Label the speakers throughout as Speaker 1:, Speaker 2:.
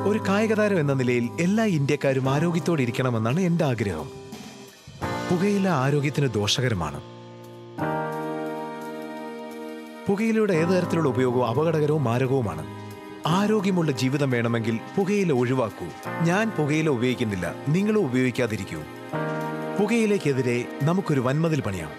Speaker 1: ഒരു കായികതാരം എന്ന നിലയിൽ എല്ലാ ഇന്ത്യക്കാരും ആരോഗ്യത്തോടെ ഇരിക്കണമെന്നാണ് എന്റെ ആഗ്രഹം പുകയില ആരോഗ്യത്തിന് ദോഷകരമാണ് പുകയിലയുടെ ഏത് തരത്തിലുള്ള ഉപയോഗവും അപകടകരവും മാരകവുമാണ് ആരോഗ്യമുള്ള ജീവിതം വേണമെങ്കിൽ പുകയില ഒഴിവാക്കൂ ഞാൻ പുകയില ഉപയോഗിക്കുന്നില്ല നിങ്ങളും ഉപയോഗിക്കാതിരിക്കൂ പുകയിലേക്കെതിരെ നമുക്കൊരു വൻമതിൽ പണിയാം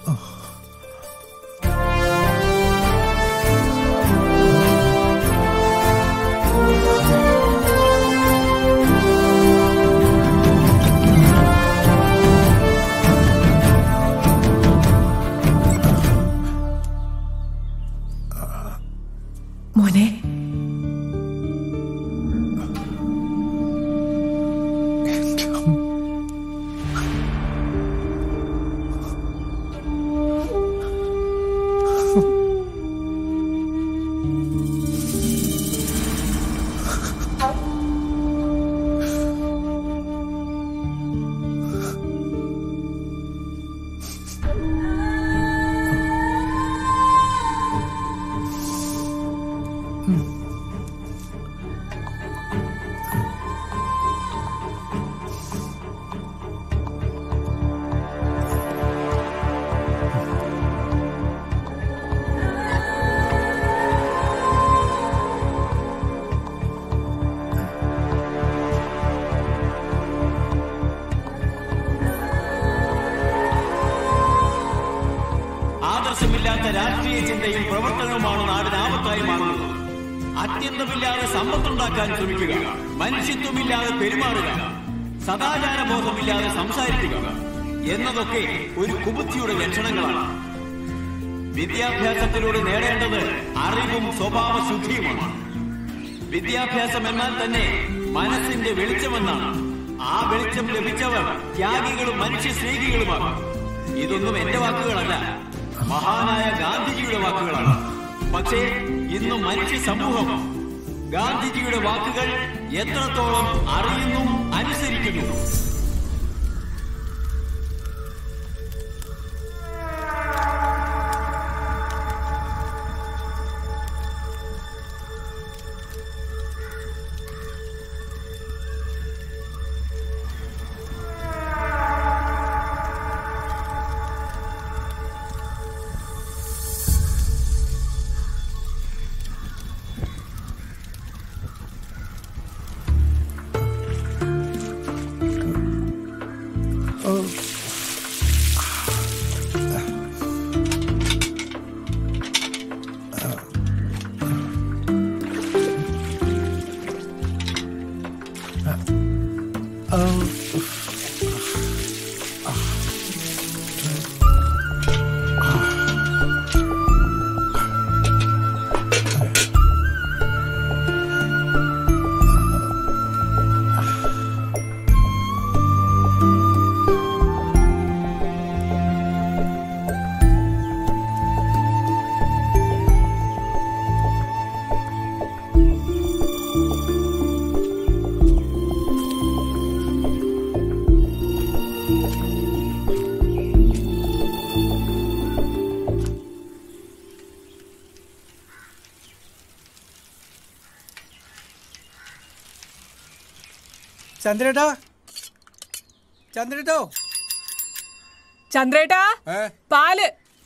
Speaker 2: മോനെ
Speaker 3: ആദർശമില്ലാത്ത രാഷ്ട്രീയ ചിന്തയും പ്രവർത്തനവുമാണ് നാടിന് ആപത്തായി മാറുന്നത് അത്യന്തമില്ലാതെ സമ്പത്തുണ്ടാക്കാൻ ശ്രമിക്കുക മനുഷ്യത്വമില്ലാതെ പെരുമാറുക സദാചാര ബോധമില്ലാതെ സംസാരിക്കുക എന്നതൊക്കെ ഒരു കുബുദ്ധിയുടെ ലക്ഷണങ്ങളാണ് വിദ്യാഭ്യാസത്തിലൂടെ നേടേണ്ടത് അറിവും സ്വഭാവ ശുദ്ധിയുമാണ് വിദ്യാഭ്യാസം എന്നാൽ തന്നെ മനസ്സിന്റെ വെളിച്ചമെന്നാണ് ആ വെളിച്ചം ലഭിച്ചവർ ത്യാഗികളും മനുഷ്യ സ്നേഹികളുമാണ് ഇതൊന്നും എന്റെ വാക്കുകളല്ല മഹാനായ ഗാന്ധിജിയുടെ വാക്കുകളാണ് പക്ഷേ ഇന്ന് മനുഷ്യ സമൂഹം ഗാന്ധിജിയുടെ വാക്കുകൾ എത്രത്തോളം അറിയുന്നു അനുസരിക്കുന്നു
Speaker 4: ചന്ദ്രേട്ടാ ചന്ദ്രേട്ടോ
Speaker 2: ചന്ദ്രേട്ടാ
Speaker 4: ഏ?
Speaker 2: പാല്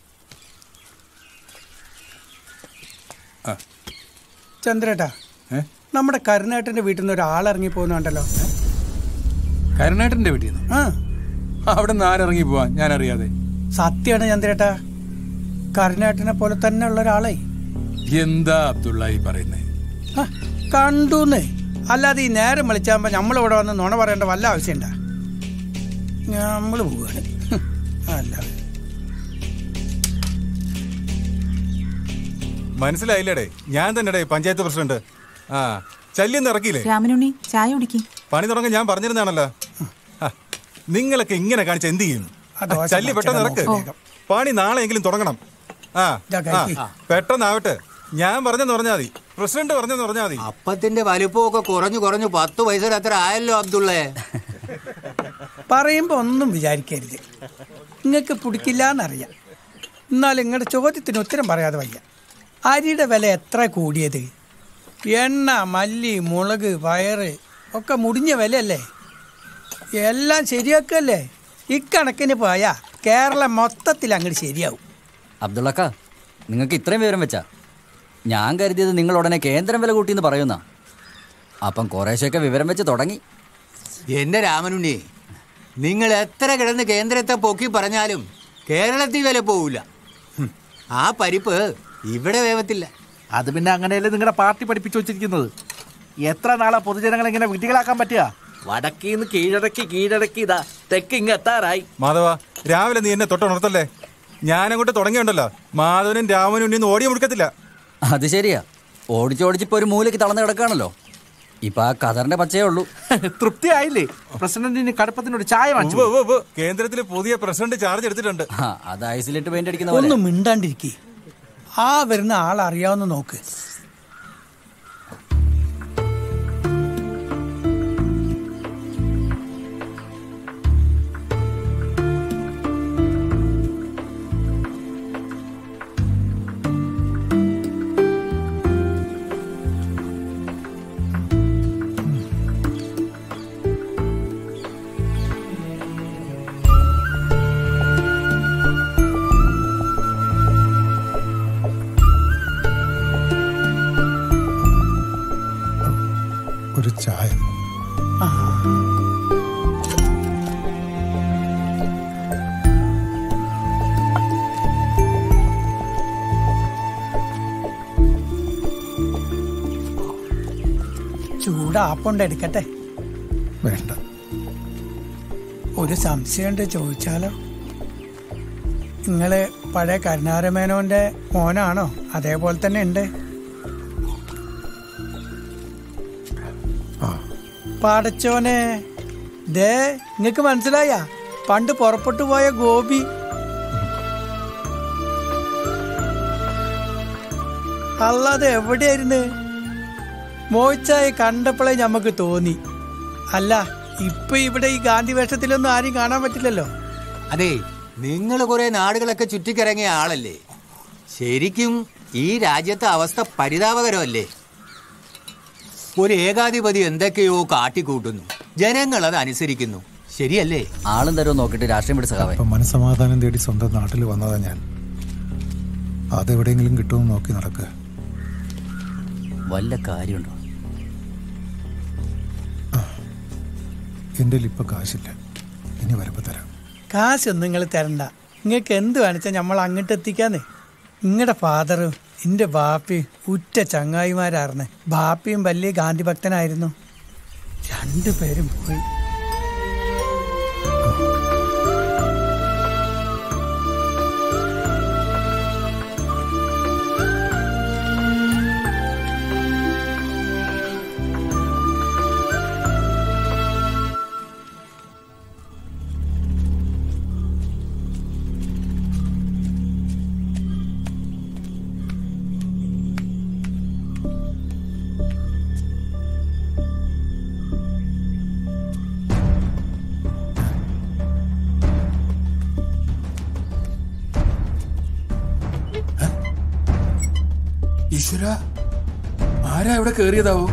Speaker 4: ചന്ദ്രേട്ടാ
Speaker 5: ഏ?
Speaker 4: നമ്മുടെ കരുണേട്ടന്റെ വീട്ടിൽ നിന്ന് ഒരാൾ ഇറങ്ങി പോകുന്നുണ്ടല്ലോ
Speaker 5: കരുണേട്ടന്റെ വീട്ടിൽ നിന്ന്
Speaker 4: ആ
Speaker 5: അവിടെ നിന്ന് ആരിറങ്ങി പോവാ ഞാൻ അറിയാതെ
Speaker 4: സത്യാണ് ചന്ദ്രേട്ടാ കരുണേട്ടനെ പോലെ തന്നെ ഉള്ള ഒരാളെ
Speaker 5: എന്താ അബ്ദുള്ള ഈ പറയുന്നേ
Speaker 4: ആ, കണ്ടൂന്നേ അല്ലാതെ ഈ നേരം വിളിച്ചാകുമ്പോ നമ്മളിവിടെ വന്ന് നുണ പറയേണ്ട വല്ല ആവശ്യമുണ്ടാ നമ്മൾ പോവാണ് ഹും, അല്ലാതെ
Speaker 6: മനസ്സിലായില്ലേടേ ഞാൻ തന്നെ പഞ്ചായത്ത് പ്രസിഡന്റ് ആ ശല്യം ഇറക്കിയില്ലേ
Speaker 7: രാമനുണ്ണി ചായ കുടിക്കും
Speaker 6: പണി തുടങ്ങാൻ ഞാൻ പറഞ്ഞിരുന്നാണല്ലോ ആ, നിങ്ങളൊക്കെ ഇങ്ങനെ കാണിച്ച എന്ത് ചെയ്യും
Speaker 4: ആ ദോശ
Speaker 6: ശല്യം പെട്ടെന്ന് ഇറക്ക്
Speaker 4: വേഗം.
Speaker 6: പണി നാളെയെങ്കിലും തുടങ്ങണം ആ
Speaker 4: ഇതാ
Speaker 6: ആ,
Speaker 4: കഴിക്ക്.
Speaker 6: പെട്ടെന്നാവട്ടെ ഞാൻ പറഞ്ഞെന്ന് പറഞ്ഞാൽ മതി പ്രസിഡന്റ് പറഞ്ഞെന്ന് പറഞ്ഞാൽ മതി
Speaker 8: അപ്പത്തിന്റെ വലിപ്പമൊക്കെ കുറഞ്ഞു കുറഞ്ഞു പത്ത് പൈസയുടെ അത്ര ആയല്ലോ അബ്ദുള്ളേ
Speaker 4: പറയുമ്പോ ഒന്നും വിചാരിക്കരുത് നിങ്ങൾക്ക് പിടിക്കില്ല എന്നറിയാം എന്നാൽ നിങ്ങളുടെ ചോദ്യത്തിന് ഉത്തരം പറയാതെ വയ്യ അരിയുടെ വില എത്ര കൂടിയത് എണ്ണ മല്ലി മുളക് പയറ് ഒക്കെ മുടിഞ്ഞ വിലയല്ലേ എല്ലാം ശരിയാക്കല്ലേ ഇക്കണക്കിന് പോയാ കേരളം മൊത്തത്തിൽ അങ്ങോട്ട് ശരിയാവും
Speaker 9: അബ്ദുള്ളക്ക നിങ്ങൾക്ക് ഇത്രയും വിവരം വെച്ചാ ഞാൻ കരുതിയത് നിങ്ങൾ ഉടനെ കേന്ദ്രം വില കൂട്ടിയെന്ന് പറയുന്ന അപ്പം കുറേശ്ശൊക്കെ വിവരം വെച്ച് തുടങ്ങി
Speaker 8: എന്റെ രാമനുണ്ണി നിങ്ങൾ എത്ര കിടന്ന് കേന്ദ്രത്തെ പൊക്കി പറഞ്ഞാലും കേരളത്തിൽ വില പോവില്ല ഹും, ആ പരിപ്പ് ഇവിടെ വേവത്തില്ല
Speaker 2: അത് പിന്നെ അങ്ങനെയല്ലേ നിങ്ങളുടെ പാർട്ടി പഠിപ്പിച്ചു വെച്ചിരിക്കുന്നത് എത്ര നാളാ പൊതുജനങ്ങളെ ഇങ്ങനെ വിട്ടികളാക്കാൻ പറ്റുക വടക്കീന്ന് കീഴടക്കി കീഴടക്കി ഇതാ തെക്ക് ഇങ്ങ് എത്താറായി
Speaker 6: മാധവ രാവിലെ നീ എന്നെ തൊട്ടുണർത്തല്ലേ ഞാനങ്ങോട്ട് തുടങ്ങിയുണ്ടല്ലോ മാധവനും രാമനും ഇനി ഓടിയ മുടുക്കത്തില്ല
Speaker 9: അത് ശരിയാ ഓടിച്ചോടിച്ചിപ്പോ ഒരു മൂലയ്ക്ക് തളർന്ന് കിടക്കാണല്ലോ ഇപ്പൊ ആ കതറിന്റെ പച്ചയേ ഉള്ളൂ
Speaker 2: തൃപ്തി ആയില്ലേ പ്രസിഡന്റിന് കടുപ്പത്തിനൊരു ചായ വാങ്ങിച്ചു
Speaker 6: ഉവ്വ് ഉവ്വ് ഉവ്വ്. കേന്ദ്രത്തിൽ പുതിയ പ്രസിഡന്റ് ചാർജ് എടുത്തിട്ടുണ്ട്
Speaker 9: ആ, അത് ഐസിലിട്ട് പെയിന്റ് അടിക്കുന്ന പോലെ
Speaker 4: ഒന്നും മിണ്ടാണ്ടിരിക്കേ ആ വരുന്ന ആൾ അറിയാവുന്ന നോക്ക്
Speaker 7: ഒരു ചായ
Speaker 4: ചൂടാപ്പുണ്ട് എടുക്കട്ടെ
Speaker 7: വേണ്ട
Speaker 4: ഒരു സംശയമുണ്ട് ചോദിച്ചാലോ നിങ്ങള് പഴയ കരുണാരമേനോന്റെ മോനാണോ അതേപോലെ തന്നെ ഉണ്ട് പടച്ചോനെ ദേ നിങ്ങക്ക് മനസ്സിലായ പണ്ട് പുറപ്പെട്ടു പോയ ഗോപി അല്ലാതെ എവിടെയായിരുന്നു മോയിച്ചായി കണ്ടപ്പോഴേ ഞമ്മക്ക് തോന്നി അല്ല ഇപ്പൊ ഇവിടെ ഈ ഗാന്ധി വേഷത്തിലൊന്നും ആരും കാണാൻ പറ്റില്ലല്ലോ
Speaker 8: അതെ നിങ്ങൾ കുറെ നാടുകളൊക്കെ ചുറ്റിക്കിറങ്ങിയ ആളല്ലേ ശരിക്കും ഈ രാജ്യത്തെ അവസ്ഥ പരിതാപകരമല്ലേ ഒരു ഏകാധിപതി എന്തൊക്കെയോ കാട്ടിക്കൂട്ടുന്നു ജനങ്ങൾ അത് അനുസരിക്കുന്നു ശരിയല്ലേ
Speaker 9: ആളും തരവും നോക്കിയിട്ട് രാഷ്ട്രീയം പിടിച്ച സഹാവേ
Speaker 7: ഇപ്പം മനസ്സമാധാനം തേടി സ്വന്തം നാട്ടിൽ വന്നതാ ഞാൻ അതെവിടെയെങ്കിലും കിട്ടുമെന്ന് നോക്കി നടക്കുക
Speaker 9: വല്ല കാര്യമുണ്ടോ
Speaker 7: എൻ്റെ ഇപ്പം കാശില്ല ഇനി വരുമ്പോൾ തരാം
Speaker 4: കാശൊന്നും നിങ്ങൾ തരണ്ട നിങ്ങൾക്ക് എന്ത് വേണിച്ചാൽ നമ്മൾ അങ്ങോട്ട് എത്തിക്കാന്ന് നിങ്ങളുടെ ഫാദറും എൻ്റെ ബാപ്പയും ഉറ്റ ചങ്ങായിമാരായിരുന്നു ബാപ്പയും വലിയ ഗാന്ധി ഭക്തനായിരുന്നു രണ്ടുപേരും പോയി
Speaker 5: ഈശ്വര ആരാ ഇവിടെ കേറിയതാവോ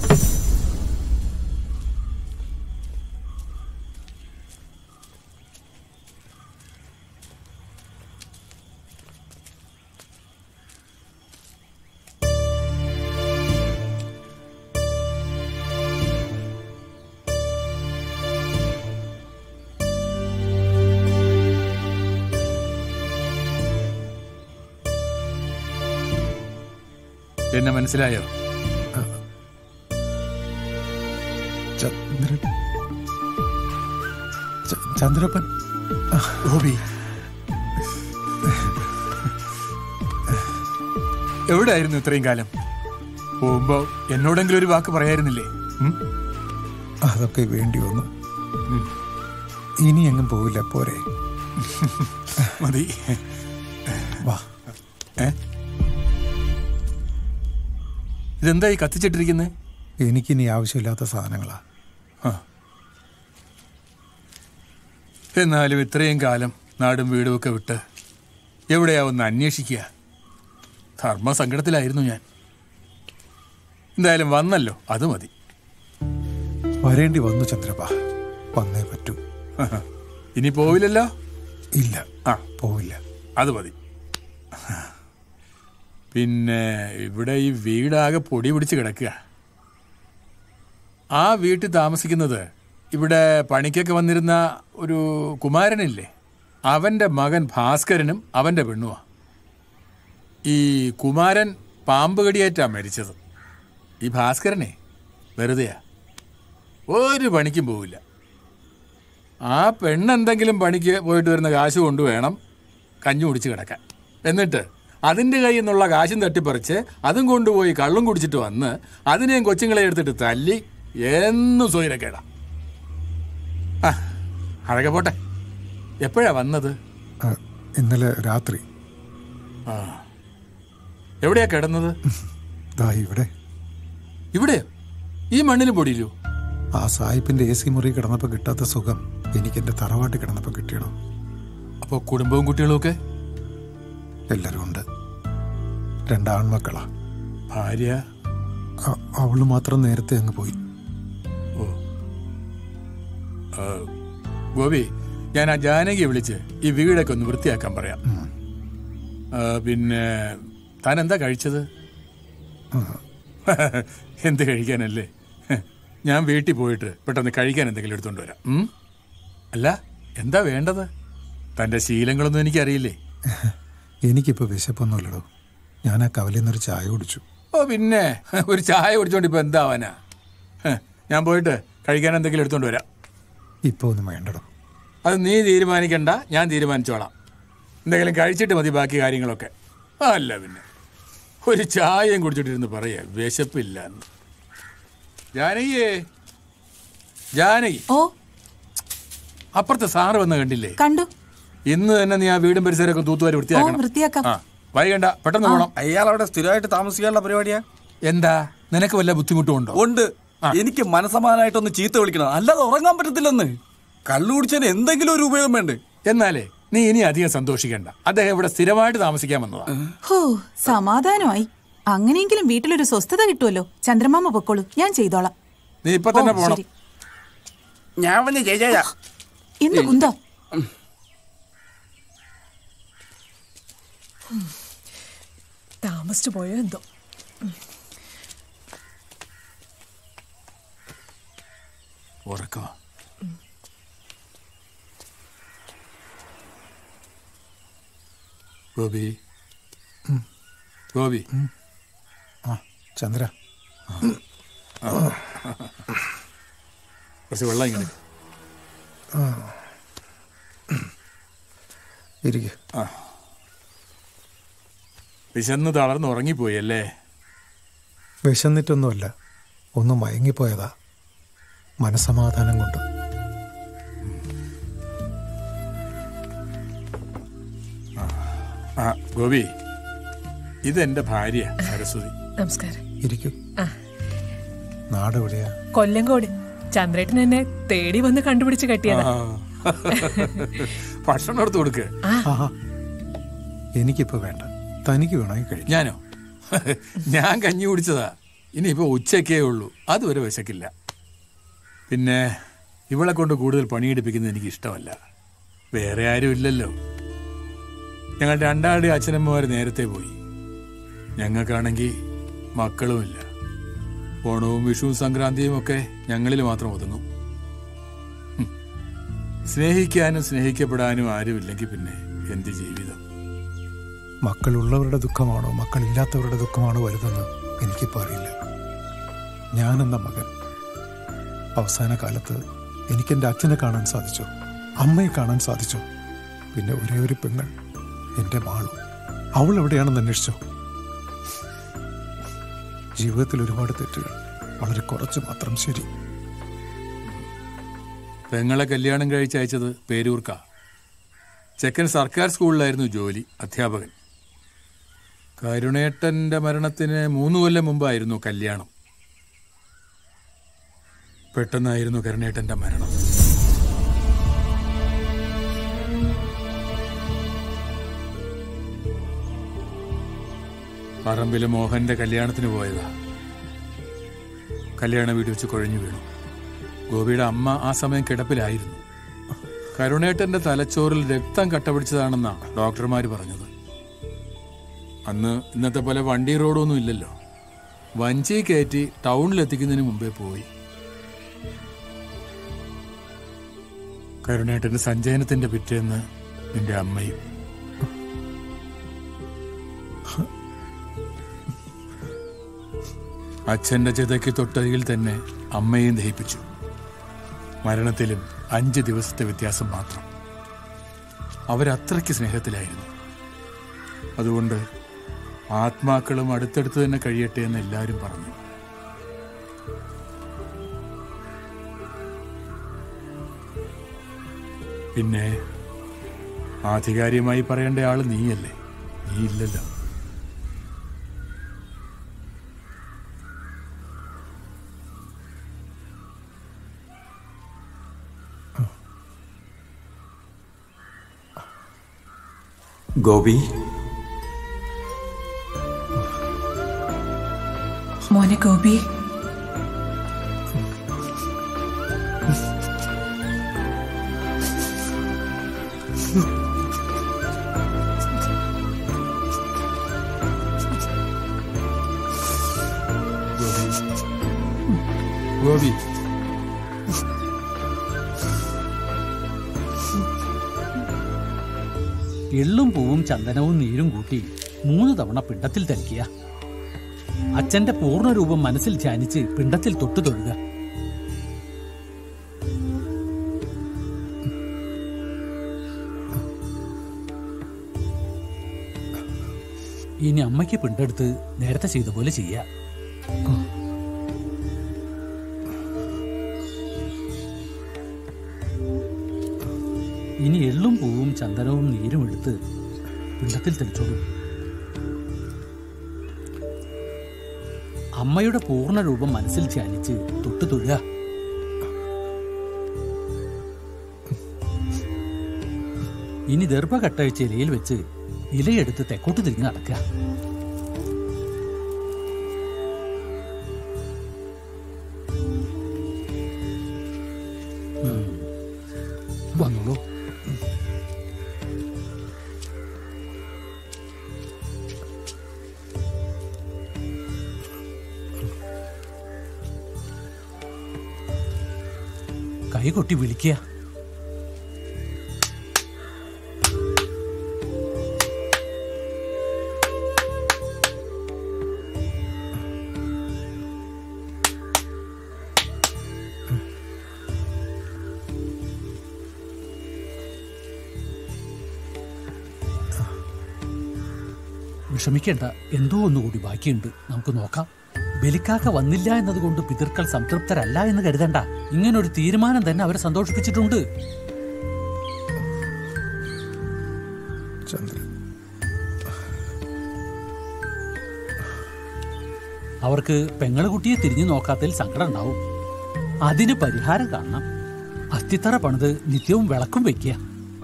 Speaker 5: എന്നെ മനസ്സിലായോ
Speaker 7: ചന്ദ്രൻ ച- ചന്ദ്രപ്പൻ
Speaker 5: ഗോപി എവിടെയായിരുന്നു ഇത്രയും കാലം പോകുമ്പോ എന്നോടെങ്കിലും ഒരു വാക്ക് പറയായിരുന്നില്ലേ ഉം?
Speaker 7: അതൊക്കെ വേണ്ടി വന്നു ഇനി എങ്ങും പോവില്ല പോരെ
Speaker 5: മതി
Speaker 7: വാ
Speaker 5: ഏ ഇതെന്തായി കത്തിച്ചിട്ടിരിക്കുന്നത്
Speaker 7: എനിക്കിനി ആവശ്യമില്ലാത്ത സാധനങ്ങളാ
Speaker 5: എന്നാലും ഇത്രയും കാലം നാടും വീടും ഒക്കെ വിട്ട് എവിടെയാ ഒന്ന് അന്വേഷിക്കുക ധർമ്മസങ്കടത്തിലായിരുന്നു ഞാൻ എന്തായാലും വന്നല്ലോ അത് മതി
Speaker 7: വരേണ്ടി വന്നു ചന്ദ്രപ്പ വന്നേ പറ്റൂ
Speaker 5: ഇനി പോവില്ലല്ലോ
Speaker 7: ഇല്ല
Speaker 5: ആ
Speaker 7: പോവില്ല
Speaker 5: അത് മതി പിന്നെ ഇവിടെ ഈ വീടാകെ പൊടി പിടിച്ച് കിടക്കുക ആ വീട്ടിൽ താമസിക്കുന്നത് ഇവിടെ പണിക്കൊക്കെ വന്നിരുന്ന ഒരു കുമാരനില്ലേ അവന്റെ മകൻ ഭാസ്കരനും അവന്റെ പെണ്ണുമാ ഈ കുമാരൻ പാമ്പ് കടിയേറ്റാ മരിച്ചത് ഈ ഭാസ്കരനെ വെറുതെയാ ഒരു പണിക്കും പോവില്ല ആ പെണ്ണെന്തെങ്കിലും പണിക്ക് പോയിട്ട് വരുന്ന കാശ് കൊണ്ട് വേണം കഞ്ഞി കുടിച്ച് കിടക്കാൻ എന്നിട്ട് അതിൻ്റെ കയ്യിൽ നിന്നുള്ള കാശും തട്ടിപ്പറിച്ച് അതും കൊണ്ടുപോയി കള്ളും കുടിച്ചിട്ട് വന്ന് അതിനെയും കൊച്ചുങ്ങളെ എടുത്തിട്ട് തല്ലി എന്നും സ്വൈരക്കേടാ ആ അതൊക്കെ പോട്ടെ എപ്പോഴാ വന്നത്
Speaker 7: ആ, ഇന്നലെ രാത്രി
Speaker 5: ആ എവിടെയാ കിടന്നത്
Speaker 7: ദാ ഇവിടെ
Speaker 5: ഇവിടെയോ ഈ മണ്ണിലും പൊടിയില്ലോ
Speaker 7: ആ സായിപ്പിന്റെ എ സി മുറി കിടന്നപ്പോൾ കിട്ടാത്ത സുഖം എനിക്ക് എൻ്റെ തറവാട്ടിൽ കിടന്നപ്പോൾ കിട്ടിയണം
Speaker 5: അപ്പോൾ കുടുംബവും കുട്ടികളും ഒക്കെ
Speaker 7: എല്ലാവരും ഉണ്ട് രണ്ടാൺമക്കളാ
Speaker 5: ഭാര്യ
Speaker 7: അ- അവള് മാത്രം നേരത്തെ അങ്ങ് പോയി
Speaker 5: ആ, ഗോപി ഞാൻ ആ ജാനകിയെ വിളിച്ച് ഈ വീടൊക്കെ ഒന്ന് വൃത്തിയാക്കാൻ പറയാം ആ, പിന്നെ താൻ എന്താ കഴിച്ചത് എന്ത് കഴിക്കാനല്ലേ ഞാൻ വീട്ടിൽ പോയിട്ട് പെട്ടെന്ന് കഴിക്കാൻ എന്തെങ്കിലും എടുത്തോണ്ട് വരാം ഉം? അല്ല എന്താ വേണ്ടത് തന്റെ ശീലങ്ങളൊന്നും എനിക്കറിയില്ലേ
Speaker 7: എനിക്കിപ്പോൾ വിശപ്പൊന്നുമില്ലടോ ഞാൻ ആ കവലിൽ നിന്നൊരു ചായ കുടിച്ചു
Speaker 5: ഓ പിന്നെ ഒരു ചായ കുടിച്ചോണ്ട് ഇപ്പൊ എന്താവാനാ ഹ്, ഞാൻ പോയിട്ട് കഴിക്കാൻ എന്തെങ്കിലും എടുത്തോണ്ട് വരാം
Speaker 7: ഇപ്പോൾ ഒന്നും വേണ്ടടോ
Speaker 5: അത് നീ തീരുമാനിക്കണ്ട ഞാൻ തീരുമാനിച്ചോളാം എന്തെങ്കിലും കഴിച്ചിട്ട് മതി ബാക്കി കാര്യങ്ങളൊക്കെ അല്ല പിന്നെ ഒരു ചായയും കുടിച്ചിട്ടിരുന്ന് പറയാ വിശപ്പില്ല എന്ന് ജാനകിയേ ജാനകി
Speaker 10: ഓ
Speaker 5: അപ്പുറത്തെ സാറ് വന്ന് കണ്ടില്ലേ
Speaker 10: കണ്ടു
Speaker 5: ഇന്ന് തന്നെ നീ ആ വീടും പരിസരമൊക്കെ തൂത്തുവാരി
Speaker 10: ഓ
Speaker 5: വൃത്തിയാക്കണം
Speaker 10: വൃത്തിയാക്കാം
Speaker 5: ആ വൈകണ്ട പെട്ടെന്ന് പോണം
Speaker 2: അയാൾ അവിടെ സ്ഥിരമായിട്ട് താമസിക്കാനുള്ള പരിപാടിയാ
Speaker 5: എന്താ നിനക്ക് വല്ല ബുദ്ധിമുട്ടും ഉണ്ടോ
Speaker 2: ഉണ്ട് എനിക്ക് മനസമാനായിട്ടൊന്ന് ചീത്ത വിളിക്കണം അല്ലാതെ ഉറങ്ങാൻ പറ്റത്തില്ലെന്ന് കള്ളു കുടിച്ചതിന് എന്തെങ്കിലും ഒരു ഉപയോഗം വേണ്ടേ
Speaker 5: എന്നാലേ നീ ഇനി അധികം സന്തോഷിക്കണ്ട അദ്ദേഹം ഇവിടെ സ്ഥിരമായിട്ട് താമസിക്കാൻ വന്നതാ
Speaker 10: ഹോ സമാധാനമായി അങ്ങനെയെങ്കിലും വീട്ടിലൊരു സ്വസ്ഥത കിട്ടുമല്ലോ ചന്ദ്രമാമ പൊക്കോളൂ ഞാൻ ചെയ്തോളാം
Speaker 5: നീ ഇപ്പൊ തന്നെ
Speaker 10: ഓ,
Speaker 5: പോണം
Speaker 10: ശരി.
Speaker 2: ഞാൻ വന്ന് ജയ
Speaker 10: എന്ത് കുന്തോ
Speaker 11: താമസിച്ചു പോയോ എന്തോ
Speaker 5: ഉറക്കോ ഗോപി ഗോപി
Speaker 7: ആ ചന്ദ്ര
Speaker 5: കുറച്ച് വെള്ളം ഇങ്ങനെ
Speaker 7: ഇരിക്കെ
Speaker 5: വിശന്ന് തളർന്ന് ഉറങ്ങിപ്പോയി അല്ലേ
Speaker 7: വിശന്നിട്ടൊന്നുമല്ല ഒന്ന് മയങ്ങിപ്പോയതാ മനസമാധാനം കൊണ്ട്
Speaker 5: ആ ഗോപി ഇതെന്റെ ഭാര്യ സരസ്വതി
Speaker 11: നമസ്കാരം
Speaker 7: ഇരിക്കൂ
Speaker 11: ആ.
Speaker 7: നാട് എവിടെയാ
Speaker 11: കൊല്ലങ്കോട് ചന്ദ്രേട്ടൻ എന്നെ തേടി വന്ന് കണ്ടുപിടിച്ച് കെട്ടിയതാ
Speaker 5: ആ. ഭക്ഷണം എടുത്ത് കൊടുക്ക്
Speaker 7: ആഹാ എനിക്കിപ്പോ വേണ്ട തനിക്ക് വേണമെങ്കിൽ കഴിക്കും
Speaker 5: ഞാനോ ഞാൻ കഞ്ഞി കുടിച്ചതാ ഇനിയിപ്പോ ഉച്ചക്കേ ഉള്ളൂ അതുവരെ വിശക്കില്ല പിന്നെ ഇവളെ കൊണ്ട് കൂടുതൽ പണിയെടുപ്പിക്കുന്നത് എനിക്ക് ഇഷ്ടമല്ല വേറെ ആരും ഇല്ലല്ലോ ഞങ്ങൾ രണ്ടാളുടെ അച്ഛനമ്മമാർ നേരത്തെ പോയി ഞങ്ങൾക്കാണെങ്കിൽ മക്കളുമില്ല ഓണവും വിഷുവും സംക്രാന്തിയും ഒക്കെ ഞങ്ങളിൽ മാത്രം ഒതുങ്ങും ഹും. സ്നേഹിക്കാനും സ്നേഹിക്കപ്പെടാനും ആരുമില്ലെങ്കിൽ പിന്നെ എന്ത് ജീവിതം
Speaker 7: മക്കളുള്ളവരുടെ ദുഃഖമാണോ മക്കളില്ലാത്തവരുടെ ദുഃഖമാണോ വലുതെന്ന് എനിക്കിപ്പോൾ അറിയില്ല ഞാനെന്ന മകൻ അവസാന കാലത്ത് എനിക്കെൻ്റെ അച്ഛനെ കാണാൻ സാധിച്ചു അമ്മയെ കാണാൻ സാധിച്ചു പിന്നെ ഒരേ ഒരു പെങ്ങൾ എൻ്റെ മാളു അവൾ എവിടെയാണെന്ന് അന്വേഷിച്ചോ ജീവിതത്തിൽ ഒരുപാട് തെറ്റുകൾ വളരെ കുറച്ച് മാത്രം ശരി
Speaker 5: പെങ്ങളെ കല്യാണം കഴിച്ച് അയച്ചത് പേരൂർക്ക ചെക്കൻ സർക്കാർ സ്കൂളിലായിരുന്നു ജോലി അധ്യാപകൻ കരുണേട്ടന്റെ മരണത്തിന് മൂന്ന് കൊല്ലം മുമ്പായിരുന്നു കല്യാണം പെട്ടെന്നായിരുന്നു കരുണേട്ടന്റെ മരണം പറമ്പിലെ മോഹന്റെ കല്യാണത്തിന് പോയതാ കല്യാണ വീട് വെച്ച് കുഴഞ്ഞു വീണു ഗോപിയുടെ അമ്മ ആ സമയം കിടപ്പിലായിരുന്നു കരുണേട്ടന്റെ തലച്ചോറിൽ രക്തം കട്ടപിടിച്ചതാണെന്നാ ഡോക്ടർമാർ പറഞ്ഞത് അന്ന് ഇന്നത്തെ പോലെ വണ്ടി റോഡൊന്നും ഇല്ലല്ലോ വഞ്ചി കയറ്റി ടൗണിലെത്തിക്കുന്നതിന് മുമ്പേ പോയി കരുണേട്ടന്റെ സഞ്ചയനത്തിന്റെ പിറ്റേന്ന് നിന്റെ അമ്മയും അച്ഛന്റെ ചിതയ്ക്ക് തൊട്ടരികിൽ തന്നെ അമ്മയെയും ദഹിപ്പിച്ചു മരണത്തിലും അഞ്ച് ദിവസത്തെ വ്യത്യാസം മാത്രം അവരത്രയ്ക്ക് സ്നേഹത്തിലായിരുന്നു അതുകൊണ്ട് ആത്മാക്കളും അടുത്തടുത്ത് തന്നെ കഴിയട്ടെ എന്ന് എല്ലാവരും പറഞ്ഞു പിന്നെ ആധികാരികമായി പറയേണ്ട ആള് നീയല്ലേ നീ ഇല്ലല്ലോ
Speaker 12: ഗോപി
Speaker 11: മോനെ ഗോപി
Speaker 5: ഗോപി
Speaker 13: എള്ളും പൂവും ചന്ദനവും നീരും കൂട്ടി മൂന്ന് തവണ പിണ്ടത്തിൽ തനിക്കുക അച്ഛന്റെ പൂർണ്ണരൂപം മനസ്സിൽ ധ്യാനിച്ച് പിണ്ടത്തിൽ തൊട്ടു തൊഴുക ഇനി അമ്മയ്ക്ക് പിണ്ടെടുത്ത് നേരത്തെ ചെയ്ത പോലെ ചെയ്യാം ഇനി എള്ളും പൂവും ചന്ദനവും നീരും എടുത്ത് പിണ്ടത്തിൽ തെളിച്ചോളൂ അമ്മയുടെ പൂർണ്ണ രൂപം മനസ്സിൽ ധ്യാനിച്ച് തൊട്ടു തൊഴുക ഇനി ദർഭ കട്ടഴിച്ച് ഇലയിൽ വെച്ച് ഇലയെടുത്ത് തെക്കോട്ട് തിരിഞ്ഞ് നടക്കുക ഉം. വന്നോളൂ കൈ കൊട്ടി വിളിക്കുക വിഷമിക്കേണ്ട എന്തോ ഒന്നുകൂടി ബാക്കിയുണ്ട് നമുക്ക് നോക്കാം ബലിക്കാക്ക വന്നില്ല എന്നതുകൊണ്ട് പിതൃക്കൾ സംതൃപ്തരല്ല എന്ന് കരുതണ്ട ഇങ്ങനൊരു തീരുമാനം തന്നെ അവരെ സന്തോഷിപ്പിച്ചിട്ടുണ്ട്
Speaker 7: ചന്ദ്രൻ
Speaker 13: അവർക്ക് പെങ്ങളുകുട്ടിയെ തിരിഞ്ഞു നോക്കാത്തതിൽ സങ്കടം ഉണ്ടാവും അതിന് പരിഹാരം കാണണം അത്തിത്തറ പണിത് നിത്യവും വിളക്കും വെക്കുക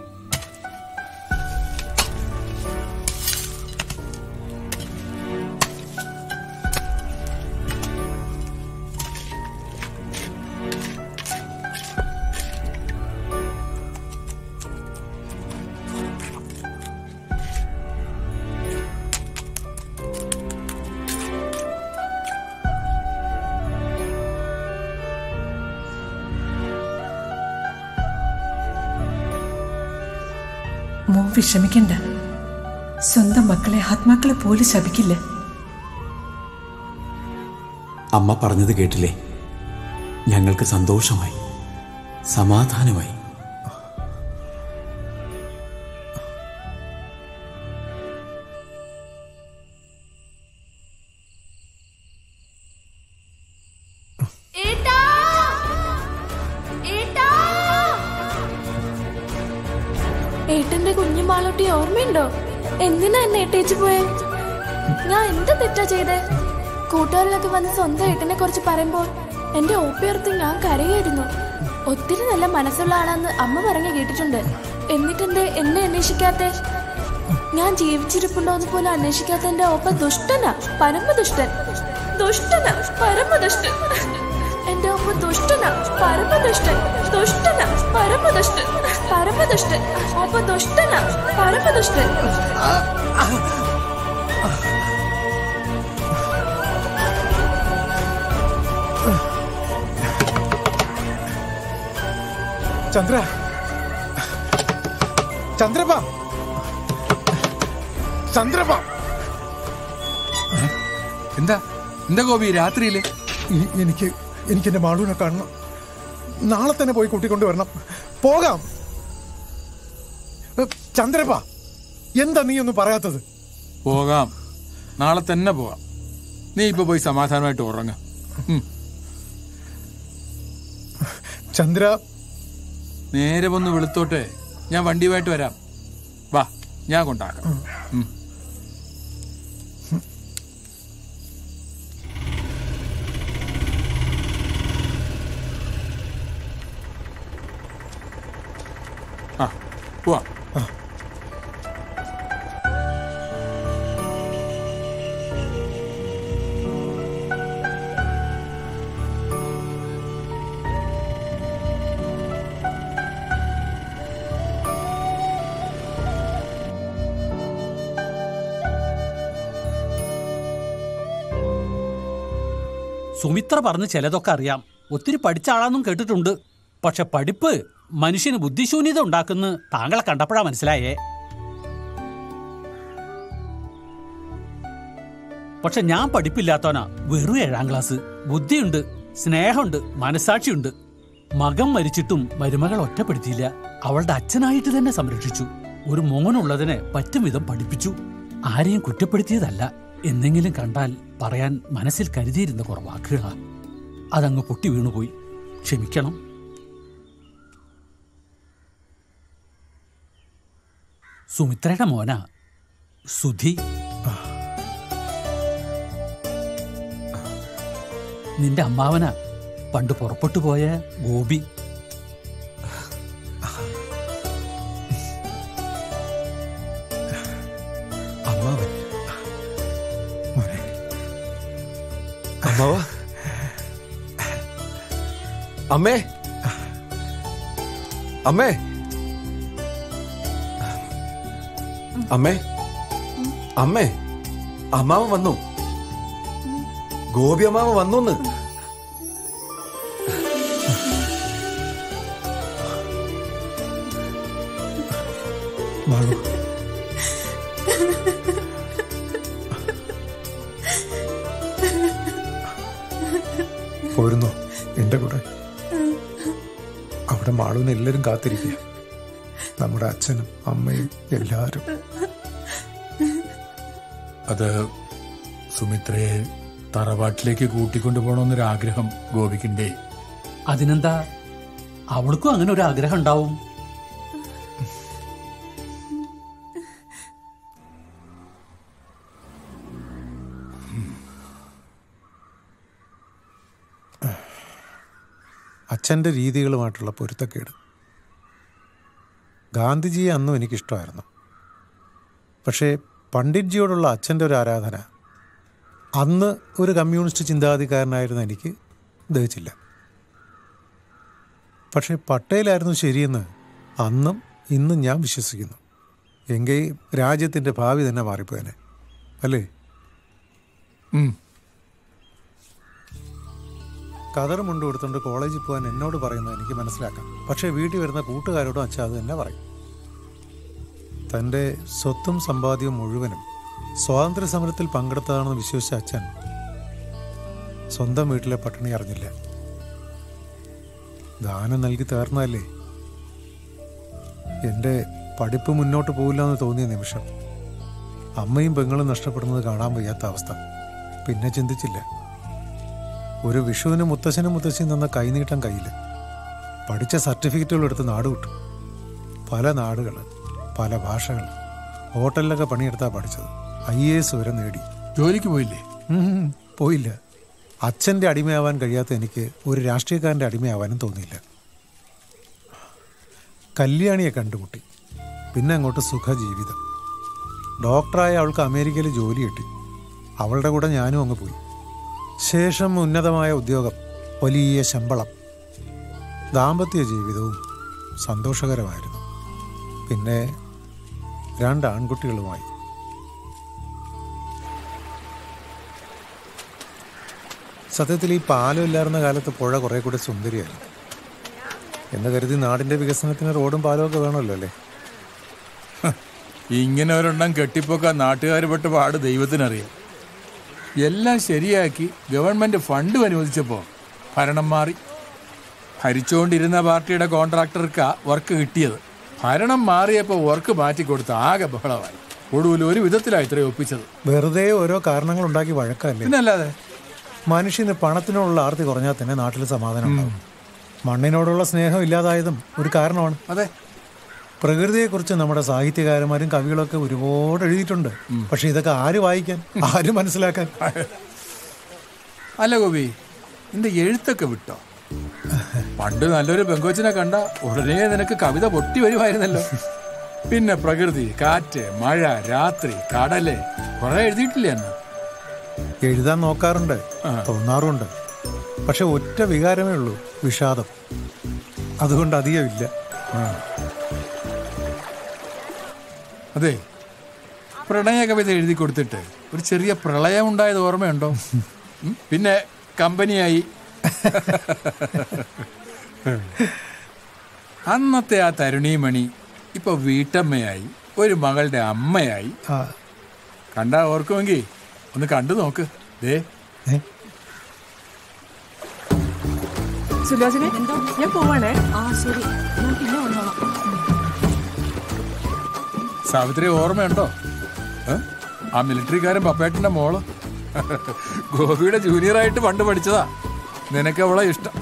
Speaker 11: മോൻ വിഷമിക്കണ്ട സ്വന്തം മക്കളെ ആത്മാക്കളെ പോലും ശപിക്കില്ല
Speaker 12: അമ്മ പറഞ്ഞത് കേട്ടില്ലേ ഞങ്ങൾക്ക് സന്തോഷമായി സമാധാനമായി
Speaker 14: ഏട്ടന്റെ കുഞ്ഞു മാളോട്ടി ഓർമ്മയുണ്ടോ എന്തിനാ എന്നെ ഏട്ടേച്ചു പോയെ ഞാൻ എന്ത് തെറ്റാ ചെയ്തേ കൂട്ടുകാരിലൊക്കെ വന്ന് സ്വന്തം ഏട്ടനെ കുറിച്ച് പറയുമ്പോൾ എന്റെ ഓപ്പിയർത്ത് ഞാൻ കരയായിരുന്നു ഒത്തിരി നല്ല മനസ്സുള്ള ആളാന്ന് അമ്മ പറഞ്ഞു കേട്ടിട്ടുണ്ട് എന്നിട്ടെന്തേ എന്നെ അന്വേഷിക്കാത്തെ ഞാൻ ജീവിച്ചിരിപ്പുണ്ടോ എന്ന് പോലും അന്വേഷിക്കാത്ത എന്റെ ഓപ്പ ദുഷ്ടനാ പരമദുഷ്ടൻ ദുഷ്ടനാ പരമദുഷ്ടൻ എന്റെ ഒപ്പ ദുഷ്ടനാ പരമദുഷ്ടൻ ദുഷ്ടനാ പരമദുഷ്ടൻ പരമദുഷ്ടൻ ഒപ്പ ദുഷ്ടനാ പരമദുഷ്ടൻ
Speaker 7: ചന്ദ്ര ചന്ദ്രപ്പ ചന്ദ്രപ്പ
Speaker 5: എന്താ എന്താ ഗോപി രാത്രിയില്
Speaker 7: ഈ- എനിക്ക് എനിക്ക് എന്റെ മാളുവിനെ കാണണം നാളെ തന്നെ പോയി കൂട്ടിക്കൊണ്ട് വരണം പോകാം ഏ, ചന്ദ്രപ്പ എന്താ നീ ഒന്നും പറയാത്തത്
Speaker 5: പോകാം നാളെ തന്നെ പോകാം നീ ഇപ്പൊ പോയി സമാധാനമായിട്ട് ഉറങ്ങ
Speaker 7: ചന്ദ്ര
Speaker 5: നേരെ വന്ന് വെളുത്തോട്ടെ ഞാൻ വണ്ടിയുമായിട്ട് വരാം വാ ഞാൻ കൊണ്ടാക്കാം ഉം. ആ പോവാം
Speaker 13: സുമിത്ര പറഞ്ഞ് ചിലതൊക്കെ അറിയാം ഒത്തിരി പഠിച്ച ആളാന്നും കേട്ടിട്ടുണ്ട് പക്ഷെ പഠിപ്പ് മനുഷ്യന് ബുദ്ധിശൂന്യത ഉണ്ടാക്കുന്ന താങ്കളെ കണ്ടപ്പോഴാ മനസ്സിലായേ പക്ഷെ ഞാൻ പഠിപ്പില്ലാത്തവനാ വെറും ഏഴാം ക്ലാസ് ബുദ്ധിയുണ്ട് സ്നേഹമുണ്ട് മനസാക്ഷിയുണ്ട് മകൻ മരിച്ചിട്ടും മരുമകൾ ഒറ്റപ്പെടുത്തിയില്ല അവളുടെ അച്ഛനായിട്ട് തന്നെ സംരക്ഷിച്ചു ഒരു മോനുള്ളതിനെ പറ്റും വിധം പഠിപ്പിച്ചു ആരെയും കുറ്റപ്പെടുത്തിയതല്ല എന്തെങ്കിലും കണ്ടാൽ പറയാൻ മനസ്സിൽ കരുതിയിരുന്ന കുറെ വാക്കുകളാ അതങ്ങ് പൊട്ടി വീണുപോയി ക്ഷമിക്കണം സുമിത്രയുടെ മോന സുധി നിന്റെ അമ്മാവന പണ്ട് പുറപ്പെട്ടു പോയ ഗോപി
Speaker 7: അമ്മാവൻ
Speaker 1: അമ്മാവ അമ്മേ അമ്മേ അമ്മേ അമ്മേ അമ്മാവൻ വന്നു ഗോപി അമ്മാവൻ വന്നു
Speaker 7: മാളു പോരുന്നോ എന്റെ കൂടെ അവിടെ മാളുവിനെ എല്ലാവരും കാത്തിരിക്കുക നമ്മുടെ അച്ഛനും അമ്മയും എല്ലാവരും
Speaker 5: അത് സുമിത്രയെ തറവാട്ടിലേക്ക് കൂട്ടിക്കൊണ്ടു പോകണമെന്നൊരു ആഗ്രഹം ഗോപിക്കുണ്ടേ
Speaker 13: അതിനെന്താ അവൾക്കും അങ്ങനെ ഒരു ആഗ്രഹം ഉണ്ടാവും
Speaker 7: അച്ഛൻ്റെ രീതികളുമായിട്ടുള്ള പൊരുത്തക്കേട് ഗാന്ധിജിയെ അന്നും എനിക്കിഷ്ടമായിരുന്നു പക്ഷേ പണ്ഡിറ്റ്ജിയോടുള്ള അച്ഛൻ്റെ ഒരു ആരാധന അന്ന് ഒരു കമ്മ്യൂണിസ്റ്റ് ചിന്താഗതിക്കാരനായിരുന്ന എനിക്ക് ദഹിച്ചില്ല പക്ഷേ പട്ടേലായിരുന്നു ശരിയെന്ന് അന്നും ഇന്നും ഞാൻ വിശ്വസിക്കുന്നു എങ്കിൽ രാജ്യത്തിൻ്റെ ഭാവി തന്നെ മാറിപ്പോയനെ അല്ലേ കതർ മുണ്ട് കൊടുത്തുകൊണ്ട് കോളേജിൽ പോകാൻ എന്നോട് പറയുന്നത് എനിക്ക് മനസ്സിലാക്കാം പക്ഷേ വീട്ടിൽ വരുന്ന കൂട്ടുകാരോടും അച്ഛൻ അത് തന്നെ പറയും തൻ്റെ സ്വത്തും സമ്പാദ്യവും മുഴുവനും സ്വാതന്ത്ര്യ സമരത്തിൽ പങ്കെടുത്തതാണെന്ന് വിശ്വസിച്ച അച്ഛൻ സ്വന്തം വീട്ടിലെ പട്ടിണി അറിഞ്ഞില്ല ദാനം നൽകി തീർന്നതല്ലേ എൻ്റെ പഠിപ്പ് മുന്നോട്ട് പോകില്ല എന്ന് തോന്നിയ നിമിഷം അമ്മയും പെങ്ങളും നഷ്ടപ്പെടുന്നത് കാണാൻ വയ്യാത്ത അവസ്ഥ പിന്നെ ചിന്തിച്ചില്ല ഒരു വിഷുവിന് മുത്തശ്ശനും മുത്തശ്ശിയും തന്ന കൈനീട്ടം കയ്യിൽ പഠിച്ച സർട്ടിഫിക്കറ്റുകൾ എടുത്ത് നാട് വിട്ടു പല നാടുകൾ പല ഭാഷകൾ ഹോട്ടലിലൊക്കെ പണിയെടുത്താ പഠിച്ചത് ഐ എ എസ് വരെ നേടി
Speaker 5: ജോലിക്ക് പോയില്ലേ
Speaker 7: ഉം, പോയില്ല അച്ഛൻ്റെ അടിമയാവാൻ കഴിയാത്ത എനിക്ക് ഒരു രാഷ്ട്രീയക്കാരൻ്റെ അടിമയാവാനും തോന്നിയില്ല കല്യാണിയെ കണ്ടുമുട്ടി പിന്നെ അങ്ങോട്ട് സുഖജീവിതം ഡോക്ടറായ അവൾക്ക് അമേരിക്കയിൽ ജോലി കിട്ടി അവളുടെ കൂടെ ഞാനും അങ്ങ് പോയി ശേഷം ഉന്നതമായ ഉദ്യോഗം വലിയ ശമ്പളം ദാമ്പത്യ ജീവിതവും സന്തോഷകരമായിരുന്നു പിന്നെ രണ്ട് ആൺകുട്ടികളുമായി സത്യത്തിൽ ഈ പാലം ഇല്ലായിരുന്ന കാലത്ത് പുഴ കുറെ കൂടി സുന്ദരിയായിരുന്നു എന്ന് കരുതി നാടിന്റെ വികസനത്തിന് റോഡും പാലവും ഒക്കെ വേണമല്ലോ അല്ലേ
Speaker 5: ഇങ്ങനെ ഒരെണ്ണം കെട്ടിപ്പൊക്കാൻ നാട്ടുകാർ പെട്ട പാട് ദൈവത്തിനറിയാം എല്ലാം ശരിയാക്കി ഗവൺമെന്റ് ഫണ്ട് അനുവദിച്ചപ്പോൾ ഭരണം മാറി ഭരിച്ചുകൊണ്ടിരുന്ന പാർട്ടിയുടെ കോൺട്രാക്ടർക്ക് വർക്ക് കിട്ടിയത് ഭരണം മാറിയപ്പോൾ വർക്ക് മാറ്റിക്കൊടുത്ത് ആകെ ബഹളമായി ഒടുവിൽ ഒരു വിധത്തിലാണ് ഇത്രയും ഒപ്പിച്ചത്
Speaker 7: വെറുതെ ഓരോ കാരണങ്ങൾ ഉണ്ടാക്കി വഴക്കല്ലേ
Speaker 5: പിന്നല്ലാതെ
Speaker 7: മനുഷ്യന് പണത്തിനോടുള്ള ആർത്തി കുറഞ്ഞാൽ തന്നെ നാട്ടിൽ സമാധാനം ഉണ്ടാവും മണ്ണിനോടുള്ള സ്നേഹം ഇല്ലാതായതും ഒരു കാരണമാണ്
Speaker 5: അതെ
Speaker 7: പ്രകൃതിയെക്കുറിച്ച് നമ്മുടെ സാഹിത്യകാരന്മാരും കവികളൊക്കെ ഒരുപാട് എഴുതിയിട്ടുണ്ട് പക്ഷെ ഇതൊക്കെ ആര് വായിക്കാൻ ആര് മനസ്സിലാക്കാൻ
Speaker 5: അല്ല ഗോപി നിന്റെ എഴുത്തൊക്കെ വിട്ടോ പണ്ട് നല്ലൊരു പെങ്കോച്ചിനെ കണ്ട ഉടനെ നിനക്ക് കവിത പൊട്ടി വരുമായിരുന്നല്ലോ പിന്നെ പ്രകൃതി കാറ്റ് മഴ രാത്രി കടല് കുറെ എഴുതിയിട്ടില്ലേ അന്ന്
Speaker 7: എഴുതാൻ നോക്കാറുണ്ട് തോന്നാറുണ്ട് പക്ഷെ ഒറ്റ വികാരമേ ഉള്ളൂ വിഷാദം അതുകൊണ്ട് അധികമില്ല
Speaker 5: അതെ പ്രണയ കവിത എഴുതി കൊടുത്തിട്ട് ഒരു ചെറിയ പ്രളയം ഉണ്ടായത് ഓർമ്മയുണ്ടോ ഉം? പിന്നെ കമ്പനിയായി അന്നത്തെ ആ തരുണീമണി ഇപ്പൊ വീട്ടമ്മയായി ഒരു മകളുടെ അമ്മയായി കണ്ടാ ഓർക്കുമെങ്കിൽ ഒന്ന് കണ്ടു നോക്ക് ദേ
Speaker 11: സുലോചനെ ഞാൻ പോവാണേ
Speaker 10: ആ ശരി ഞാൻ പിന്നെ വന്നോളാം
Speaker 5: സാവിത്രി ഓർമ്മയുണ്ടോ ഏ? ആ മിലിറ്ററിക്കാരൻ പപ്പേട്ടന്റെ മോള് ഗോപിയുടെ ജൂനിയറായിട്ട് പണ്ട് പഠിച്ചതാ നിനക്ക് അവളെ ഇഷ്ടം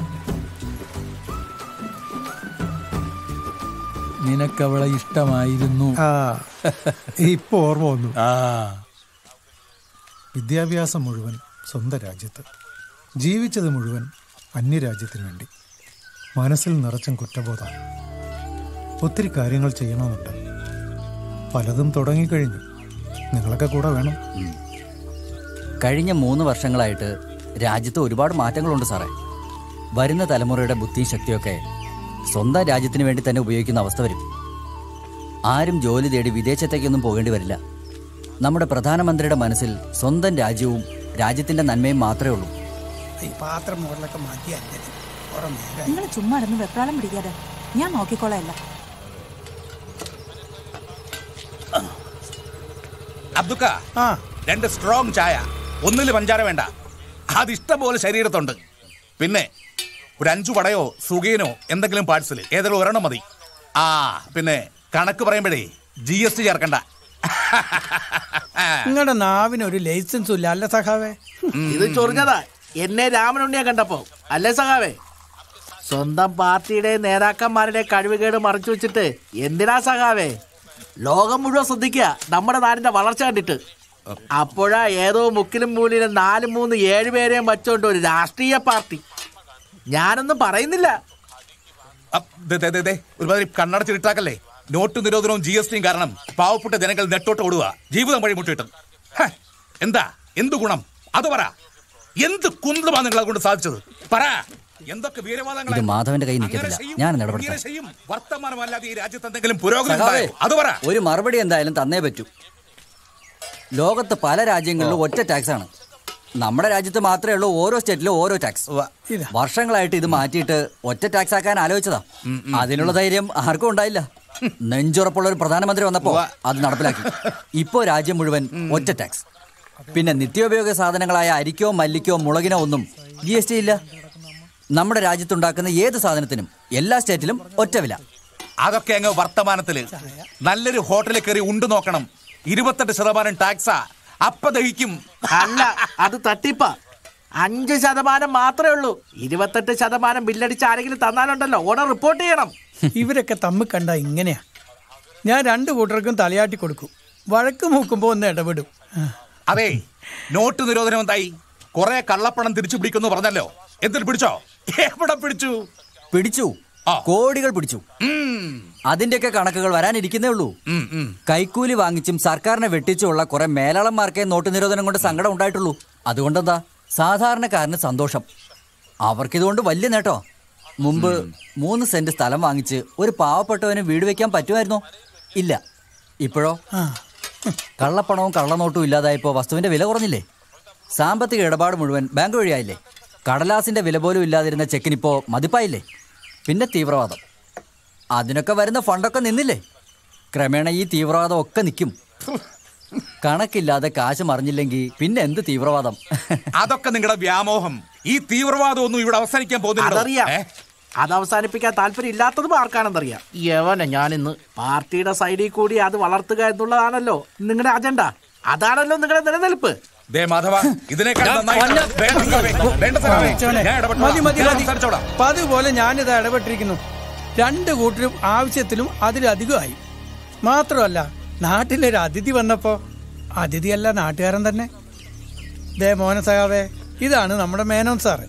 Speaker 5: നിനക്കവളെ ഇഷ്ടമായിരുന്നു
Speaker 7: ആ ഇപ്പൊ ഓർമ്മ വന്നു
Speaker 5: ആ
Speaker 7: വിദ്യാഭ്യാസം മുഴുവൻ സ്വന്തം രാജ്യത്ത് ജീവിച്ചത് മുഴുവൻ അന്യരാജ്യത്തിന് വേണ്ടി മനസ്സിൽ നിറച്ചും കുറ്റബോധം ഒത്തിരി കാര്യങ്ങൾ ചെയ്യണമെന്നുണ്ട് പലതും തുടങ്ങിക്കഴിഞ്ഞു നിങ്ങളൊക്കെ കൂടെ വേണം
Speaker 9: കഴിഞ്ഞ മൂന്ന് വർഷങ്ങളായിട്ട് രാജ്യത്ത് ഒരുപാട് മാറ്റങ്ങളുണ്ട് സാറേ വരുന്ന തലമുറയുടെ ബുദ്ധിയും ശക്തിയൊക്കെ സ്വന്തം രാജ്യത്തിന് വേണ്ടി തന്നെ ഉപയോഗിക്കുന്ന അവസ്ഥ വരും ആരും ജോലി തേടി വിദേശത്തേക്കൊന്നും പോകേണ്ടി വരില്ല നമ്മുടെ പ്രധാനമന്ത്രിയുടെ മനസ്സിൽ സ്വന്തം രാജ്യവും രാജ്യത്തിന്റെ നന്മയും മാത്രമേ ഉള്ളൂ
Speaker 4: ഈ പാത്രം മുകളിലൊക്കെ മതിയല്ലേ കുറെ നേരം
Speaker 10: നിങ്ങൾ ചുമ്മാ ഇടന്ന് വെപ്രാളം പിടിക്കാതെ ഞാൻ നോക്കിക്കോളാം എല്ലാം
Speaker 15: അബ്ദുക്ക രണ്ട് സ്ട്രോങ് ചായ ഒന്നില് പഞ്ചാര വേണ്ട അത് ഇഷ്ടം പോലെ ശരീരത്തുണ്ട് പിന്നെ ഒരു അഞ്ചു വടയോ സുഖീനോ എന്തെങ്കിലും പാഴ്സൽ ഏതെങ്കിലും ഒരെണ്ണം മതി ആ പിന്നെ കണക്ക് പറയുമ്പോഴേ ജി എസ് ടി ചേർക്കണ്ട
Speaker 4: നിങ്ങളുടെ നാവിന് ഒരു ലൈസൻസും ഇല്ല അല്ല സഖാവേ
Speaker 2: ഇത് ചൊറിഞ്ഞതാ എന്നെ രാമനുണ്ണിയെ കണ്ടപ്പോ അല്ലേ സഖാവേ സ്വന്തം പാർട്ടിയുടെ നേതാക്കന്മാരുടെ കഴിവുകേട് മറച്ചു വെച്ചിട്ട് എന്തിനാ സഖാവേ ലോകം മുഴുവൻ ശ്രദ്ധിക്കുക നമ്മുടെ നാടിന്റെ വളർച്ച കണ്ടിട്ട് അപ്പോഴാ ഏതോ മുക്കിലും മൂലിലും നാലും മൂന്ന് ഏഴ് പേരെയും വച്ചോണ്ട് ഒരു രാഷ്ട്രീയ പാർട്ടി ഞാനൊന്നും പറയുന്നില്ല
Speaker 15: ദേ, ദേ, ദേ, ദേ, ഒരുമാതിരി കണ്ണടച്ചിട്ടാക്കല്ലേ നോട്ട് നിരോധനവും ജി എസ് ടിയും കാരണം പാവപ്പെട്ട ജനങ്ങൾ നെട്ടോട്ട് ഓടുക ജീവിതം വഴി മുട്ടിട്ട് എന്താ എന്ത് ഗുണം അത് പറ എന്ത് കുന്തമാണ് നിങ്ങളെ കൊണ്ട് സാധിച്ചത് പറ എന്തൊക്കെ വീരവാദങ്ങളാ
Speaker 9: ഇത് മാധവന്റെ കയ്യിൽ നിൽക്കത്തില്ല ഞാൻ ഇടപെടട്ടെ
Speaker 15: ഇങ്ങനെ ചെയ്യും വർത്തമാനമല്ലാതെ ഈ രാജ്യത്ത് എന്തെങ്കിലും പുരോഗതി
Speaker 9: സഖാവേ,
Speaker 15: ഉണ്ടായോ? അത് പറ
Speaker 9: ഒരു മറുപടി എന്തായാലും തന്നേ പറ്റൂ ലോകത്ത് പല രാജ്യങ്ങളിലും ഒറ്റ ടാക്സ് ആണ് നമ്മുടെ രാജ്യത്ത് മാത്രമേ ഉള്ളൂ ഓരോ സ്റ്റേറ്റിലും ഓരോ ടാക്സ് വർഷങ്ങളായിട്ട് ഇത് മാറ്റിയിട്ട് ഒറ്റ ടാക്സ് ആക്കാൻ ആലോചിച്ചതാ അതിനുള്ള ധൈര്യം ആർക്കും ഉണ്ടായില്ല നെഞ്ചുറപ്പുള്ള ഒരു പ്രധാനമന്ത്രി വന്നപ്പോ അത് നടപ്പിലാക്കി ഇപ്പോ രാജ്യം മുഴുവൻ ഒറ്റ ടാക്സ് പിന്നെ നിത്യോപയോഗ സാധനങ്ങളായ അരിക്കോ മല്ലിക്കോ മുളകിനോ ഒന്നും ജി എസ് ടി ഇല്ല നമ്മുടെ രാജ്യത്തുണ്ടാക്കുന്ന ഏത് സാധനത്തിനും എല്ലാ സ്റ്റേറ്റിലും ഒറ്റ വില
Speaker 15: അതൊക്കെ അങ്ങ് വർത്തമാനത്തില് നല്ലൊരു ഹോട്ടലിൽ കയറി ഉണ്ട് നോക്കണം ഇരുപത്തെട്ട് ശതമാനം ടാക്സാ അപ്പ ദഹിക്കും
Speaker 2: അല്ല അത് തട്ടിപ്പാ അഞ്ച് ശതമാനം മാത്രമേ ഉള്ളൂ ഇരുപത്തെട്ട് ശതമാനം ബില്ലടിച്ച് ആരെങ്കിലും തന്നാലുണ്ടല്ലോ ഓണർ റിപ്പോർട്ട് ചെയ്യണം
Speaker 4: ഇവരൊക്കെ തമ്മിൽ കണ്ട ഇങ്ങനെയാ ഞാൻ രണ്ടു കൂട്ടർക്കും തലയാട്ടി കൊടുക്കും വഴക്ക് മൂക്കുമ്പോ ഒന്ന് ഇടപെടും
Speaker 15: അതെ നോട്ട് നിരോധനം എന്തായി കുറെ കള്ളപ്പണം തിരിച്ചു പിടിക്കുന്നു പറഞ്ഞല്ലോ എന്തിൽ പിടിച്ചോ എവിടെ പിടിച്ചു
Speaker 9: പിടിച്ചു കോടികൾ പിടിച്ചു അതിന്റെയൊക്കെ കണക്കുകൾ വരാനിരിക്കുന്നേ ഉള്ളൂ കൈക്കൂലി വാങ്ങിച്ചും സർക്കാരിനെ വെട്ടിച്ചുള്ള കുറെ മേലാളന്മാർക്കേ നോട്ട് നിരോധനം കൊണ്ട് സങ്കടം ഉണ്ടായിട്ടുള്ളൂ അതുകൊണ്ടെന്താ സാധാരണക്കാരന് സന്തോഷം അവർക്കിതുകൊണ്ട് വലിയ നേട്ടോ മുമ്പ് മൂന്ന് സെന്റ് സ്ഥലം വാങ്ങിച്ച് ഒരു പാവപ്പെട്ടവന് വീട് വെക്കാൻ പറ്റുമായിരുന്നോ ഇല്ല ഇപ്പോഴോ കള്ളപ്പണവും കള്ളനോട്ടും ഇല്ലാതായപ്പോ വസ്തുവിന്റെ വില കുറഞ്ഞില്ലേ സാമ്പത്തിക ഇടപാട് മുഴുവൻ ബാങ്ക് വഴിയായില്ലേ കടലാസിന്റെ വില പോലും ഇല്ലാതിരുന്ന ചെക്കിനിപ്പോ മതിപ്പായില്ലേ പിന്നെ തീവ്രവാദം അതിനൊക്കെ വരുന്ന ഫണ്ടൊക്കെ നിന്നില്ലേ ക്രമേണ ഈ തീവ്രവാദം ഒക്കെ നിൽക്കും കണക്കില്ലാതെ കാശ് മറിഞ്ഞില്ലെങ്കിൽ പിന്നെ എന്ത് തീവ്രവാദം
Speaker 15: അതൊക്കെ നിങ്ങളുടെ വ്യാമോഹം ഈ തീവ്രവാദം ഒന്നും ഇവിടെ അവസാനിക്കാൻ പോകുന്നില്ല
Speaker 2: അതറിയാം അത് അവസാനിപ്പിക്കാൻ താല്പര്യം ഇല്ലാത്തതും ആർക്കാണെന്നറിയാം യവനെ ഞാനിന്ന് പാർട്ടിയുടെ സൈഡിൽ കൂടി അത് വളർത്തുക എന്നുള്ളതാണല്ലോ നിങ്ങളുടെ അജണ്ട അതാണല്ലോ നിങ്ങളുടെ നിലനിൽപ്പ്
Speaker 15: ദേ മാധവ ഇതിനേക്കാൾ നന്നായി വേണ്ട സഖാവേ, വേണ്ട സഖാവേ. ഞാൻ ഇടപെട്ടോളാം.
Speaker 4: മതി മതി
Speaker 15: ഞാൻ
Speaker 4: മതി
Speaker 15: സംസാരിച്ചോളാം.
Speaker 4: അപ്പൊ അതുപോലെ ഞാനിത് ഇടപെട്ടിരിക്കുന്നു രണ്ട് കൂട്ടരും ആവശ്യത്തിലും അതിലധികമായി മാത്രമല്ല നാട്ടിലൊരു അതിഥി വന്നപ്പോ അതിഥിയല്ല നാട്ടുകാരൻ തന്നെ ദേ മോന സഹാവേ ഇതാണ് നമ്മുടെ മേനോൻ സാറ്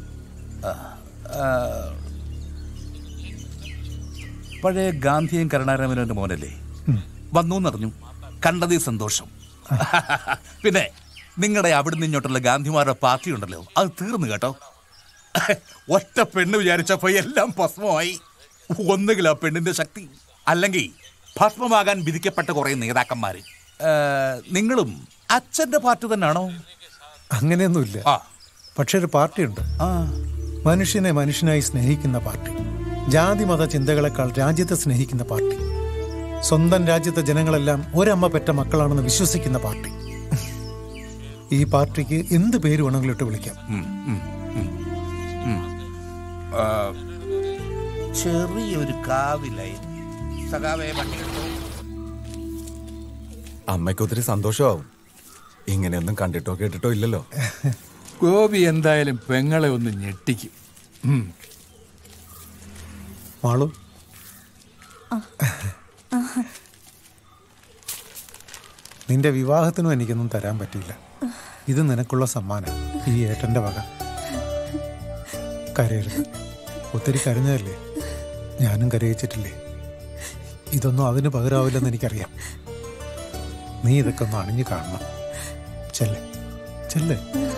Speaker 15: പഴയ ഗാന്ധിയും കരുണാരാമനും മോനല്ലേ വന്നു എന്നറിഞ്ഞു കണ്ടതിൽ സന്തോഷം പിന്നെ നിങ്ങളുടെ അവിടുന്ന് ഇങ്ങോട്ടുള്ള ഗാന്ധിമാരുടെ പാർട്ടി ഉണ്ടല്ലോ അത് തീർന്നു കേട്ടോ ഒറ്റ പെണ്ണ് വിചാരിച്ചപ്പോ എല്ലാം ഭസ്മമായി ഒന്നുകിൽ ആ പെണ്ണിന്റെ ശക്തി അല്ലെങ്കിൽ ഭസ്മമാകാൻ വിധിക്കപ്പെട്ട കുറെ നേതാക്കന്മാര് ഏ, നിങ്ങളും അച്ഛന്റെ പാർട്ടി തന്നെയാണോ
Speaker 7: അങ്ങനെയൊന്നുമില്ല പക്ഷെ ഒരു പാർട്ടിയുണ്ട് മനുഷ്യനെ മനുഷ്യനായി സ്നേഹിക്കുന്ന പാർട്ടി ജാതി മത ചിന്തകളെക്കാൾ രാജ്യത്തെ സ്നേഹിക്കുന്ന പാർട്ടി സ്വന്തം രാജ്യത്തെ ജനങ്ങളെല്ലാം ഒരമ്മ പെറ്റ മക്കളാണെന്ന് വിശ്വസിക്കുന്ന പാർട്ടി ഈ പാർട്ടിക്ക് എന്ത് പേര് വേണമെങ്കിലും ഇട്ട് വിളിക്കാം
Speaker 15: ആ, ചെറിയൊരു കാവിലായി സഖാവേ വണ്ടി എടുത്തോ.
Speaker 16: അമ്മയ്ക്ക് ഒത്തിരി സന്തോഷമാവും ഇങ്ങനെയൊന്നും കണ്ടിട്ടോ കേട്ടിട്ടോ ഇല്ലല്ലോ
Speaker 5: ഗോപി എന്തായാലും പെങ്ങളെ ഒന്ന് ഞെട്ടിക്കും ഉം.
Speaker 7: മാളു നിന്റെ വിവാഹത്തിനും എനിക്കൊന്നും തരാൻ പറ്റില്ല ഇത് നിനക്കുള്ള സമ്മാനം ഈ ഏട്ടന്റെ വക കരയരുത് ഒത്തിരി കരഞ്ഞതല്ലേ ഞാനും കരയിച്ചിട്ടില്ലേ ഇതൊന്നും അതിന് പകരാവില്ലെന്ന് എനിക്കറിയാം നീ ഇതൊക്കെ ഒന്ന് അണിഞ്ഞു കാണണം ചെല്ലേ ചെല്ലേ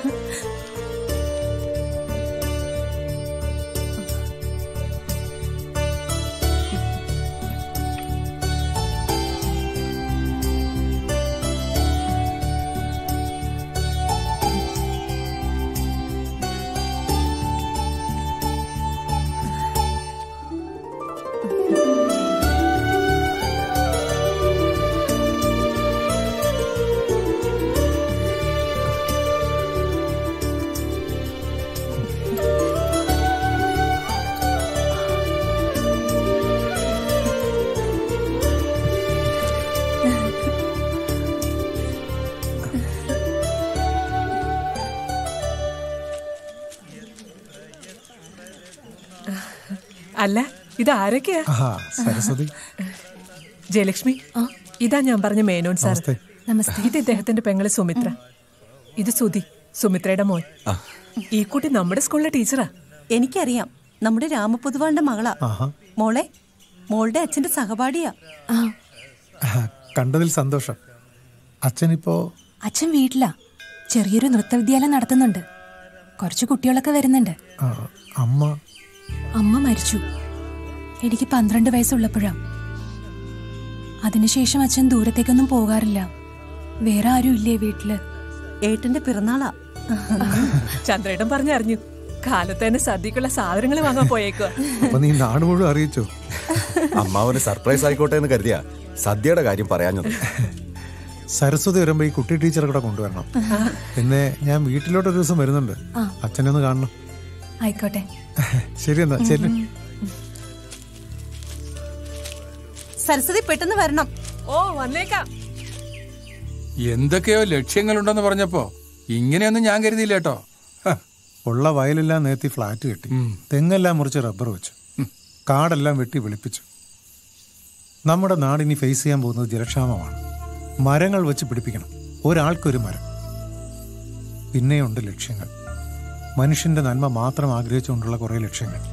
Speaker 11: അല്ല ഇത് ആരൊക്കെയാ
Speaker 7: ആഹാ സരസ്വതി
Speaker 11: ജയലക്ഷ്മി ഇതാ ഞാൻ പറഞ്ഞ മേനോൻ സാർ
Speaker 7: നമസ്തേ.
Speaker 11: നമസ്തേ ഇത് ഇദ്ദേഹത്തിന്റെ പെങ്ങള് സുമിത്ര ഇത് സുധി സുമിത്രയുടെ മോൻ ഈ കുട്ടി നമ്മുടെ സ്കൂളിലെ ടീച്ചറാ
Speaker 17: എനിക്കറിയാം നമ്മുടെ രാമപൊതുവാളുടെ മകളാ
Speaker 7: ആഹാ
Speaker 17: മോളെ മോളുടെ അച്ഛന്റെ സഹപാഠിയാ
Speaker 7: ആഹാ, കണ്ടതിൽ സന്തോഷം അച്ഛനിപ്പോ
Speaker 18: അച്ഛൻ വീട്ടിലാ ചെറിയൊരു നൃത്തവിദ്യാലയം നടത്തുന്നുണ്ട് കുറച്ച് കുട്ടികളൊക്കെ വരുന്നുണ്ട്
Speaker 7: ആ, അമ്മ
Speaker 18: അമ്മ മരിച്ചു എനിക്ക് പന്ത്രണ്ട് വയസ്സുള്ളപ്പോഴാ അതിനുശേഷം അച്ഛൻ ദൂരത്തേക്കൊന്നും പോകാറില്ല വേറെ ആരും ഇല്ലേ വീട്ടില്
Speaker 17: ഏട്ടന്റെ പിറന്നാളാ
Speaker 11: ചന്ദ്രേട്ടൻ പറഞ്ഞറിഞ്ഞു കാലത്ത് തന്നെ സദ്യക്കുള്ള സാധനങ്ങൾ വാങ്ങാൻ പോയേക്കുക
Speaker 7: അപ്പൊ നീ നാട് മുഴുവൻ അറിയിച്ചോ
Speaker 16: അമ്മാവന് സർപ്രൈസ് ആയിക്കോട്ടെ എന്ന് കരുതിയാ സദ്യയുടെ കാര്യം പറയാഞ്ഞത്
Speaker 7: സരസ്വതി വരുമ്പോ ഈ കുട്ടി ടീച്ചറെ കൂടെ കൊണ്ടുവരണം പിന്നെ ഞാൻ വീട്ടിലോട്ട് ഒരു ദിവസം വരുന്നുണ്ട്
Speaker 18: ആ.
Speaker 7: അച്ഛനെ ഒന്ന് കാണണം
Speaker 18: ആയിക്കോട്ടെ
Speaker 7: ശരി എന്നാ ചെല്ലു
Speaker 17: സരസ്വതി പെട്ടെന്ന് വരണം
Speaker 11: ഓ വന്നേക്കാം
Speaker 5: എന്തൊക്കെയോ ലക്ഷ്യങ്ങളുണ്ടെന്ന് പറഞ്ഞപ്പോ ഇങ്ങനെയൊന്നും ഞാൻ കരുതിയില്ല കേട്ടോ
Speaker 7: ഉള്ള വയലെല്ലാം നേത്തി ഫ്ലാറ്റ് കെട്ടി തെങ്ങെല്ലാം മുറിച്ച് റബ്ബർ വെച്ചു കാടെല്ലാം വെട്ടി വെളുപ്പിച്ചു നമ്മുടെ നാടിനി ഫേസ് ചെയ്യാൻ പോകുന്നത് ജലക്ഷാമമാണ് മരങ്ങൾ വെച്ച് പിടിപ്പിക്കണം ഒരാൾക്കൊരു മരം പിന്നെയുണ്ട് ലക്ഷ്യങ്ങൾ മനുഷ്യന്റെ നന്മ മാത്രം ആഗ്രഹിച്ചുകൊണ്ടുള്ള കുറെ ലക്ഷ്യങ്ങൾ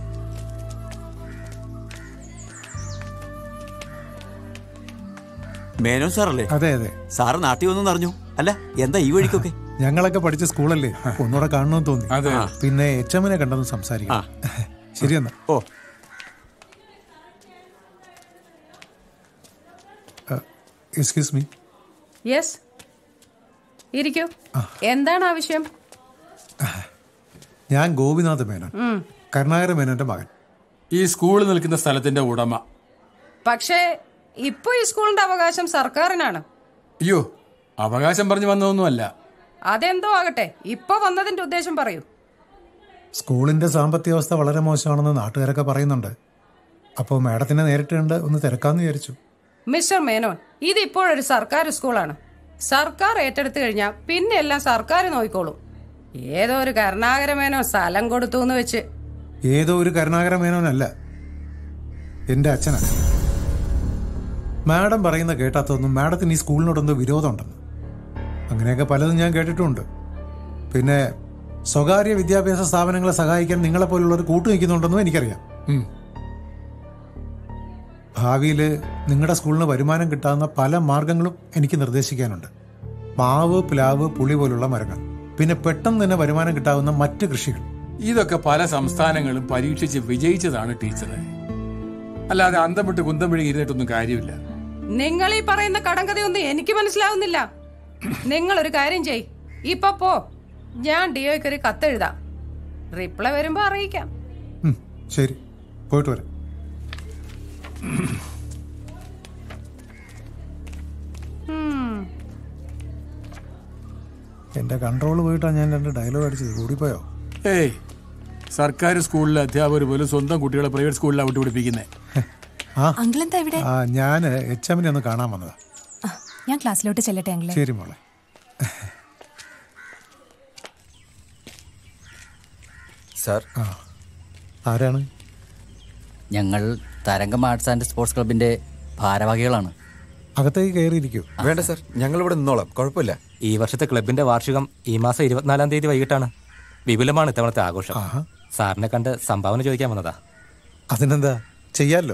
Speaker 12: മേനോൻ സാറല്ലേ
Speaker 7: അതെ അതെ
Speaker 12: സാറ് നാട്ടിൽ വന്നു അറിഞ്ഞു അല്ല എന്താ ഈ വഴിക്കൊക്കെ
Speaker 7: ഞങ്ങളൊക്കെ പഠിച്ച സ്കൂളല്ലേ ഒന്നുകൂടെ കാണണമെന്ന് തോന്നി
Speaker 5: അതെ.
Speaker 7: പിന്നെ എച്ച് എമ്മിനെ കണ്ടെന്ന് സംസാരിക്കാം ശരി എന്നാ
Speaker 12: ഓ
Speaker 7: എക്സ്ക്യൂസ് മീ
Speaker 19: യെസ് ഇരിക്കൂ എന്താണ് ആവശ്യം
Speaker 7: ഞാൻ ഗോപിനാഥ് മേനോൻ
Speaker 19: ഉം.
Speaker 7: കരുണാകര മേനോന്റെ മകൻ
Speaker 5: ഈ സ്കൂൾ നിൽക്കുന്ന സ്ഥലത്തിന്റെ ഉടമ
Speaker 19: പക്ഷേ ഇപ്പൊ ഈ സ്കൂളിന്റെ അവകാശം സർക്കാരിനാണ്
Speaker 5: അയ്യോ അവകാശം പറഞ്ഞു വന്നതൊന്നുമല്ല
Speaker 19: അതെന്തോ ആകട്ടെ ഇപ്പൊ വന്നതിന്റെ ഉദ്ദേശം പറയൂ
Speaker 7: സ്കൂളിന്റെ സാമ്പത്തിക അവസ്ഥ വളരെ മോശമാണെന്ന് നാട്ടുകാരൊക്കെ പറയുന്നുണ്ട് അപ്പോൾ മാഡത്തിനെ നേരിട്ട് കണ്ട് ഒന്ന് തിരക്കാന്ന് വിചാരിച്ചു
Speaker 19: മിസ്റ്റർ മേനോൻ ഇത് ഇപ്പോഴൊരു സർക്കാർ സ്കൂളാണ് സർക്കാർ ഏറ്റെടുത്തു കഴിഞ്ഞാൽ പിന്നെ എല്ലാം സർക്കാർ നോക്കിക്കോളും ഏതോ ഒരു കരുണാകര മേനോൻ സ്ഥലം കൊടുത്തു എന്ന് വെച്ച്
Speaker 7: ഏതോ ഒരു കരുണാകര മേനോനല്ല എൻ്റെ അച്ഛനാണ് മാഡം പറയുന്ന കേട്ടാത്തൊന്നും മാഡത്തിന് ഈ സ്കൂളിനോടൊന്ന് വിരോധമുണ്ടെന്ന് അങ്ങനെയൊക്കെ പലതും ഞാൻ കേട്ടിട്ടുണ്ട് പിന്നെ സ്വകാര്യ വിദ്യാഭ്യാസ സ്ഥാപനങ്ങളെ സഹായിക്കാൻ നിങ്ങളെപ്പോലുള്ളവർ കൂട്ടു നിൽക്കുന്നുണ്ടെന്നും എനിക്കറിയാം
Speaker 5: ഉം.
Speaker 7: ഭാവിയിൽ നിങ്ങളുടെ സ്കൂളിന് വരുമാനം കിട്ടാവുന്ന പല മാർഗങ്ങളും എനിക്ക് നിർദ്ദേശിക്കാനുണ്ട് മാവ് പ്ലാവ് പുളി പോലുള്ള മരങ്ങൾ പിന്നെ പെട്ടെന്ന് തന്നെ വരുമാനം കിട്ടാവുന്ന മറ്റ് കൃഷികൾ
Speaker 5: ഇതൊക്കെ പല സംസ്ഥാനങ്ങളും പരീക്ഷിച്ച് വിജയിച്ചതാണ് ടീച്ചറെ അല്ലാതെ അന്തം വിട്ട് കുന്തം വിഴുകി ഇരുന്നിട്ടൊന്നും കാര്യമില്ല
Speaker 19: നിങ്ങൾ ഈ പറയുന്ന കടങ്കഥയൊന്നും എനിക്ക് മനസ്സിലാവുന്നില്ല നിങ്ങൾ ഒരു കാര്യം ചെയ് ഇപ്പൊ പോ ഞാൻ ഡിയോയ്ക്ക് ഒരു കത്തെഴുതാം റിപ്ലൈ വരുമ്പോ അറിയിക്കാം
Speaker 7: ഉം, ശരി പോയിട്ട് വരാം
Speaker 19: ഉം.
Speaker 7: എൻ്റെ കൺട്രോൾ പോയിട്ടാണ് ഞാൻ രണ്ട് ഡയലോഗ് അടിച്ചത് കൂടിപ്പോയോ
Speaker 5: ഏയ് സർക്കാർ സ്കൂളിലെ അധ്യാപകർ പോലും സ്വന്തം കുട്ടികളെ പ്രൈവറ്റ് സ്കൂളിലാണ് വിട്ടു പിടിപ്പിക്കുന്നത്
Speaker 7: ആ
Speaker 18: അങ്കിൾ എന്താ ഇവിടെ
Speaker 7: ആ ഞാൻ എച്ച് എമ്മിനെ ഒന്ന് കാണാൻ വന്നതാ
Speaker 18: ആ, ഞാൻ ക്ലാസ്സിലോട്ട് ചെല്ലട്ടെ അങ്കിളെ
Speaker 7: ശരി മോളെ
Speaker 16: സാർ
Speaker 7: ആ ആരാണ്
Speaker 9: ഞങ്ങൾ തരംഗം ആർട്സ് ആൻഡ് സ്പോർട്സ് ക്ലബിന്റെ ഭാരവാഹികളാണ്
Speaker 7: അകത്തേക്ക് കയറിയിരിക്കൂ
Speaker 16: വേണ്ട സാർ ഞങ്ങൾ ഇവിടെ നിന്നോളാം കുഴപ്പമില്ല
Speaker 20: ഈ വർഷത്തെ ക്ലബിന്റെ വാർഷികം ഈ മാസം ഇരുപത്തിനാലാം തീയതി വൈകിട്ടാണ് വിപുലമാണ് ഇത്തവണത്തെ ആഘോഷം സാറിനെ കണ്ട് സംഭാവന ചോദിക്കാൻ വന്നതാ
Speaker 7: അതിനെന്താ ചെയ്യാലോ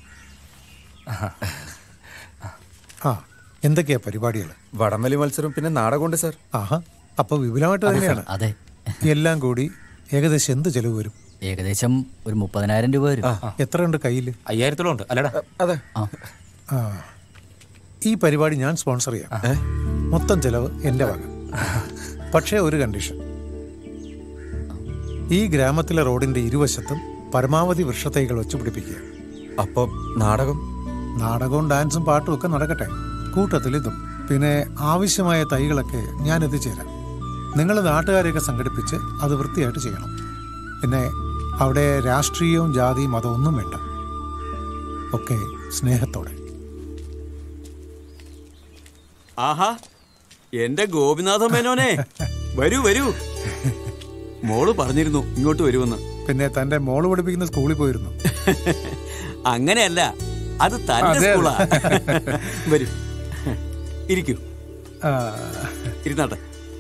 Speaker 7: ആ എന്തൊക്കെയാ പരിപാടികൾ
Speaker 16: വടംവലി മത്സരം പിന്നെ നാടകമുണ്ട് സാർ
Speaker 7: ആഹാ അപ്പൊ വിപുലമായിട്ട്
Speaker 9: അതെ,
Speaker 7: തന്നെയാണ്
Speaker 9: സർ, അതെ.
Speaker 7: എല്ലാം കൂടി ഏകദേശം എന്ത് ചെലവ് വരും
Speaker 9: ഏകദേശം ഒരു മുപ്പതിനായിരം രൂപ വരും
Speaker 7: എത്രയുണ്ട് കയ്യിൽ
Speaker 20: അയ്യായിരത്തോളം ഉണ്ട് അല്ലടാ
Speaker 16: അതെ
Speaker 7: ആ ഈ പരിപാടി ഞാൻ സ്പോൺസർ ചെയ്യാം മൊത്തം ചെലവ് എൻ്റെ വക പക്ഷേ ഒരു കണ്ടീഷൻ ഈ ഗ്രാമത്തിലെ റോഡിന്റെ ഇരുവശത്തും പരമാവധി വൃക്ഷത്തൈകൾ വെച്ച് പിടിപ്പിക്കുക
Speaker 16: അപ്പം നാടകം
Speaker 7: നാടകവും ഡാൻസും പാട്ടും ഒക്കെ നടക്കട്ടെ കൂട്ടത്തിൽ ഇതും പിന്നെ ആവശ്യമായ തൈകളൊക്കെ ഞാൻ എത്തിച്ചേരാം നിങ്ങൾ നാട്ടുകാരെയൊക്കെ സംഘടിപ്പിച്ച് അത് വൃത്തിയായിട്ട് ചെയ്യണം പിന്നെ അവിടെ രാഷ്ട്രീയവും ജാതിയും മതവും ഒന്നും വേണ്ട ഒക്കെ സ്നേഹത്തോടെ
Speaker 12: ആഹാ എന്റെ ഗോപിനാഥ മേനോനെ വരൂ വരൂ മോള് പറഞ്ഞിരുന്നു ഇങ്ങോട്ട് വരുമെന്ന്
Speaker 7: പിന്നെ തന്റെ മോള് പഠിപ്പിക്കുന്ന സ്കൂളിൽ പോയിരുന്നു
Speaker 12: അങ്ങനെയല്ല അത് തന്റെ
Speaker 7: അതെ, അതെ.
Speaker 12: സ്കൂളാ വരൂ ഇരിക്കൂ
Speaker 7: ആ,
Speaker 12: ഇരുന്നാട്ടെ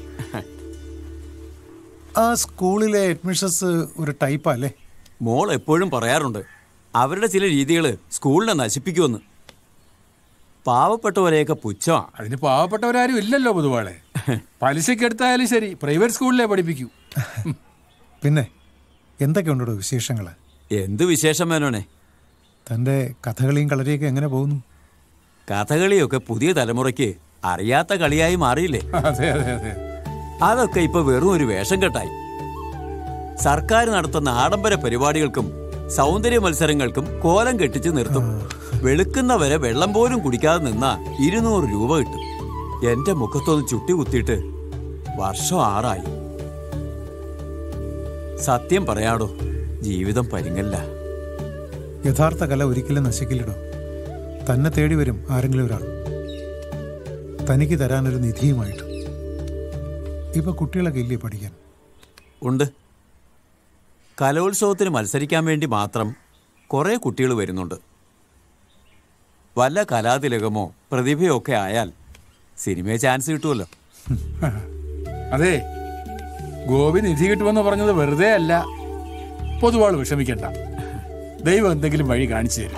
Speaker 7: ആ സ്കൂളിലെ അഡ്മിഷൻസ് ഒരു ടൈപ്പാ അല്ലേ
Speaker 12: മോൾ എപ്പോഴും പറയാറുണ്ട് അവരുടെ ചില രീതികൾ സ്കൂളിനെ നശിപ്പിക്കുമെന്ന് പാവപ്പെട്ടവരെയൊക്കെ പുച്ഛമാ
Speaker 5: അതിന് പാവപ്പെട്ടവരാരും ഇല്ലല്ലോ പൊതുവാളെ പലിശക്ക് എടുത്തായാലും ശരി പ്രൈവറ്റ് സ്കൂളിലേ പഠിപ്പിക്കൂ
Speaker 7: പിന്നെ എന്തൊക്കെയുണ്ടോ വിശേഷങ്ങൾ
Speaker 12: എന്ത് വിശേഷം മേനോനെ
Speaker 7: തന്റെ കഥകളിയും കളരിയൊക്കെ എങ്ങനെ പോകുന്നു
Speaker 12: കഥകളിയൊക്കെ പുതിയ തലമുറയ്ക്ക് അറിയാത്ത കളിയായി മാറിയില്ലേ
Speaker 5: അതെ അതെ അതെ
Speaker 12: അതൊക്കെ ഇപ്പൊ വെറും ഒരു വേഷം കെട്ടായി സർക്കാർ നടത്തുന്ന ആഡംബര പരിപാടികൾക്കും സൗന്ദര്യ മത്സരങ്ങൾക്കും കോലം കെട്ടിച്ച് നിർത്തും വെളുക്കുന്നവരെ വെള്ളം പോലും കുടിക്കാതെ നിന്നാ ഇരുന്നൂറ് രൂപ കിട്ടും എന്റെ മുഖത്തൊന്ന് ചുട്ടി കുത്തിയിട്ട് വർഷം ആറായി സത്യം പറയാടോ ജീവിതം പരിങ്ങല്ല
Speaker 7: യഥാർത്ഥ കല ഒരിക്കലും നശിക്കില്ലടോ തന്നെ തേടി വരും ആരെങ്കിലും ഒരാൾ തനിക്ക് തരാനൊരു നിധിയുമായിട്ട് ഇപ്പൊ കുട്ടികളൊക്കെ ഇല്ലേ പഠിക്കാൻ
Speaker 12: ഉണ്ട് കലോത്സവത്തിന് മത്സരിക്കാൻ വേണ്ടി മാത്രം കുറേ കുട്ടികൾ വരുന്നുണ്ട് വല്ല കലാതിലകമോ പ്രതിഭയോ ഒക്കെ ആയാൽ സിനിമയെ ചാൻസ് കിട്ടുമല്ലോ
Speaker 5: അതെ ഗോപി നിധി കിട്ടുമെന്ന് പറഞ്ഞത് വെറുതെ അല്ല പൊതുവാൾ വിഷമിക്കണ്ട ദൈവം എന്തെങ്കിലും വഴി കാണിച്ചു തരും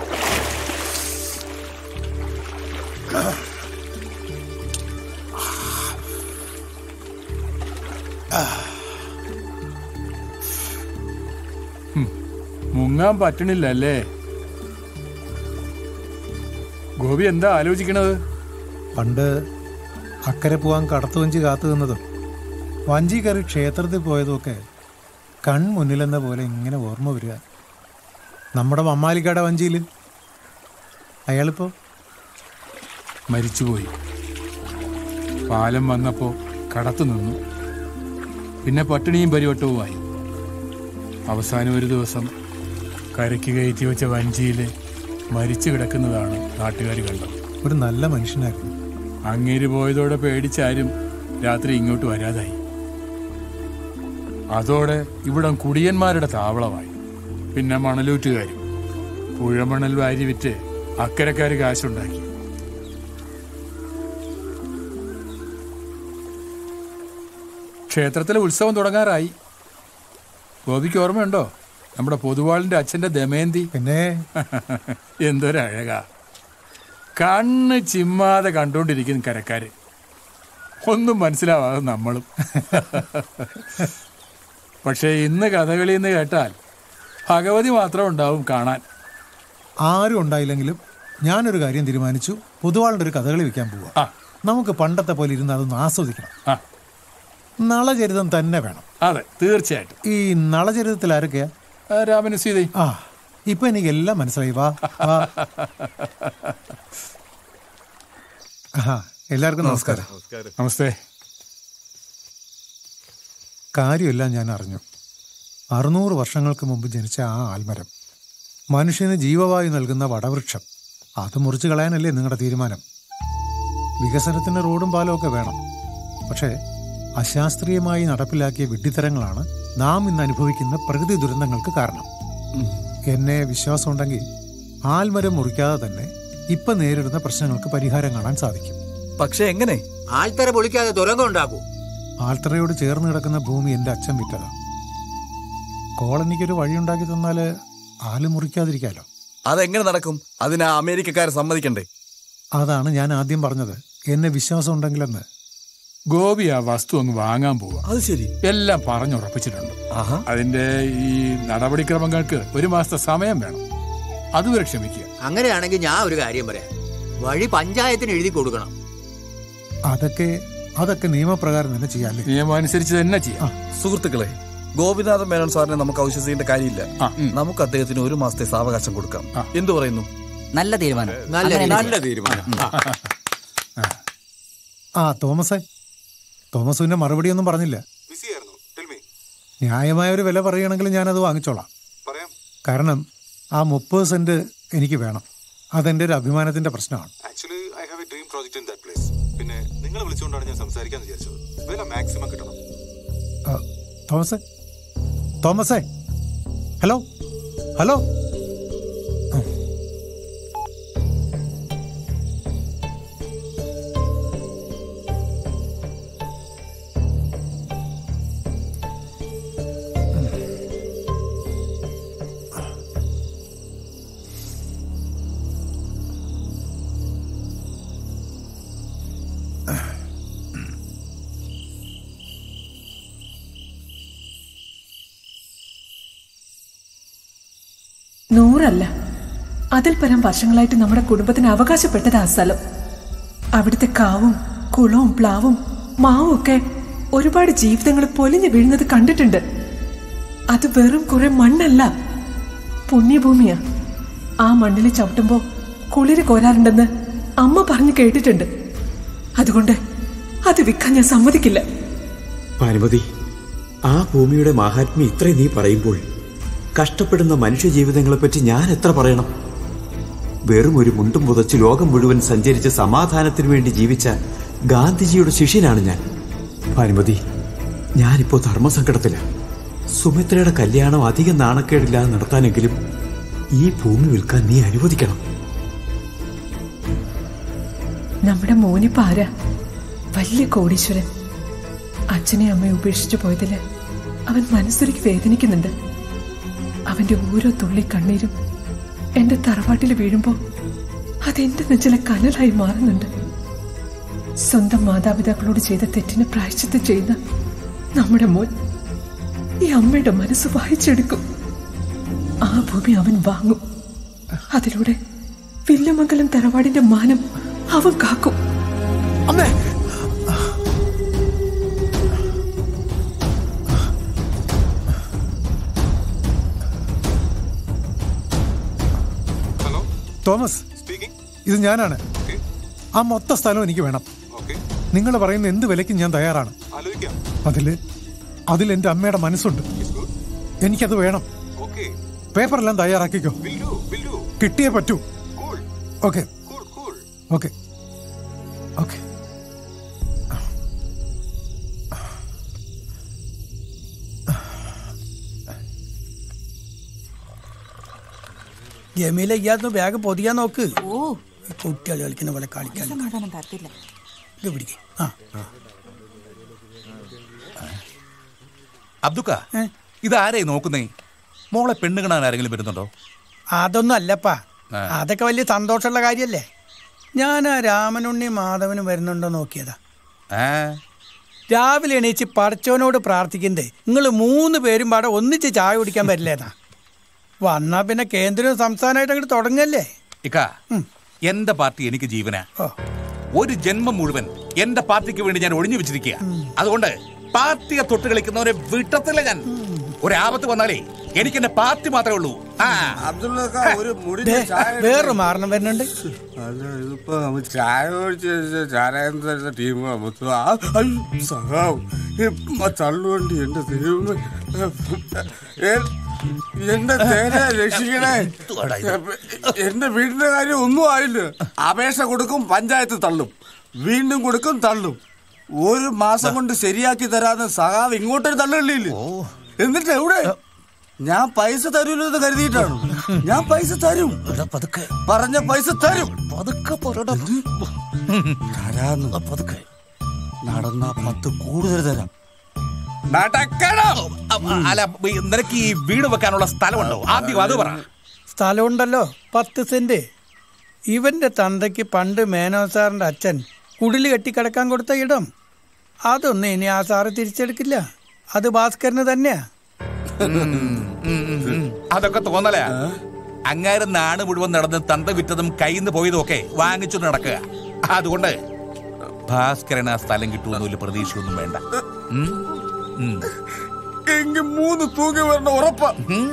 Speaker 5: ഹും, മുങ്ങാൻ പറ്റണില്ല അല്ലേ ഗോപി എന്താ ആലോചിക്കണത്
Speaker 7: പണ്ട് അക്കരെ പോവാൻ കടത്തുവഞ്ചി കാത്തു നിന്നതും വഞ്ചി കയറി ക്ഷേത്രത്തിൽ പോയതുമൊക്കെ കൺമുന്നിലെന്ന പോലെ ഇങ്ങനെ ഓർമ്മ വരിക നമ്മുടെ മമ്മാലിക്കാട വഞ്ചിയിൽ അയാളിപ്പോൾ
Speaker 5: മരിച്ചുപോയി പാലം വന്നപ്പോൾ കടത്തു നിന്നു പിന്നെ പട്ടിണിയും പരിവട്ടവുമായി അവസാനം ഒരു ദിവസം കരയ്ക്ക് കയറ്റി വെച്ച വഞ്ചിയിൽ മരിച്ചു കിടക്കുന്നതാണ് നാട്ടുകാർ കണ്ടത്
Speaker 7: ഒരു നല്ല മനുഷ്യനായിരുന്നു
Speaker 5: അങ്ങേര് പോയതോടെ പേടിച്ചാരും രാത്രി ഇങ്ങോട്ട് വരാതായി അതോടെ ഇവിടം കുടിയന്മാരുടെ താവളമായി പിന്നെ മണലൂറ്റുകാരും പുഴമണൽ വാരി വിറ്റ് അക്കരക്കാർ കാശുണ്ടാക്കി ക്ഷേത്രത്തിലെ ഉത്സവം തുടങ്ങാറായി ഗോപിക്ക് ഓർമ്മയുണ്ടോ നമ്മുടെ പൊതുവാളിന്റെ അച്ഛന്റെ ദമയന്തി
Speaker 7: പിന്നെ
Speaker 5: എന്തൊരഴക കണ്ണ് ചിമ്മാതെ കണ്ടുകൊണ്ടിരിക്കുന്ന കരക്കാര് ഒന്നും മനസ്സിലാവാതെ നമ്മളും പക്ഷേ ഇന്ന് കഥകളി എന്ന് കേട്ടാൽ ഭഗവതി മാത്രം ഉണ്ടാവും കാണാൻ
Speaker 7: ആരും ഉണ്ടായില്ലെങ്കിലും ഞാനൊരു കാര്യം തീരുമാനിച്ചു പൊതുവാളുടെ ഒരു കഥകളി വെക്കാൻ പോവാ നമുക്ക് പണ്ടത്തെ പോലെ ഇരുന്ന് അതൊന്ന് ആസ്വദിക്കണം നളചരിതം തന്നെ വേണം
Speaker 5: അതെ തീർച്ചയായിട്ടും
Speaker 7: ഈ നളചരിതത്തിൽ ആരൊക്കെയാ
Speaker 5: രാമന് സീതയും
Speaker 7: ആ ഇപ്പൊ എനിക്ക് എല്ലാം മനസ്സിലായി വാ വാ ആ എല്ലാവർക്കും നമസ്കാരം
Speaker 5: നമസ്തേ
Speaker 7: കാര്യമെല്ലാം ഞാൻ അറിഞ്ഞു അറുന്നൂറ് വർഷങ്ങൾക്ക് മുമ്പ് ജനിച്ച ആ ആൽമരം മനുഷ്യന് ജീവവായു നൽകുന്ന വടവൃക്ഷം അത് മുറിച്ചു കളയാനല്ലേ നിങ്ങളുടെ തീരുമാനം വികസനത്തിന് റോഡും പാലവും ഒക്കെ വേണം പക്ഷേ അശാസ്ത്രീയമായി നടപ്പിലാക്കിയ വിഡ്ഢിത്തരങ്ങളാണ് നാം ഇന്ന് അനുഭവിക്കുന്ന പ്രകൃതി ദുരന്തങ്ങൾക്ക് കാരണം എന്നെ വിശ്വാസമുണ്ടെങ്കിൽ ആൽമരം മുറിക്കാതെ തന്നെ ഇപ്പൊ നേരിടുന്ന പ്രശ്നങ്ങൾക്ക് പരിഹാരം കാണാൻ സാധിക്കും
Speaker 8: പക്ഷെ എങ്ങനെ ആൾത്തറ പൊളിക്കാതെ തുരങ്കം ഉണ്ടാക്കൂ
Speaker 7: ആൽത്തറയോട് ചേർന്ന് കിടക്കുന്ന ഭൂമി എന്റെ അച്ഛൻ വിറ്റതാ കോളനിക്കൊരു വഴിയുണ്ടാക്കി തന്നാല് ആല് മുറിക്കാതിരിക്കാലോ
Speaker 16: അതെങ്ങനെ നടക്കും അതിന് ആ അമേരിക്കക്കാരെ സമ്മതിക്കണ്ടേ
Speaker 7: അതാണ് ഞാൻ ആദ്യം പറഞ്ഞത് എന്നെ വിശ്വാസം ഉണ്ടെങ്കിലെന്ന്
Speaker 5: ഗോപി ആ വസ്തു അങ്ങ് വാങ്ങാൻ പോവാ
Speaker 16: അത് ശരി
Speaker 5: എല്ലാം പറഞ്ഞുറപ്പിച്ചിട്ടുണ്ട് അതിന്റെ ഈ നടപടിക്രമങ്ങൾക്ക് ഒരു മാസത്തെ സമയം വേണം അതുവരെ ക്ഷമിക്കുക
Speaker 8: അങ്ങനെയാണെങ്കിൽ ഞാൻ ഒരു കാര്യം പറയാം വഴി പഞ്ചായത്തിന് എഴുതി കൊടുക്കണം
Speaker 7: അതൊക്കെ അതൊക്കെ നിയമപ്രകാരം തന്നെ ചെയ്യാല്ലേ
Speaker 5: നിയമം അനുസരിച്ച് തന്നെ ചെയ്യാം
Speaker 16: സുഹൃത്തുക്കളെ ഗോപിനാഥൻ മേനോൻ സാറിനെ നമുക്ക് അവിശ്വസിക്കേണ്ട കാര്യമില്ല നമുക്ക് അദ്ദേഹത്തിന് ഒരു മാസത്തെ സാവകാശം കൊടുക്കാം എന്തു പറയുന്നു
Speaker 9: നല്ല തീരുമാനം
Speaker 8: നല്ല
Speaker 9: അങ്ങനെ
Speaker 8: നല്ല
Speaker 9: തന്നെ.
Speaker 8: തീരുമാനം
Speaker 7: ആ തോമസേ തോമസ് പിന്നെ മറുപടി ഒന്നും പറഞ്ഞില്ല ന്യായമായ ഒരു വില പറയുകയാണെങ്കിൽ ഞാനത് വാങ്ങിച്ചോളാം കാരണം ആ മുപ്പത് സെന്റ് എനിക്ക് വേണം അതെന്റെ ഒരു അഭിമാനത്തിന്റെ പ്രശ്നമാണ്
Speaker 6: actually I have a dream project in that place പിന്നെ നിങ്ങൾ വിളിച്ചുകൊണ്ടാണ് ഞാൻ സംസാരിക്കാന്ന് വിചാരിച്ചത് വില മാക്സിമം കിട്ടണം
Speaker 7: ആ, തോമസേ തോമസേ ഹലോ ഹലോ
Speaker 11: നൂറല്ല അതിൽ പരം വർഷങ്ങളായിട്ട് നമ്മുടെ കുടുംബത്തിന് അവകാശപ്പെട്ടത് ആ സ്ഥലം അവിടുത്തെ കാവും കുളവും പ്ലാവും മാവും ഒക്കെ ഒരുപാട് ജീവിതങ്ങൾ പൊലിഞ്ഞു വീഴുന്നത് കണ്ടിട്ടുണ്ട് അത് വെറും കുറെ മണ്ണല്ല പുണ്യഭൂമിയാ ആ മണ്ണിൽ ചവിട്ടുമ്പോ കുളിര് കോരാറുണ്ടെന്ന് അമ്മ പറഞ്ഞു കേട്ടിട്ടുണ്ട് അതുകൊണ്ട് അത് വിൽക്കാൻ ഞാൻ സമ്മതിക്കില്ല
Speaker 3: ഭാനുമതി ആ ഭൂമിയുടെ മാഹാത്മ്യം ഇത്രയും നീ പറയുമ്പോൾ കഷ്ടപ്പെടുന്ന മനുഷ്യജീവിതങ്ങളെപ്പറ്റി ഞാൻ എത്ര പറയണം വെറും ഒരു മുണ്ടും പുതച്ച് ലോകം മുഴുവൻ സഞ്ചരിച്ച് സമാധാനത്തിനു വേണ്ടി ജീവിച്ച ഗാന്ധിജിയുടെ ശിഷ്യനാണ് ഞാൻ ഭാനുമതി ഞാനിപ്പോ ധർമ്മസങ്കടത്തില സുമിത്രയുടെ കല്യാണം അധികം നാണക്കേടില്ലാതെ നടത്താനെങ്കിലും ഈ ഭൂമി വിൽക്കാൻ നീ അനുവദിക്കണം
Speaker 11: നമ്മുടെ മോനിപ്പ ആരാ വലിയ കോടീശ്വരൻ അച്ഛനെ അമ്മയെ ഉപേക്ഷിച്ചു പോയതില് അവൻ മനസ്സൊരുക്കി വേദനിക്കുന്നുണ്ട് അവന്റെ ഓരോ തുള്ളി കണ്ണീരും എന്റെ തറവാട്ടിൽ വീഴുമ്പോ അതെന്റെ നെഞ്ചിലെ കനലായി മാറുന്നുണ്ട് സ്വന്തം മാതാപിതാക്കളോട് ചെയ്ത തെറ്റിന് പ്രായശ്ചിത്തം ചെയ്യുന്ന നമ്മുടെ മോൻ ഈ അമ്മയുടെ മനസ്സ് വായിച്ചെടുക്കും ആ ഭൂമി അവൻ വാങ്ങും അതിലൂടെ വില്ലമംഗലം തറവാടിന്റെ മാനം അവൻ കാക്കും
Speaker 7: അമ്മേ തോമസ് ഇത് ഞാനാണ് ആ മൊത്ത സ്ഥലവും എനിക്ക് വേണം നിങ്ങൾ പറയുന്ന എന്ത് വിലയ്ക്കും ഞാൻ തയ്യാറാണ് അതില് അതിൽ എന്റെ അമ്മയുടെ മനസ്സുണ്ട് എനിക്കത് വേണം പേപ്പറെല്ലാം തയ്യാറാക്കിക്കോ കിട്ടിയേ പറ്റൂ ഓക്കെ ഓക്കെ ഓക്കെ
Speaker 4: ജമീല ഇയാന്ന് ബാഗ് പൊതിയാൻ നോക്ക്
Speaker 10: ഓ
Speaker 4: കുട്ടികൾ കളിക്കുന്ന പോലെ കളിക്കാൻ
Speaker 10: സമാധാനം തരത്തില്ല
Speaker 4: ഇത് പിടിക്ക് ആ
Speaker 15: അബ്ദുക്ക ഇതാരേ നോക്കുന്നേ മോളെ പെണ്ണ് കാണാൻ ആരെങ്കിലും വരുന്നുണ്ടോ
Speaker 4: അതൊന്നും അല്ലപ്പാ
Speaker 15: ആ.
Speaker 4: അതൊക്കെ വലിയ സന്തോഷമുള്ള കാര്യല്ലേ ഞാൻ ആ രാമനുണ്ണി മാധവനും വരുന്നുണ്ടോ നോക്കിയതാ
Speaker 15: ഏ
Speaker 4: രാവിലെ എണീച്ച് പടച്ചോനോട് പ്രാർത്ഥിക്കുന്നത് നിങ്ങൾ മൂന്ന് പേരും പാടെ ഒന്നിച്ച് ചായ കുടിക്കാൻ പറ്റില്ലേന്നാ വന്നാ പിന്നെ കേന്ദ്രവും സംസ്ഥാനമായിട്ട് അങ്ങോട്ട് തുടങ്ങല്ലേ
Speaker 15: ഇക്ക എന്റെ പാർട്ടി എനിക്ക് ജീവനാ ഒരു ജന്മം മുഴുവൻ എന്റെ പാർട്ടിക്ക് വേണ്ടി ഞാൻ ഒഴിഞ്ഞു വെച്ചിരിക്കുക അതുകൊണ്ട് പാർട്ടിയെ തൊട്ട് കളിക്കുന്നവരെ വിട്ടത്തില്ല ഞാൻ ഒരാപത്ത് വന്നാലേ എനിക്ക് എന്റെ പാർട്ടി മാത്രമേ ഉള്ളൂ ആ
Speaker 21: ഒരു
Speaker 4: ദേ, വേറൊരു മാറണം വരുന്നുണ്ട്
Speaker 21: അല്ല ഇതിപ്പോ നമ്മ ചായ കുടിച്ച് ചാരായം തരുന്ന ടീം മൊത്തം ആ, അയ്യോ, സഹാവ് ഇമ്മ തള്ളുവണ്ടി എന്റെ ദൈവമേ എ- എന്റെ തേനെ രക്ഷിക്കണേ എന്റെ വീടിന്റെ കാര്യം ഒന്നും ആയില്ല അപേക്ഷ കൊടുക്കും പഞ്ചായത്ത് തള്ളും വീണ്ടും കൊടുക്കും തള്ളും ഒരു മാസം കൊണ്ട് ശരിയാക്കി തരാന്ന് സഹാവ് ഇങ്ങോട്ടൊരു തള്ളില്ലേ എന്നിട്ട് എവിടെ ഞാൻ പൈസ തരൂലെന്ന് കരുതിയിട്ടാണ് ഞാൻ പൈസ തരും പറഞ്ഞ പൈസ തരും തരാന്ന് പതുക്കെ നടന്ന പത്ത് കൂടുതൽ തരാം
Speaker 15: നടക്കണം അ- അല്ല ഈ നിനക്ക് ഈ വീട് വെക്കാനുള്ള സ്ഥലമുണ്ടോ ആദ്യം അത് പറ
Speaker 4: സ്ഥലമുണ്ടല്ലോ പത്ത് സെന്റ് ഇവന്റെ തന്തയ്ക്ക് പണ്ട് മേനോ സാറിന്റെ അച്ഛൻ കുടില് കെട്ടിക്കിടക്കാൻ കൊടുത്ത ഇടം അതൊന്നും ഇനി ആ സാറ് തിരിച്ചെടുക്കില്ല അത് ഭാസ്കരന് തന്നെയാ
Speaker 15: ഉം, ഉം, ഉം. അതൊക്കെ തോന്നല അങ്ങാര് നാട് മുഴുവൻ നടന്ന് തന്ത വിറ്റതും കയ്യിന്ന് പോയതും ഒക്കെ വാങ്ങിച്ചു നടക്കുക അതുകൊണ്ട് ഭാസ്കരൻ ആ സ്ഥലം കിട്ടുമെന്ന് വലിയ പ്രതീക്ഷയൊന്നും വേണ്ട ഉം? ഉം.
Speaker 21: എങ്കിൽ മൂന്ന് തൂങ്ങി വരണ ഉറപ്പാ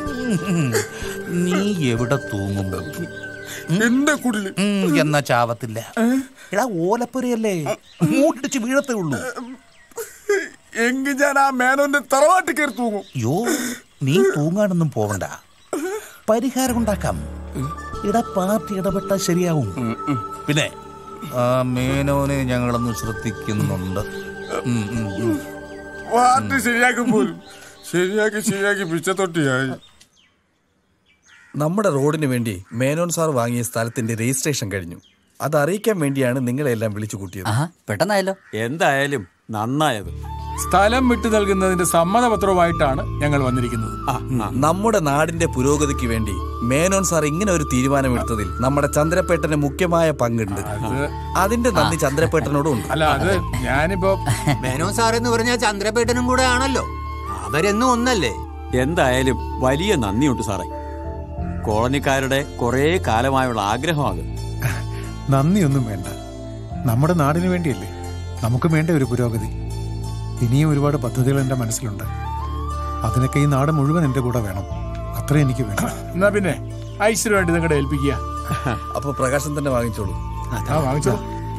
Speaker 15: നീ എവിടെ തൂങ്ങും
Speaker 21: എന്റെ കുടില്
Speaker 15: എന്നാ ചാവത്തില്ല എടാ ഓലപ്പുരയല്ലേ മൂട്ടിച്ച് വീഴത്തേ ഉള്ളൂ
Speaker 21: എങ്കിൽ ഞാൻ ആ മേനോന്റെ തറവാട്ടിൽ കയറി തൂങ്ങും
Speaker 15: യോ നീ തൂങ്ങാനൊന്നും പോവണ്ട പരിഹാരം ഉണ്ടാക്കാം ഇട പാർട്ടി ഇടപെട്ടാൽ ശരിയാവും പിന്നെ ആ മേനോനെ ഞങ്ങളൊന്ന് ശ്രദ്ധിക്കുന്നുണ്ട് ഉം, ഉം, ഉം.
Speaker 21: പാർട്ടി ശരിയാക്കും പോലും ശരിയാക്കി ശരിയാക്കി പിച്ചത്തൊട്ടിയായി
Speaker 16: നമ്മുടെ റോഡിന് വേണ്ടി മേനോൻ സാർ വാങ്ങിയ സ്ഥലത്തിന്റെ രജിസ്ട്രേഷൻ കഴിഞ്ഞു അത് അറിയിക്കാൻ വേണ്ടിയാണ് നിങ്ങളെല്ലാം വിളിച്ചു കൂട്ടിയത്
Speaker 9: പെട്ടെന്നായല്ലോ
Speaker 12: എന്തായാലും നന്നായത്
Speaker 5: സ്ഥലം വിട്ടു നൽകുന്നതിന്റെ സമ്മതപത്രവുമായിട്ടാണ് ഞങ്ങൾ വന്നിരിക്കുന്നത്
Speaker 16: നമ്മുടെ നാടിന്റെ പുരോഗതിക്ക് വേണ്ടി മേനോൻ സാർ ഇങ്ങനെ ഒരു തീരുമാനമെടുത്തതിൽ നമ്മുടെ ചന്ദ്രപ്പേട്ടന് മുഖ്യമായ പങ്കുണ്ട് അതിന്റെ നന്ദി ചന്ദ്രപ്പേട്ടനോടും ഉണ്ട്
Speaker 5: അല്ല അത് ഞാനിപ്പോ
Speaker 8: മേനോ സാർ എന്ന് പറഞ്ഞാൽ ചന്ദ്രപേട്ടനും കൂടെ ആണല്ലോ അവരെന്നും ഒന്നല്ലേ
Speaker 12: എന്തായാലും വലിയ നന്ദിയുണ്ട് സാറേ കോളനിക്കാരുടെ കുറേ കാലമായുള്ള ആഗ്രഹം അത്
Speaker 7: നന്ദിയൊന്നും വേണ്ട നമ്മുടെ നാടിന് വേണ്ടിയല്ലേ നമുക്ക് വേണ്ട ഒരു പുരോഗതി ഇനിയും ഒരുപാട് പദ്ധതികൾ എൻ്റെ മനസ്സിലുണ്ട് അതിനൊക്കെ ഈ നാട് മുഴുവൻ എൻ്റെ കൂടെ വേണം അത്രേ എനിക്ക് വേണം
Speaker 5: എന്നാ പിന്നെ ഐശ്വര്യമായിട്ട് നിങ്ങളുടെ ഏൽപ്പിക്കുക
Speaker 16: അപ്പൊ പ്രകാശം തന്നെ വാങ്ങിച്ചോളൂ
Speaker 5: ആ വാങ്ങിച്ചോ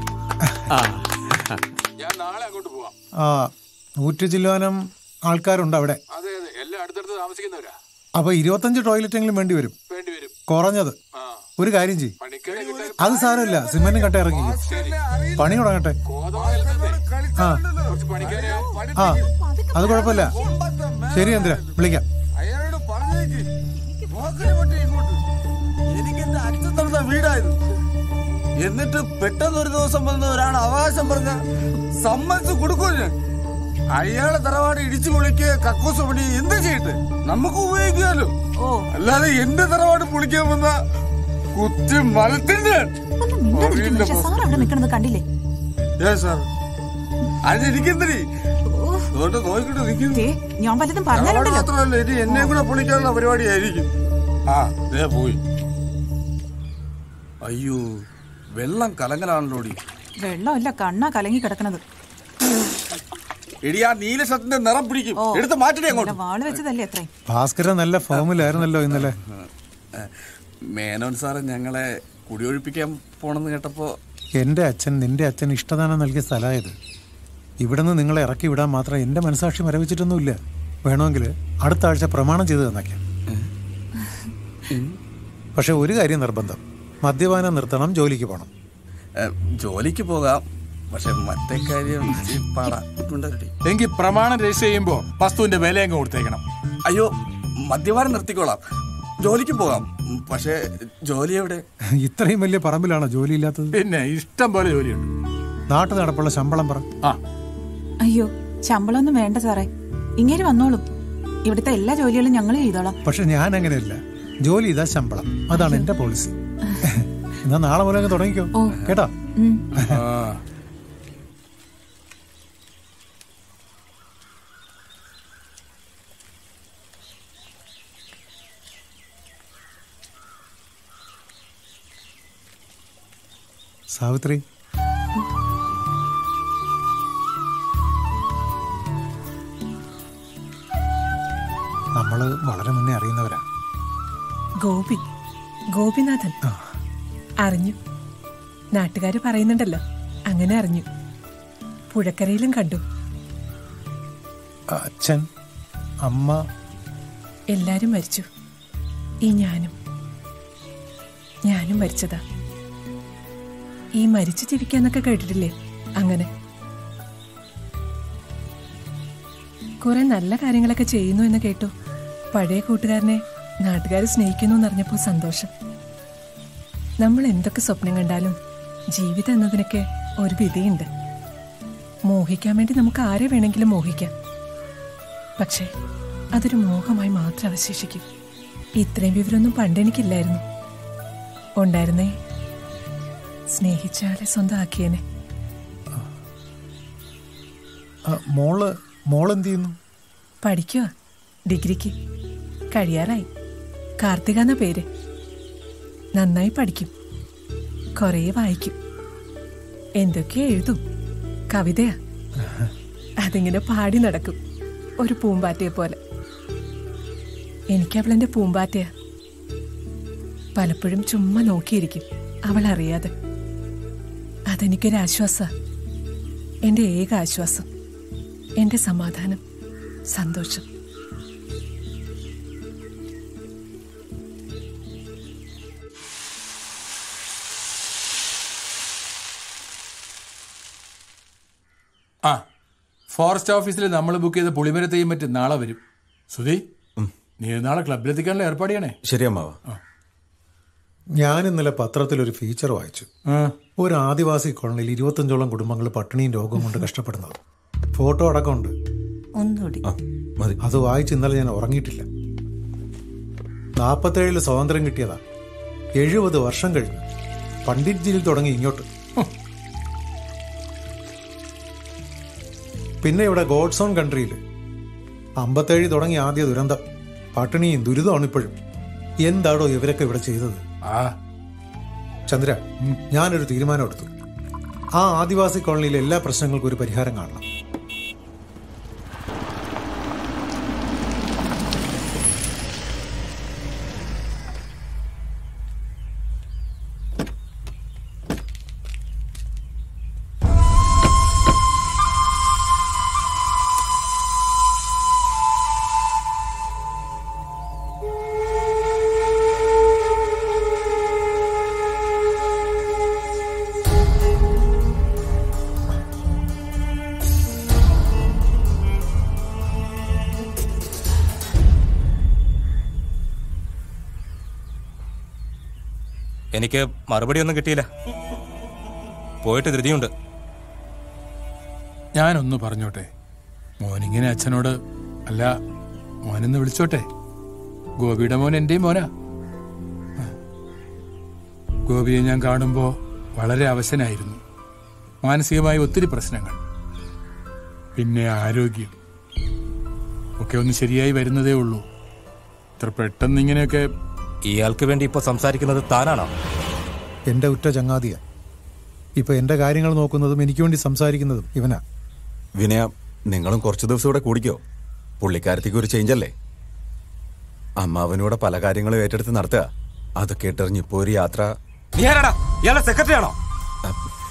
Speaker 7: ആ നൂറ്റ് ചില്ലുവാനും ആൾക്കാരുണ്ട് അവിടെ
Speaker 5: അതെ അതെ എല്ലാം അടുത്തടുത്ത് താമസിക്കുന്നവരാ
Speaker 7: അപ്പൊ ഇരുപത്തഞ്ച് ടോയ്ലറ്റെങ്കിലും വേണ്ടി വരും
Speaker 5: വേണ്ടി വരും
Speaker 7: കുറഞ്ഞത് ഒരു കാര്യം ചെയ്യും അത് സാരമില്ല സിമെന്റും കട്ട ഇറക്കി പണി തുടങ്ങട്ടെ ആ ആ അത് കുഴപ്പമില്ല ശരി ചന്ദ്ര വിളിക്കാം
Speaker 21: അയാളോട് പറഞ്ഞേക്ക് നോക്കണ പറ്റി ഇങ്ങോട്ട് എനിക്ക് എന്റെ അച്ഛൻ തന്ന വീടായത് എന്നിട്ട് പെട്ടെന്ന് ഒരു ദിവസം വന്ന് ഒരാൾ അവകാശം പറഞ്ഞ സമ്മതിച്ച് കൊടുക്കൂ ഞാൻ അയാളെ തറവാട് ഇടിച്ചു പൊളിക്കുക കക്കൂസ് പണി എന്ത് ചെയ്യട്ടെ നമുക്ക് ഉപയോഗിക്കാലോ അല്ലാതെ എന്റെ തറവാട് പൊളിക്കാൻ വന്ന കുത്തി മലത്തിന്റെ അറിയില്ല
Speaker 10: പക്ഷെ സാർ അവിടെ നിൽക്കുന്നത് കണ്ടില്ലേ
Speaker 21: ഏ സാർ അതിരിക്കുന്നേ നോട്ട് നോക്കിട്ട് നിൽക്കുന്നു
Speaker 10: ഞാൻ വല്ലതും
Speaker 21: ഞങ്ങളോട്
Speaker 10: പറഞ്ഞാലുണ്ടല്ലോ
Speaker 21: മാത്രമല്ല ഇനി എന്നെ കൂടെ പൊളിക്കാനുള്ള പരിപാടിയായിരിക്കും ആ ദേ പോയി
Speaker 16: അയ്യോ വെള്ളം കലങ്ങലാണല്ലോ
Speaker 10: വെള്ളമല്ല കണ്ണാ കലങ്ങി കിടക്കണത്
Speaker 21: എടി ആ നീല ഷർട്ടിന്റെ നിറം പിടിക്കും
Speaker 10: ഓ
Speaker 21: എടുത്ത് മാറ്റണേ അങ്ങോട്ട്
Speaker 10: നല്ല വാള് വെച്ചതല്ലേ അത്രേ
Speaker 7: ഭാസ്കരൻ നല്ല ഫോമിലായിരുന്നല്ലോ ഇന്നലെ
Speaker 16: മേനോൻ സാറ് ഞങ്ങളെ കുടിയൊഴിപ്പിക്കാൻ പോണെന്ന് കേട്ടപ്പോ
Speaker 7: എൻ്റെ അച്ഛൻ നിന്റെ അച്ഛൻ ഇഷ്ടദാനം നൽകിയ സ്ഥലമായത് ഇവിടെ നിന്ന് നിങ്ങളെ ഇറക്കി വിടാൻ മാത്രം എൻ്റെ മനസാക്ഷി മരവിച്ചിട്ടൊന്നുമില്ല വേണമെങ്കിൽ അടുത്ത ആഴ്ച പ്രമാണം ചെയ്ത് തന്നേക്കാം പക്ഷെ ഒരു കാര്യം നിർബന്ധം മദ്യപാനം നിർത്തണം ജോലിക്ക് പോകണം
Speaker 16: ജോലിക്ക് പോകാം പക്ഷെ മറ്റേ കാര്യം ഇച്ചിരി പാടാ ഉണ്ടല്ലേ?
Speaker 5: എങ്കിൽ പ്രമാണം രജിസ്റ്റർ ചെയ്യുമ്പോ വസ്തുവിന്റെ വില അങ്ങ് കൊടുത്തേക്കണം
Speaker 16: അയ്യോ മദ്യപാനം നിർത്തിക്കോളാം ജോലിക്ക് പോകാം ഉം, പക്ഷേ ജോലി എവിടെ
Speaker 7: ഇത്രയും വലിയ പറമ്പിലാണോ ജോലി ഇല്ലാത്തത്
Speaker 5: പിന്നെ ഇഷ്ടം പോലെ ജോലിയുണ്ട്
Speaker 7: നാട്ടു നടപ്പുള്ള ശമ്പളം പറ
Speaker 5: ആ
Speaker 10: അയ്യോ ശമ്പളമൊന്നും വേണ്ട സാറേ ഇങ്ങനെ വന്നോളും ഇവിടുത്തെ എല്ലാ ജോലികളും ഞങ്ങൾ ചെയ്തോളാം
Speaker 7: പക്ഷെ ഞാൻ അങ്ങനെയല്ല ജോലി ഇതാ ശമ്പളം അതാണ് എന്റെ പോളിസി എന്നാ നാളെ മുതൽ അങ്ങ് തുടങ്ങിക്കോ കേട്ടോ സാവിത്രി നമ്മള് വളരെ മുന്നേ അറിയുന്നവരാ
Speaker 11: ഗോപി ഗോപിനാഥൻ അറിഞ്ഞു നാട്ടുകാര് പറയുന്നുണ്ടല്ലോ അങ്ങനെ അറിഞ്ഞു പുഴക്കരയിലും കണ്ടു
Speaker 7: അച്ഛൻ അമ്മ
Speaker 11: എല്ലാരും മരിച്ചു ഈ ഞാനും ഞാനും മരിച്ചതാ ഈ മരിച്ചു ജീവിക്കാന്നൊക്കെ കേട്ടിട്ടില്ലേ അങ്ങനെ കുറെ നല്ല കാര്യങ്ങളൊക്കെ ചെയ്യുന്നു എന്ന് കേട്ടു പഴയ കൂട്ടുകാരനെ നാട്ടുകാർ സ്നേഹിക്കുന്നു എന്നറിഞ്ഞപ്പോൾ സന്തോഷം നമ്മൾ എന്തൊക്കെ സ്വപ്നം കണ്ടാലും ജീവിതം എന്നതിനൊക്കെ ഒരു വിധിയുണ്ട് മോഹിക്കാൻ വേണ്ടി നമുക്ക് ആരെ വേണമെങ്കിലും മോഹിക്കാം പക്ഷേ അതൊരു മോഹമായി മാത്രം അവശേഷിക്കും ഇത്രയും വിവരമൊന്നും പണ്ട് എനിക്കില്ലായിരുന്നു ഉണ്ടായിരുന്നേ സ്നേഹിച്ച ആളെ സ്വന്തമാക്കിയേനെ
Speaker 7: ആ, മോള് മോളെന്ത് ചെയ്യുന്നു
Speaker 11: പഠിക്കുക ഡിഗ്രിക്ക് കഴിയാറായി കാർത്തിക എന്ന പേര് നന്നായി പഠിക്കും കുറേ വായിക്കും എന്തൊക്കെ എഴുതും കവിതയാ അതിങ്ങനെ പാടി നടക്കും ഒരു പൂമ്പാറ്റയെ പോലെ എനിക്ക് അവളെന്റെ പൂമ്പാറ്റയാ പലപ്പോഴും ചുമ്മാ നോക്കിയിരിക്കും അവൾ അറിയാതെ അതെനിക്കൊരു ആശ്വാസ എന്റെ ഏക ആശ്വാസം എന്റെ സമാധാനം സന്തോഷം
Speaker 5: ആ ഫോറസ്റ്റ് ഓഫീസിൽ നമ്മൾ ബുക്ക് ചെയ്ത പുളിമരത്തെയും മറ്റും നാളെ വരും സുധി നീ നാളെ ക്ലബിലെത്തിക്കാനുള്ള ഏർപ്പാട് ചെയ്യണേ
Speaker 1: ശരി അമ്മാവ
Speaker 7: ഞാൻ ഇന്നലെ പത്രത്തിൽ ഒരു ഫീച്ചർ വായിച്ചു ഒരു ആദിവാസി കോളനിയിൽ ഇരുപത്തഞ്ചോളം കുടുംബങ്ങൾ പട്ടിണിയും രോഗവും കൊണ്ട് കഷ്ടപ്പെടുന്നത് ഫോട്ടോ അടക്കമുണ്ട്
Speaker 17: ഒന്നുകൂടി
Speaker 7: അത് വായിച്ച് ഇന്നലെ ഞാൻ ഉറങ്ങിയിട്ടില്ല നാൽപ്പത്തേഴില് സ്വാതന്ത്ര്യം കിട്ടിയതാ എഴുപത് വർഷം കഴിഞ്ഞു പണ്ഡിറ്റ്ജിയിൽ തുടങ്ങി ഇങ്ങോട്ട് പിന്നെ ഇവിടെ ഗോഡ്സ് ഓൺ കൺട്രിയിൽ അമ്പത്തേഴ് തുടങ്ങി ആദ്യ ദുരന്തം പട്ടിണിയും ദുരിതമാണ് ഇപ്പോഴും എന്താടോ ഇവരൊക്കെ ഇവിടെ ചെയ്തത് ചന്ദ്ര ഞാനൊരു തീരുമാനം എടുത്തു ആ ആദിവാസി കോളനിയിലെ എല്ലാ പ്രശ്നങ്ങൾക്കും ഒരു പരിഹാരം കാണണം
Speaker 20: എനിക്ക് മറുപടി ഒന്നും കിട്ടിയില്ല പോയിട്ട് ധൃതിയുണ്ട്
Speaker 5: ഞാനൊന്ന് പറഞ്ഞോട്ടെ മോനിങ്ങനെ അച്ഛനോട് അല്ല മോനെന്ന് വിളിച്ചോട്ടെ ഗോപിയുടെ മോൻ എന്റെയും മോനാ ഗോപിയെ ഞാൻ കാണുമ്പോൾ വളരെ അവശനായിരുന്നു മാനസികമായി ഒത്തിരി പ്രശ്നങ്ങൾ പിന്നെ ആരോഗ്യം ഒക്കെ ഒന്ന് ശരിയായി വരുന്നതേ ഉള്ളൂ ഇത്ര പെട്ടെന്ന് ഇങ്ങനെയൊക്കെ
Speaker 20: ഇയാൾക്ക് വേണ്ടി ഇപ്പൊ സംസാരിക്കുന്നത് താനാണോ
Speaker 7: എന്റെ ഉറ്റ ചങ്ങാതിയാ ഇപ്പൊ എന്റെ കാര്യങ്ങൾ നോക്കുന്നതും എനിക്ക് വേണ്ടി സംസാരിക്കുന്നതും ഇവനാ
Speaker 14: വിനയ നിങ്ങളും കുറച്ചു ദിവസം ഇവിടെ കൂടിക്കോ പുള്ളിക്കാരത്തേക്ക് ഒരു ചേഞ്ച് അല്ലേ അമ്മാവനൂടെ പല കാര്യങ്ങളും ഏറ്റെടുത്ത് നടത്തുക അത് കേട്ടെറിഞ്ഞ് ഇപ്പോ ഒരു യാത്ര
Speaker 20: നീ ആരാടാ ഇയാളെ സെക്രട്ടറി ആണോ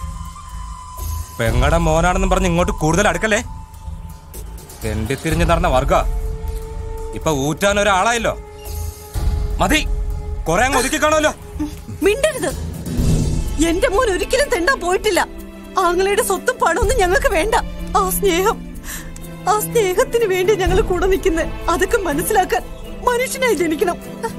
Speaker 20: പെങ്ങടെ മോനാണെന്നും പറഞ്ഞ് ഇങ്ങോട്ട് കൂടുതൽ അടുക്കല്ലേ തെണ്ടിത്തിരിഞ്ഞ് നടന്ന വർഗ ഇപ്പൊ ഊറ്റാൻ ഒരാളായല്ലോ മതി കൊറേ അങ്ങ് ഒതുക്കി കാണുമല്ലോ
Speaker 17: മിണ്ടരുത് എന്റെ മോൻ ഒരിക്കലും തെണ്ടാൻ പോയിട്ടില്ല ആങ്ങളുടെ സ്വത്തും പണമൊന്നും ഞങ്ങൾക്ക് വേണ്ട ആ സ്നേഹം ആ സ്നേഹത്തിന് വേണ്ടി ഞങ്ങൾ കൂടെ നിൽക്കുന്നത് അതൊക്കെ മനസ്സിലാക്കാൻ മനുഷ്യനായി ജനിക്കണം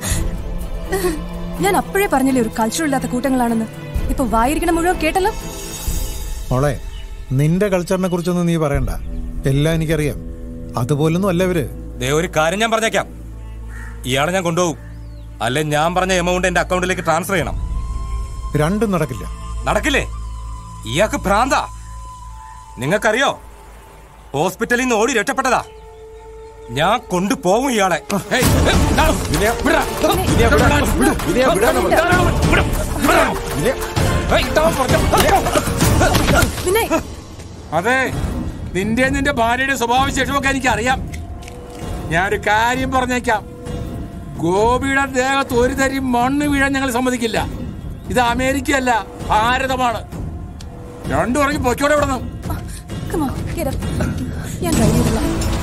Speaker 18: ഞാൻ അപ്പോഴേ പറഞ്ഞില്ലേ ഒരു കൾച്ചർ ഇല്ലാത്ത കൂട്ടങ്ങളാണെന്ന് ഇപ്പൊ വായിരിക്കണം മുഴുവൻ കേട്ടല്ലോ
Speaker 7: മോളെ നിന്റെ കൾച്ചറിനെ കുറിച്ചൊന്നും നീ പറയണ്ട എല്ലാം എനിക്കറിയാം അതുപോലൊന്നും അല്ല ഇവര്
Speaker 20: ദേ ഒരു കാര്യം ഞാൻ പറഞ്ഞേക്കാം ഇയാളെ ഞാൻ കൊണ്ടുപോകും അല്ലെ ഞാൻ പറഞ്ഞ എമൗണ്ട് എന്റെ അക്കൗണ്ടിലേക്ക് ട്രാൻസ്ഫർ ചെയ്യണം
Speaker 7: രണ്ടും നടക്കില്ല
Speaker 20: നടക്കില്ലേ ഇയാൾക്ക് ഭ്രാന്താ നിങ്ങൾക്കറിയോ ഹോസ്പിറ്റലിൽ നിന്ന് ഓടി രക്ഷപ്പെട്ടതാ ഞാൻ കൊണ്ടുപോകും ഇയാളെ ഹേയ്, ഹേയ്, ഡാ, വിനയ, വിടടാ. വിനയ, വിടടാ. വിനയ, വിടാൻ വിടാ. വിടാ. വിനയ, ഹേയ്, ഡാ, പറഞ്ഞ.
Speaker 5: അതെ നിന്റെ നിന്റെ ഭാര്യയുടെ സ്വഭാവ ശേഷമൊക്കെ എനിക്ക് അറിയാം ഞാനൊരു കാര്യം പറഞ്ഞേക്കാം ഗോപിയുടെ ദേഹത്ത് ഒരു തരി മണ്ണ് വീഴാൻ ഞങ്ങൾ സമ്മതിക്കില്ല ഇത് അമേരിക്കയല്ല ഭാരതമാണ് രണ്ടു ഇറങ്ങി പൊയ്ക്കോടെ ഇവിടെ നിന്ന്
Speaker 18: Come on, get up. ഞാൻ ഡ്രൈവ് ചെയ്തോളാം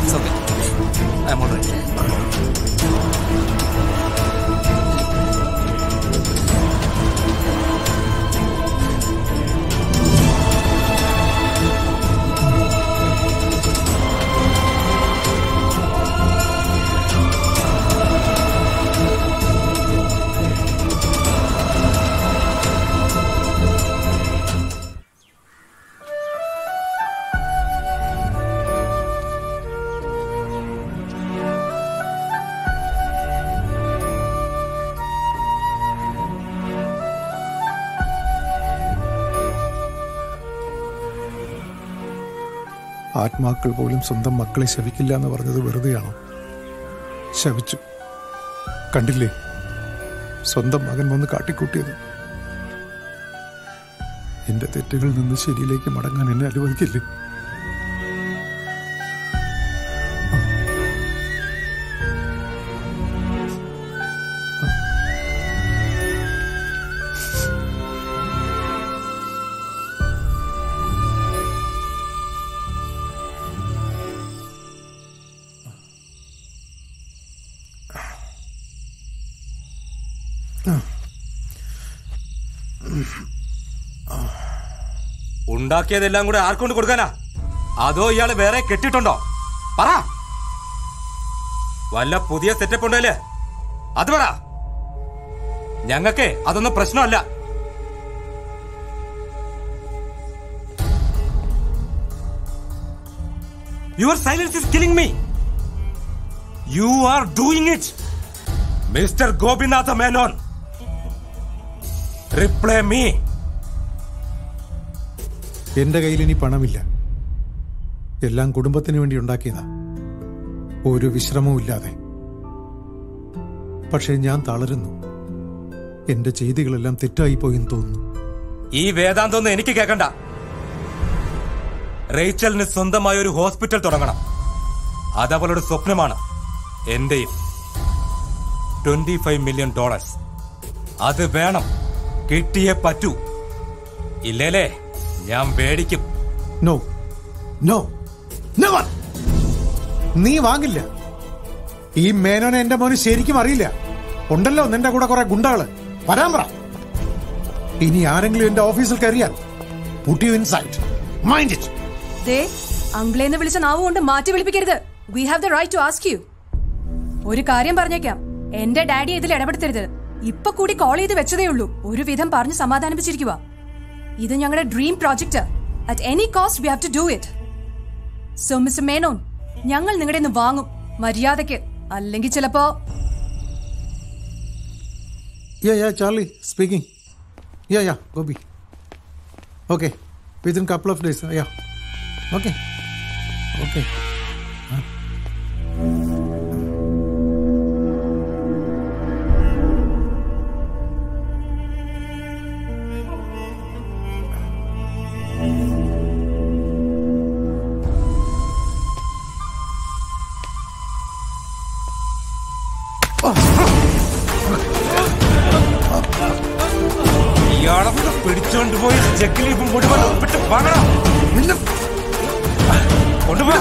Speaker 7: ആത്മാക്കൾ പോലും സ്വന്തം മക്കളെ ശവിക്കില്ല എന്ന് പറഞ്ഞത് വെറുതെയാണോ ശവിച്ചു കണ്ടില്ലേ സ്വന്തം മകൻ വന്ന് കാട്ടിക്കൂട്ടിയത് എന്റെ തെറ്റുകളിൽ നിന്ന് ശരിയിലേക്ക് മടങ്ങാൻ എന്നെ അനുവദിക്കില്ലേ
Speaker 20: ഉണ്ടാക്കിയതെല്ലാം കൂടെ ആർക്കൊണ്ട് കൊടുക്കാനാ അതോ ഇയാള് വേറെ കെട്ടിട്ടുണ്ടോ പറ വല്ല പുതിയ സെറ്റപ്പ് ഉണ്ടല്ലേ അത് പറ ഞങ്ങക്ക് അതൊന്നും പ്രശ്നമല്ല your silence is killing me you are doing it mister Gopinatha Menon reply me
Speaker 7: എന്റെ കയ്യിൽ ഇനി പണമില്ല എല്ലാം കുടുംബത്തിന് വേണ്ടി ഉണ്ടാക്കിയതാ ഒരു വിശ്രമവും ഇല്ലാതെ പക്ഷേ ഞാൻ തളരുന്നു എന്റെ ചെയ്തികളെല്ലാം തെറ്റായി പോയെന്ന് തോന്നുന്നു
Speaker 20: ഈ വേദാന്തമൊന്നും എനിക്ക് കേൾക്കണ്ട റേച്ചലിന് സ്വന്തമായ ഒരു ഹോസ്പിറ്റൽ തുടങ്ങണം അത് അവളുടെ സ്വപ്നമാണ് എന്റെയും ട്വന്റി ഫൈവ് മില്യൺ ഡോളേഴ്സ് അത് വേണം കിട്ടിയേ പറ്റൂ ഇല്ലേലേ ഞാൻ പേടിക്കും
Speaker 7: നോ നോ നെവർ നീ വാങ്ങില്ല ഈ മേനോനെ എന്റെ മോന് ശരിക്കും അറിയില്ല ഉണ്ടല്ലോ നിന്റെ കൂടെ കുറെ ഗുണ്ടകള് വരാൻ പറ ഇനി ആരെങ്കിലും എന്റെ ഓഫീസിൽ കയറിയാൽ put you inside mind it
Speaker 18: ദേ അങ്കിളേന്ന് വിളിച്ച നാവ് കൊണ്ട് മാറ്റി വിളിപ്പിക്കരുത് we have the right to ask you ഒരു കാര്യം പറഞ്ഞേക്കാം എന്റെ ഡാഡി ഇതിൽ ഇടപെടുത്തരുത് ഇപ്പൊ കൂടി കോൾ ചെയ്ത് വെച്ചതേ ഉള്ളൂ ഒരു വിധം പറഞ്ഞ് സമാധാനിപ്പിച്ചിരിക്കുക ഇത് ഞങ്ങളുടെ dream project at any cost we have to do it so mister Menon ഞങ്ങൾ നിങ്ങളുടെ നിന്ന് വാങ്ങും മര്യാദയ്ക്ക് അല്ലെങ്കിൽ ചിലപ്പോ
Speaker 7: Yeah, yeah, Charlie speaking. Yeah, yeah, Gobi. Okay, within couple of days. Yeah. Okay. Okay. Huh?
Speaker 20: ഇയാളെ പിടിച്ചോണ്ട് പോയി ചെക്കിലീപ്പും മുഴുവൻ ഒപ്പിട്ട് വാങ്ങണം കൊണ്ടുപോ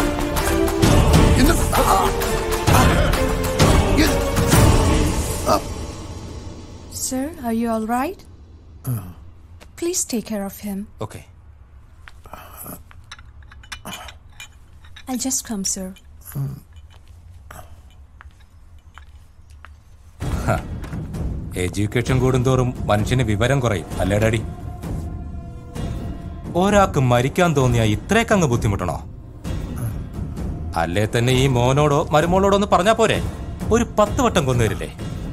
Speaker 18: Sir, are you all right? Please take care of him.
Speaker 20: Okay
Speaker 18: I'll just come, sir.
Speaker 20: Education കൂടുന്തോറും മനുഷ്യന് വിവരം കുറയും അല്ലേ ഡാഡി ഒരാൾക്ക് മരിക്കാൻ തോന്നിയാ ഇത്രയൊക്കെ അങ്ങ് ബുദ്ധിമുട്ടണോ അല്ലേ തന്നെ ഈ മോനോടോ മരുമോളോടോ ഒന്ന് പറഞ്ഞാ പോരെ ഒരു പത്ത് വട്ടം കൊന്നുവരില്ലേ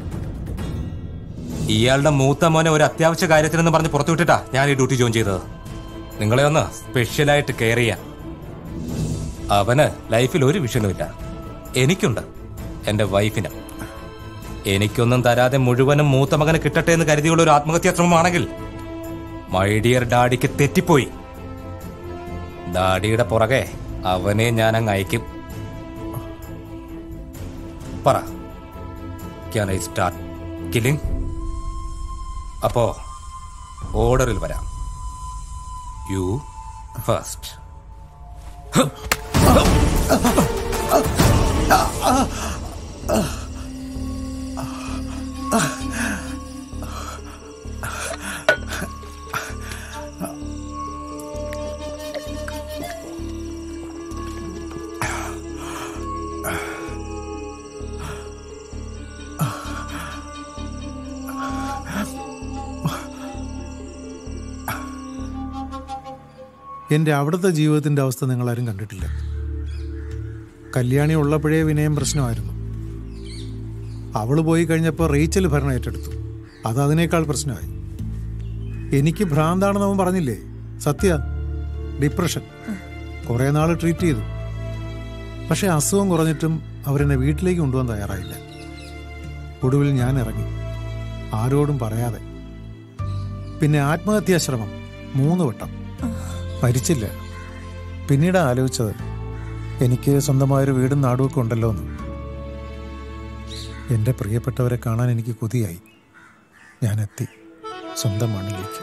Speaker 20: ഇയാളുടെ മൂത്ത മോനെ ഒരു അത്യാവശ്യ കാര്യത്തിനെന്ന് പറഞ്ഞ് പുറത്തു വിട്ടിട്ടാ ഞാൻ ഈ ഡ്യൂട്ടി ജോയിൻ ചെയ്തത് നിങ്ങളെ ഒന്ന് സ്പെഷ്യലായിട്ട് കെയർ ചെയ്യാൻ അവന് ലൈഫിൽ ഒരു വിഷയവുമില്ല എനിക്കുണ്ട് എന്റെ വൈഫിന് എനിക്കൊന്നും തരാതെ മുഴുവനും മൂത്ത മകന് കിട്ടട്ടെ എന്ന് കരുതിയുള്ള ഒരു ആത്മഹത്യാ ശ്രമമാണെങ്കിൽ മൈ ഡിയർ ഡാഡിക്ക് തെറ്റിപ്പോയി ഡാഡിയുടെ പുറകെ അവനെ ഞാൻ അങ്ങ് അയക്കും പറ ക്യാൻ ഐ സ്റ്റാർട്ട് കില്ലിംഗ് അപ്പോ ഓർഡറിൽ വരാം യു ഫസ്റ്റ്
Speaker 7: എൻ്റെ അവിടുത്തെ ജീവിതത്തിൻ്റെ അവസ്ഥ നിങ്ങളാരും കണ്ടിട്ടില്ല കല്യാണി ഉള്ളപ്പോഴേ വിനയം പ്രശ്നമായിരുന്നു അവൾ പോയി കഴിഞ്ഞപ്പോൾ റീച്ചൽ ഭരണം ഏറ്റെടുത്തു അത് അതിനേക്കാൾ പ്രശ്നമായി എനിക്ക് ഭ്രാന്താണെന്ന് അവൻ പറഞ്ഞില്ലേ സത്യ ഡിപ്രഷൻ കുറേ നാൾ ട്രീറ്റ് ചെയ്തു പക്ഷേ അസുഖം കുറഞ്ഞിട്ടും അവരെന്നെ വീട്ടിലേക്ക് കൊണ്ടുപോകാൻ തയ്യാറായില്ല ഒടുവിൽ ഞാൻ ഇറങ്ങി ആരോടും പറയാതെ പിന്നെ ആത്മഹത്യാശ്രമം മൂന്ന് വട്ടം മരിച്ചില്ല പിന്നീട് ആലോചിച്ചത് എനിക്ക് സ്വന്തമായൊരു വീടും നാടുമൊക്കെ ഉണ്ടല്ലോ എന്ന് എൻ്റെ പ്രിയപ്പെട്ടവരെ കാണാൻ എനിക്ക് കൊതിയായി ഞാൻ എത്തി സ്വന്തം മണ്ണിലേക്ക്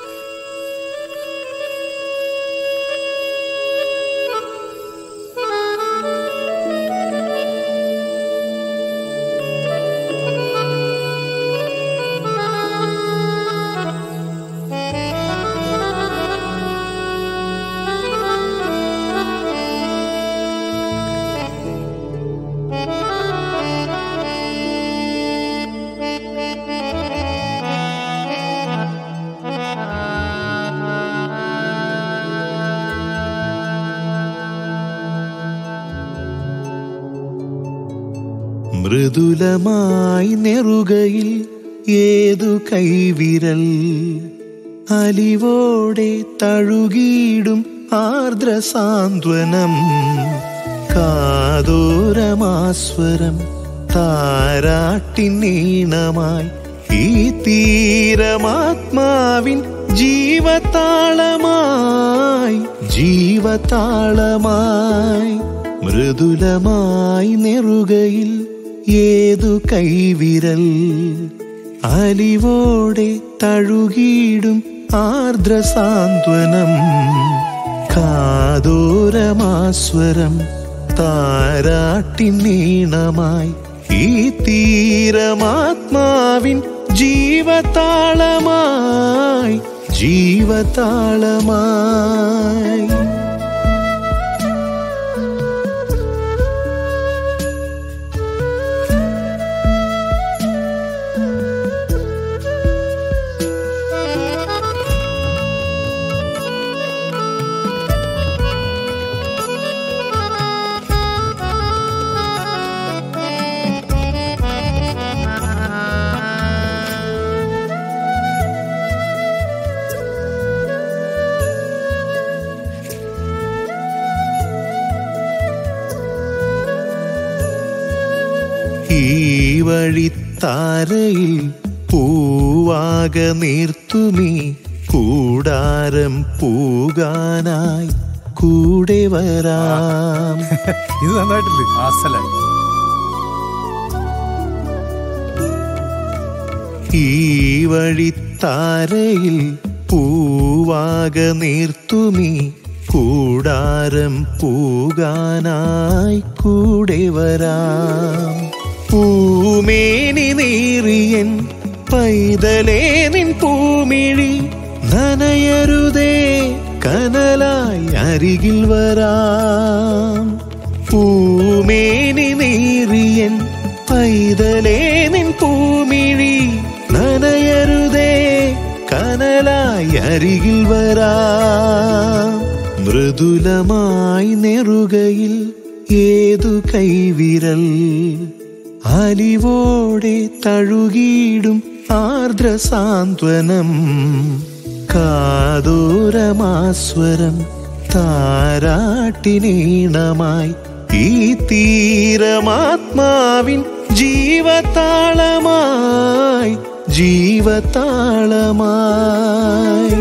Speaker 13: മൃദുലമായി നെറുകയിൽ ഏതു കൈവിരൽ അലിവോടെ തഴുകിയിടും ആർദ്ര സാന്ത്വനം കാതോരമാസ്വരം താരാട്ടിനീണമായി ഈ തീരമാത്മാവിൻ ജീവതാളമായി ജീവതാളമായി മൃദുലമായി നെറുകയിൽ ഏതു കൈവിരൽ അലിവോടെ തഴുകിയിടും ആർദ്ര സാന്ത്വനം കാതോരമാസ്വരം താരാട്ടിനീണമായി ഈ തീരമാത്മാവിൻ ജീവതാളമായി ജീവതാളമായി ഈ വഴിത്താരയിൽ പൂവാക നീർത്തുമീ കൂടാരം പൂകാനായി കൂടെ വരാം
Speaker 7: ഇത് നന്നായിട്ടില്ലേ
Speaker 5: അസലായി
Speaker 13: ഈ വഴിത്താരയിൽ പൂവാക നീർത്തുമീ കൂടാരം പൂകാനായി കൂടെ വരാം പൂമേനി നീറിയൻ പൈതലേ നിൻ പൂമിഴി നനയരുതേ കനലായി അരികിൽ വരാം പൂമേനി നീറിയൻ പൈതലേ നിൻ പൂമിഴി നനയരുതേ കനലായി അരികിൽ വരാം മൃദുലമായി നെറുകയിൽ ഏതു കൈവിരൽ അലിവോടെ തഴുകിയിടും ആർദ്ര സാന്ത്വനം കാതോരമാസ്വരം താരാട്ടിനീണമായി ഈ തീരമാത്മാവിൻ ജീവതാളമായി ജീവതാളമായി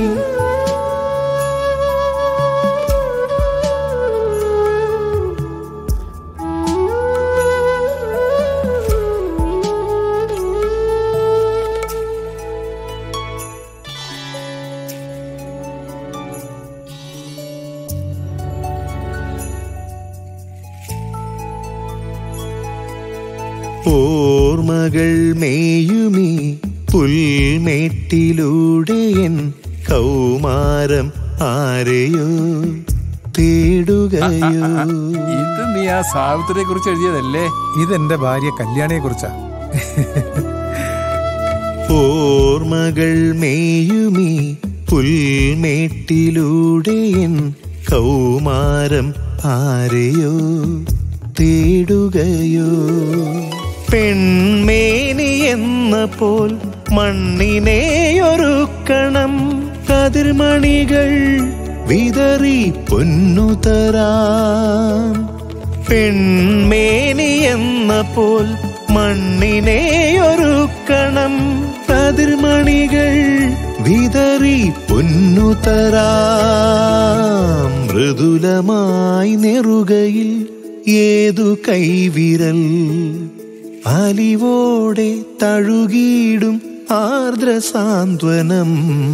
Speaker 13: ഓർമ്മകൾ മേയുമീ പുൽമേട്ടിലൂടെ എൻ കൗമാരം ആരെയോ തേടുകയോ
Speaker 5: ഇത് നീ ആ സാവിത്രിയെ കുറിച്ച് എഴുതിയതല്ലേ
Speaker 7: ഇതെന്റെ ഭാര്യ കല്യാണിയെ കുറിച്ചാ
Speaker 13: ഓർമ്മകൾ മേയുമീ പുൽമേട്ടിലൂടെ എൻ കൗമാരം ആരെയോ തേടുകയോ പെൺമേനി എന്ന പോൽ മണ്ണിനെയൊരുക്കണം കതിർമണികൾ വിതറി പൊന്നുതരാം പെൺമേനി എന്ന പോൽ മണ്ണിനെയൊരുക്കണം കതിർമണികൾ വിതറി പൊന്നുതരാം മൃദുലമായി നെറുകയിൽ ഏതു കൈവിരൽ അലിവോടെ തഴുകിയിടും ആർദ്ര സാന്ത്വനം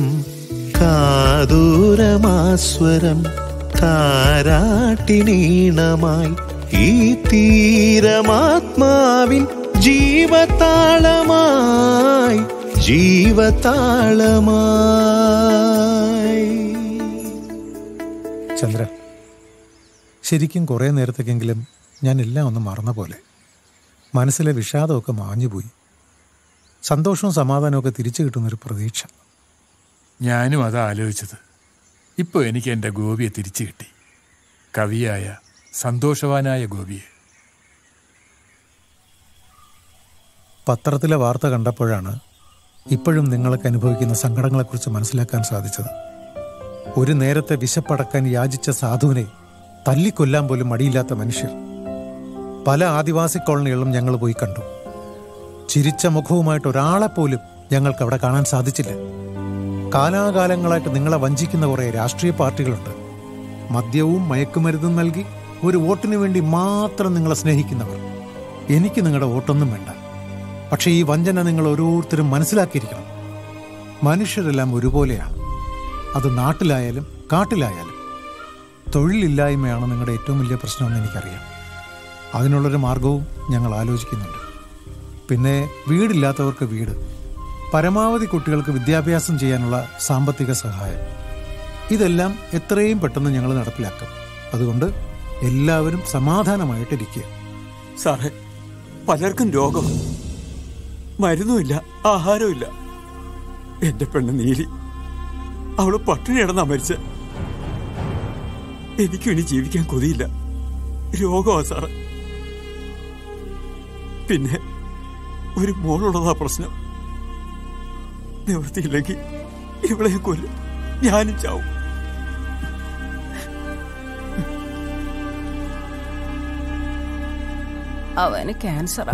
Speaker 13: കാതൂരമാസ്വരം താരാട്ടിനീണമായി ഈ തീരമാത്മാവിൻ ജീവതാളമായി ജീവതാളമായി
Speaker 7: ചന്ദ്ര ശരിക്കും കുറേ നേരത്തേക്കെങ്കിലും ഞാൻ എല്ലാം ഒന്ന് മറന്ന പോലെ മനസ്സിലെ വിഷാദമൊക്കെ മാഞ്ഞുപോയി സന്തോഷവും സമാധാനമൊക്കെ തിരിച്ചു കിട്ടുന്നൊരു പ്രതീക്ഷ
Speaker 5: ഞാനും അതാ ആലോചിച്ചത് ഇപ്പോൾ എനിക്ക് എൻ്റെ ഗോപിയെ തിരിച്ചു കിട്ടി കവിയായ സന്തോഷവാനായ ഗോപിയെ
Speaker 7: പത്രത്തിലെ വാർത്ത കണ്ടപ്പോഴാണ് ഇപ്പോഴും നിങ്ങൾക്ക് അനുഭവിക്കുന്ന സങ്കടങ്ങളെക്കുറിച്ച് മനസ്സിലാക്കാൻ സാധിച്ചത് ഒരു നേരത്തെ വിശപ്പടക്കാൻ യാചിച്ച സാധുവിനെ തല്ലിക്കൊല്ലാൻ പോലും മടിയില്ലാത്ത മനുഷ്യർ പല ആദിവാസി കോളനികളും ഞങ്ങൾ പോയി കണ്ടു ചിരിച്ച മുഖവുമായിട്ട് ഒരാളെ പോലും ഞങ്ങൾക്ക് അവിടെ കാണാൻ സാധിച്ചില്ല കാലാകാലങ്ങളായിട്ട് നിങ്ങളെ വഞ്ചിക്കുന്ന കുറേ രാഷ്ട്രീയ പാർട്ടികളുണ്ട് മദ്യവും മയക്കുമരുന്നും നൽകി ഒരു വോട്ടിനു വേണ്ടി മാത്രം നിങ്ങളെ സ്നേഹിക്കുന്നവർ എനിക്ക് നിങ്ങളുടെ വോട്ടൊന്നും വേണ്ട പക്ഷേ ഈ വഞ്ചന നിങ്ങൾ ഓരോരുത്തരും മനസ്സിലാക്കിയിരിക്കണം മനുഷ്യരെല്ലാം ഒരുപോലെയാണ് അത് നാട്ടിലായാലും കാട്ടിലായാലും തൊഴിലില്ലായ്മയാണ് നിങ്ങളുടെ ഏറ്റവും വലിയ പ്രശ്നമെന്ന് എനിക്കറിയാം അതിനുള്ളൊരു മാർഗവും ഞങ്ങൾ ആലോചിക്കുന്നുണ്ട് പിന്നെ വീടില്ലാത്തവർക്ക് വീട് പരമാവധി കുട്ടികൾക്ക് വിദ്യാഭ്യാസം ചെയ്യാനുള്ള സാമ്പത്തിക സഹായം ഇതെല്ലാം എത്രയും പെട്ടെന്ന് ഞങ്ങൾ നടപ്പിലാക്കും അതുകൊണ്ട് എല്ലാവരും സമാധാനമായിട്ടിരിക്കുക
Speaker 12: സാറേ പലർക്കും രോഗം മരുന്നുമില്ല ആഹാരമില്ല എന്റെ പെണ്ണ് നീലി അവള് പട്ടിണി കിടന്നാ മരിച്ച എനിക്കും ഇനി ജീവിക്കാൻ കൊതിയില്ല രോഗമാ സാറ് പിന്നെ ഒരു മോളുള്ളതാ പ്രശ്നം നിവൃത്തിയില്ലെങ്കിൽ ഇവളെ കൊല്ലും ഞാനും ചാവും
Speaker 19: അവന് ക്യാൻസറാ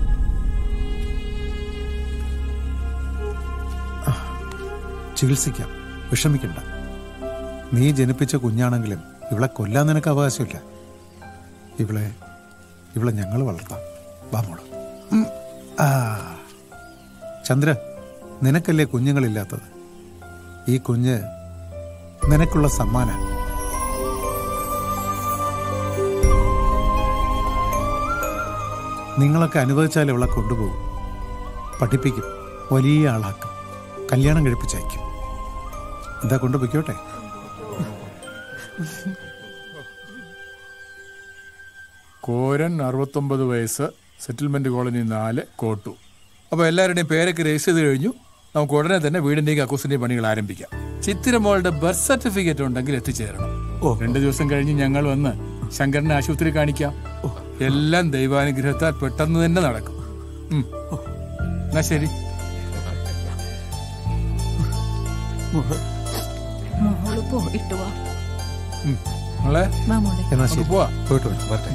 Speaker 7: ചികിത്സിക്കാം വിഷമിക്കണ്ട നീ ജനിപ്പിച്ച കുഞ്ഞാണെങ്കിലും ഇവളെ കൊല്ലാൻ നിനക്ക് അവകാശമില്ല ഇവളെ ഇവളെ ഞങ്ങൾ വളർത്താം വാ മോള് ഉം. ആ. ചന്ദ്ര നിനക്കല്ലേ കുഞ്ഞുങ്ങളില്ലാത്തത് ഈ കുഞ്ഞ് നിനക്കുള്ള സമ്മാനം നിങ്ങളൊക്കെ അനുവദിച്ചാൽ ഇവളെ കൊണ്ടുപോകും പഠിപ്പിക്കും വലിയ ആളാക്കും കല്യാണം കഴിപ്പിച്ചയക്കും എന്താ കൊണ്ടുപോയിക്കോട്ടെ
Speaker 5: കോരൻ അറുപത്തൊമ്പത് വയസ്സ് സെറ്റിൽമെന്റ് കോളനി നാല് കോട്ടു അപ്പോൾ എല്ലാവരുടെയും പേരൊക്കെ രജിസ്റ്റർ ചെയ്ത് കഴിഞ്ഞു നമുക്ക് ഉടനെ തന്നെ വീടിന്റെയും കക്കൂസിന്റെയും പണികൾ ആരംഭിക്കാം ചിത്തിരമോളുടെ ബർത്ത് സർട്ടിഫിക്കറ്റ് ഉണ്ടെങ്കിൽ എത്തിച്ചേരണം രണ്ട് ദിവസം കഴിഞ്ഞ് ഞങ്ങൾ വന്ന് ശങ്കരനെ ആശുപത്രി കാണിക്കാം എല്ലാം ദൈവാനുഗ്രഹത്താൽ പെട്ടെന്ന് തന്നെ നടക്കും ഉം. എന്നാ ശരി
Speaker 17: മോള് പോയിട്ട് വാ
Speaker 5: ഉം. മോളെ
Speaker 17: വാ മോളെ
Speaker 7: എന്നാ
Speaker 5: നമുക്ക്
Speaker 7: ശരി
Speaker 5: പോവാ
Speaker 7: പോയിട്ട് വരാം വരട്ടെ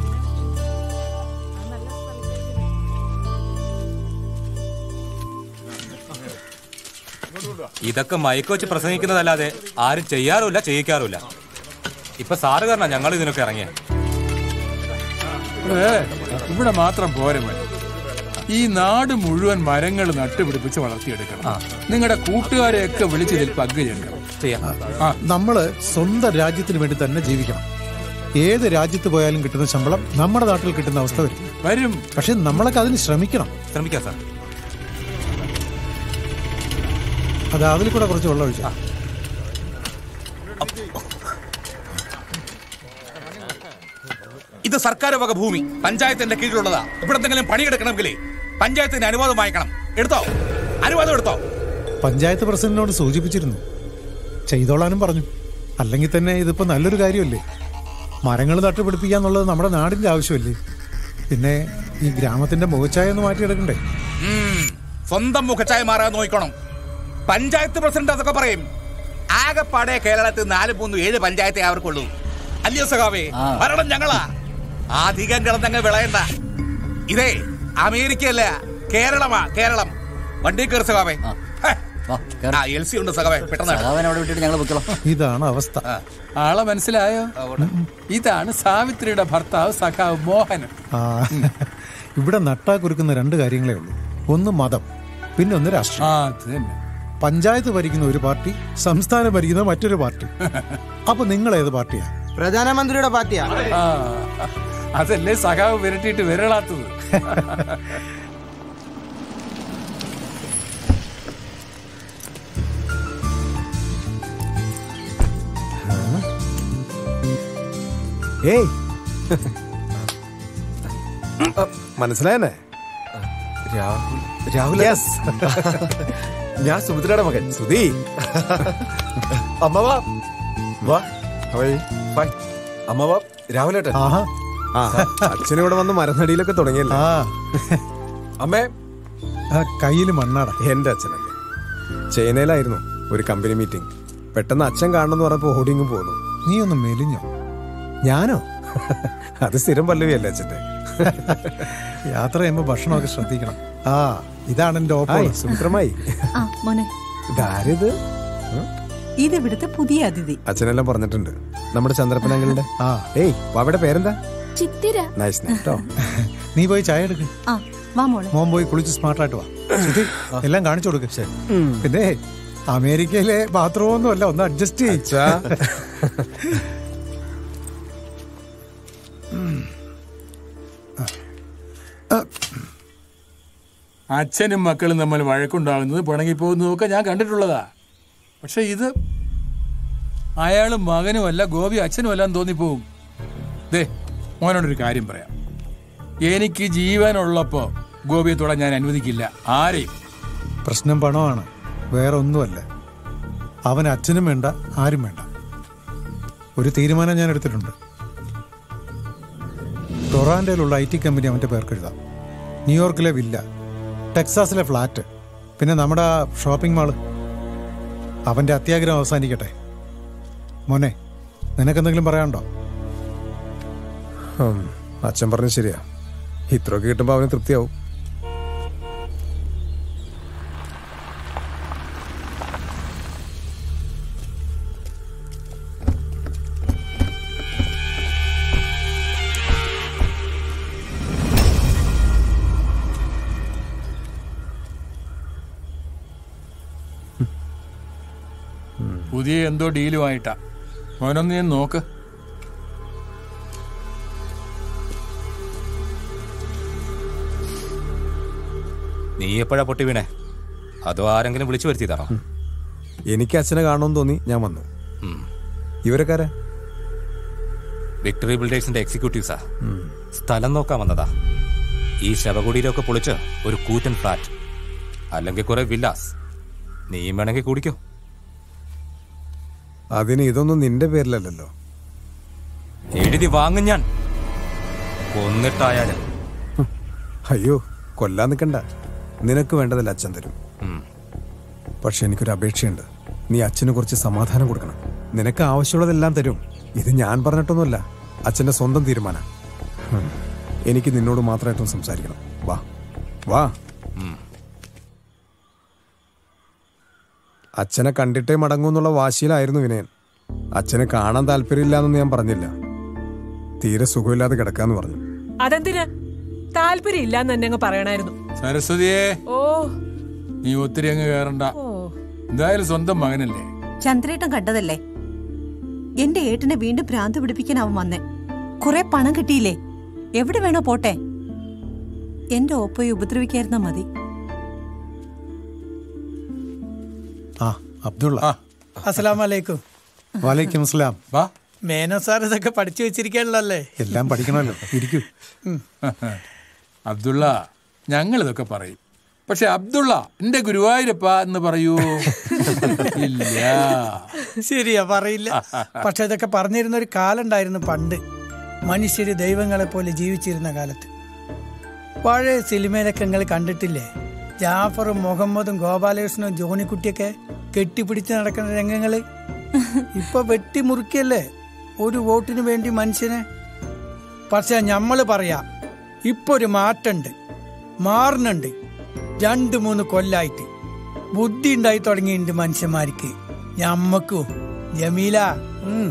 Speaker 20: ഇതൊക്കെ മയക്ക് വെച്ച് പ്രസംഗിക്കുന്നതല്ലാതെ ആരും ചെയ്യാറുമില്ല ചെയ്യിക്കാറുമില്ല ഇപ്പൊ സാറ് കാരണം ഞങ്ങൾ ഇതിനൊക്കെ ഇറങ്ങിയ
Speaker 5: ഇവിടെ ഇവിടെ മാത്രം പോരെ മതി ഈ നാട് മുഴുവൻ മരങ്ങൾ നട്ടുപിടിപ്പിച്ച് വളർത്തിയെടുക്കണം നിങ്ങളുടെ കൂട്ടുകാരെയൊക്കെ വിളിച്ച് ഇതിൽ പങ്കുചേർക്കണം
Speaker 7: ആ, നമ്മള് സ്വന്തം രാജ്യത്തിന് വേണ്ടി തന്നെ ജീവിക്കണം ഏത് രാജ്യത്ത് പോയാലും കിട്ടുന്ന ശമ്പളം നമ്മുടെ നാട്ടിൽ കിട്ടുന്ന അവസ്ഥ വരും
Speaker 5: വരും
Speaker 7: പക്ഷെ നമ്മളൊക്കെ അതിന് ശ്രമിക്കണം
Speaker 20: ശ്രമിക്കാം സാർ
Speaker 7: അത് അതിൽ കൂടെ കുറച്ച് വെള്ളം ഒഴിച്ചാ
Speaker 15: ഇത് സർക്കാർ വക ഭൂമി പഞ്ചായത്തിന്റെ കീഴിലുള്ളതാ ഇവിടെ എന്തെങ്കിലും പണിയെടുക്കണമെങ്കിലേ പഞ്ചായത്തിന് അനുവാദം വാങ്ങിക്കണം എടുത്തോ അനുവാദം എടുത്തോ
Speaker 7: പഞ്ചായത്ത് പ്രസിഡന്റിനോട് സൂചിപ്പിച്ചിരുന്നു ചെയ്തോളാനും പറഞ്ഞു അല്ലെങ്കിൽ തന്നെ ഇതിപ്പോ നല്ലൊരു കാര്യമല്ലേ മരങ്ങൾ നട്ടുപിടിപ്പിക്കാന്നുള്ളത് നമ്മുടെ നാടിന്റെ ആവശ്യമല്ലേ പിന്നെ ഈ ഗ്രാമത്തിന്റെ മുഖച്ഛായ ഒന്ന് മാറ്റിയെടുക്കണ്ടേ
Speaker 15: ഉം. സ്വന്തം മുഖച്ചായ മാറാൻ നോക്കണം പഞ്ചായത്ത് പ്രസിഡന്റ് അതൊക്കെ പറയും ആകെപ്പാടെ കേരളത്തിൽ നാല് മൂന്ന് ഏഴ് പഞ്ചായത്തെ അവർക്കുള്ളൂ അല്ലയോ സഖാവേ ഭരണം ഞങ്ങളാ അധികം കിടന്നങ്ങ് വിളയണ്ട ഇതേ അമേരിക്കയല്ല കേരളമാ കേരളം വണ്ടി കയറി സഖാവേ ഹേ. ആ എൽ സി ഉണ്ട് സഖാവേ പെട്ടെന്ന്
Speaker 9: സഖാവിനെ അവിടെ വിട്ടിട്ട് ഞങ്ങൾ പൊയ്ക്കോളാം
Speaker 7: ഇതാണ് അവസ്ഥ
Speaker 5: ആളെ മനസ്സിലായോ ഇതാണ് സാവിത്രിയുടെ ഭർത്താവ് സഖാവ് മോഹനൻ
Speaker 7: ആ ഇവിടെ നട്ടാ കുറുക്കുന്ന രണ്ട് കാര്യങ്ങളേ ഉള്ളൂ ഒന്ന് മതം പിന്നെ ഒന്ന് രാഷ്ട്രീയം
Speaker 5: ആ അത് തന്നെ
Speaker 7: പഞ്ചായത്ത് ഭരിക്കുന്ന ഒരു പാർട്ടി സംസ്ഥാനം ഭരിക്കുന്ന മറ്റൊരു പാർട്ടി അപ്പൊ നിങ്ങൾ ഏത് പാർട്ടിയാ
Speaker 2: പ്രധാനമന്ത്രിയുടെ പാർട്ടിയാ
Speaker 5: ആ, അതല്ലേ സഖാവ് വിരട്ടിയിട്ട് വിരളാത്തത്
Speaker 22: ഏയ് മനസ്സിലായെന്നെ രാഹുൽ ഞാൻ സുമിത്രയുടെ മകൻ സുധി അമ്മ വാ വാ ഹായ്. അമ്മ വാ രാഹുലേട്ടൻ ആ അച്ഛനിവിടെ വന്ന് മരനടിയിലൊക്കെ തുടങ്ങിയല്ലേ അമ്മേ
Speaker 7: കയ്യിൽ മണ്ണാടാ
Speaker 22: എന്റെ അച്ഛനല്ലേ ചൈനയിലായിരുന്നു ഒരു കമ്പനി മീറ്റിംഗ് പെട്ടെന്ന് അച്ഛൻ കാണണമെന്ന് പറഞ്ഞപ്പോ ഓടിങ്ങും പോന്നു
Speaker 7: നീ ഒന്ന് മെലിഞ്ഞോ
Speaker 22: ഞാനോ അത് സ്ഥിരം പല്ലവിയല്ലേ അച്ഛന്റെ
Speaker 7: യാത്ര ചെയ്യുമ്പോ ഭക്ഷണമൊക്കെ ശ്രദ്ധിക്കണം ആ ഇതാണ് എന്റെ
Speaker 22: ഹായ്,
Speaker 7: ഓപ്പോ
Speaker 22: സുമിത്രമായി
Speaker 17: ആ മോനെ
Speaker 22: ഇതാരിത്
Speaker 10: ഇത് ഇവിടുത്തെ പുതിയ അതിഥി
Speaker 22: അച്ഛനെല്ലാം പറഞ്ഞിട്ടുണ്ട് നമ്മുടെ ചന്ദ്രപ്പനങ്ങളുടെ ആ ഏയ് അവിടെ പേരെന്താ
Speaker 17: ചിത്തിര
Speaker 22: നൈസ് കേട്ടോ
Speaker 7: നീ പോയി ചായ എടുക്ക്
Speaker 17: ആ വാ മോളെ
Speaker 7: മോൻ പോയി കുളിച്ച് സ്മാർട്ടായിട്ട് വാ ശ്രുതി, എല്ലാം കാണിച്ചു കൊടുക്ക് പിന്നെ അമേരിക്കയിലെ ബാത്റൂം ഒന്നും അല്ല ഒന്ന് അഡ്ജസ്റ്റ് ചെയ്യ
Speaker 5: അച്ഛനും മക്കളും തമ്മിൽ വഴക്കുണ്ടാകുന്നത് പിണങ്ങിപ്പോകുന്നതൊക്കെ ഞാൻ കണ്ടിട്ടുള്ളതാ പക്ഷെ ഇത് അയാളും മകനുമല്ല ഗോപി അച്ഛനുമല്ല എന്ന് തോന്നിപ്പോവും ദേ മോനോടൊരു കാര്യം പറയാം എനിക്ക് ജീവനുള്ളപ്പോ ഗോപിയെ തൊടാൻ ഞാൻ അനുവദിക്കില്ല ആരെയും
Speaker 7: പ്രശ്നം പണമാണ് വേറെ ഒന്നുമല്ല അവൻ അച്ഛനും വേണ്ട ആരും വേണ്ട ഒരു തീരുമാനം ഞാൻ എടുത്തിട്ടുണ്ട് ടൊറാൻഡോയിലുള്ള ഐ ടി കമ്പനി അവൻ്റെ പേർക്ക് എഴുതാം ന്യൂയോർക്കിലെ വില്ല ടെക്സാസിലെ ഫ്ലാറ്റ് പിന്നെ നമ്മുടെ ആ ഷോപ്പിംഗ് മാള് അവൻ്റെ അത്യാഗ്രഹം അവസാനിക്കട്ടെ മോനെ നിനക്കെന്തെങ്കിലും പറയാനുണ്ടോ
Speaker 22: ഉം, അച്ഛൻ പറഞ്ഞു ശരിയാ ഇത്രയൊക്കെ കിട്ടുമ്പോ അവന് തൃപ്തിയാവും
Speaker 5: പുതിയ എന്തോ ഡീലുമായിട്ടാ മോനൊന്ന് ഞാൻ നോക്ക്
Speaker 20: നീ എപ്പോഴാ പൊട്ടി വീണേ അതോ ആരെങ്കിലും വിളിച്ചു വരുത്തിയതാണോ
Speaker 22: എനിക്ക് അച്ഛനെ കാണണമെന്ന് തോന്നി ഞാൻ വന്നു ഇവരൊക്കെ
Speaker 20: വിക്ടറി ബിൽഡേഴ്സിന്റെ എക്സിക്യൂട്ടീവ്സാ സ്ഥലം നോക്കാൻ വന്നതാ ഈ ശവകുടീരമൊക്കെ പൊളിച്ച് ഒരു കൂറ്റൻ ഫ്ലാറ്റ് അല്ലെങ്കിൽ കുറെ വില്ലാസ് നീയും വേണമെങ്കിൽ കൂടിക്കോ
Speaker 22: അതിന് ഇതൊന്നും നിന്റെ പേരിലല്ലല്ലോ
Speaker 20: എഴുതി വാങ്ങും ഞാൻ കൊന്നിട്ടായാലും
Speaker 22: അയ്യോ കൊല്ലാൻ നിൽക്കണ്ട നിനക്ക് വേണ്ടതല്ല അച്ഛൻ തരും പക്ഷെ എനിക്കൊരു അപേക്ഷയുണ്ട് നീ അച്ഛന് കുറച്ച് സമാധാനം കൊടുക്കണം നിനക്ക് ആവശ്യമുള്ളതെല്ലാം തരും ഇത് ഞാൻ പറഞ്ഞിട്ടൊന്നുമല്ല അച്ഛന്റെ സ്വന്തം തീരുമാനം ഹും. എനിക്ക് നിന്നോട് മാത്രമായിട്ടും സംസാരിക്കണം വാ വാ അച്ഛനെ കണ്ടിട്ടേ മടങ്ങൂ എന്നുള്ള വാശിയിലായിരുന്നു വിനയൻ അച്ഛനെ കാണാൻ താല്പര്യമില്ലാന്ന് ഞാൻ പറഞ്ഞില്ല തീരെ സുഖമില്ലാതെ കിടക്കാന്ന് പറഞ്ഞു
Speaker 11: അതെന്തിന് താല്പര്യം ഇല്ലാന്ന് തന്നെ അങ്ങ് പറയണായിരുന്നു
Speaker 5: സരസ്വതിയെ
Speaker 11: ഓ
Speaker 5: നീ ഒത്തിരി അങ്ങ് കയറണ്ട
Speaker 11: ഓ
Speaker 5: എന്തായാലും സ്വന്തം മകനല്ലേ
Speaker 17: ചന്ദ്രേട്ടൻ കണ്ടതല്ലേ എന്റെ ഏട്ടനെ വീണ്ടും ഭ്രാന്ത് പിടിപ്പിക്കാൻ അവൻ വന്നേ കുറെ പണം കിട്ടിയില്ലേ എവിടെ വേണോ പോട്ടെ എന്റെ ഓപ്പോയെ ഉപദ്രവിക്കായിരുന്നാ മതി
Speaker 7: ആ അബ്ദുള്ള
Speaker 4: അസ്സലാമലൈക്കും
Speaker 7: വാലേക്കും അസ്സലാം
Speaker 5: വാ
Speaker 4: മേനോ സാർ ഇതൊക്കെ പഠിച്ചു വെച്ചിരിക്കാനുള്ളല്ലേ
Speaker 7: എല്ലാം പഠിക്കണമല്ലോ ഇരിക്കൂ
Speaker 5: അബ്ദുള്ള ഞങ്ങൾ ഇതൊക്കെ പറയും പക്ഷെ അബ്ദുള്ള എന്റെ ഗുരുവായൂരപ്പ എന്ന് പറയൂ ഇല്ല
Speaker 4: ശരിയാ പറയില്ല പക്ഷെ ഇതൊക്കെ പറഞ്ഞിരുന്ന ഒരു കാലം ഉണ്ടായിരുന്നു പണ്ട് മനുഷ്യര് ദൈവങ്ങളെ പോലെ ജീവിച്ചിരുന്ന കാലത്ത് പഴയ സിനിമയിലൊക്കെ നിങ്ങൾ കണ്ടിട്ടില്ലേ ജാഫറും മുഹമ്മദും ഗോപാലകൃഷ്ണനും ജോണിക്കുട്ടിയൊക്കെ കെട്ടിപ്പിടിച്ച് നടക്കുന്ന രംഗങ്ങള് ഇപ്പൊ വെട്ടിമുറുക്കിയല്ലേ ഒരു വോട്ടിന് വേണ്ടി മനുഷ്യനെ പക്ഷെ ഞമ്മള് പറയാ ഇപ്പൊ ഒരു മാറ്റമുണ്ട് മാറുന്നുണ്ട് രണ്ട് മൂന്ന് കൊല്ലായിട്ട് ബുദ്ധി ഉണ്ടായി തുടങ്ങിയിട്ടുണ്ട് മനുഷ്യന്മാർക്ക് ഞമ്മക്കും ജമീല ഉം.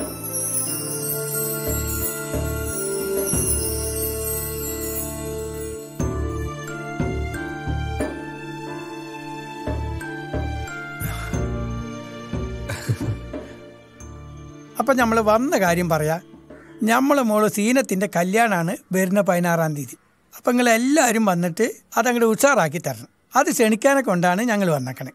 Speaker 4: അപ്പൊ നമ്മൾ വന്ന കാര്യം പറയാ നമ്മളെ മോള് സീനത്തിന്റെ കല്യാണാണ് വരുന്ന പതിനാറാം തീയതി അപ്പൊ നിങ്ങൾ എല്ലാവരും വന്നിട്ട് അതങ്ങോട്ട് ഉഷാറാക്കി തരണം അത് ക്ഷണിക്കാനെ കൊണ്ടാണ് ഞങ്ങൾ വന്നേക്കണേ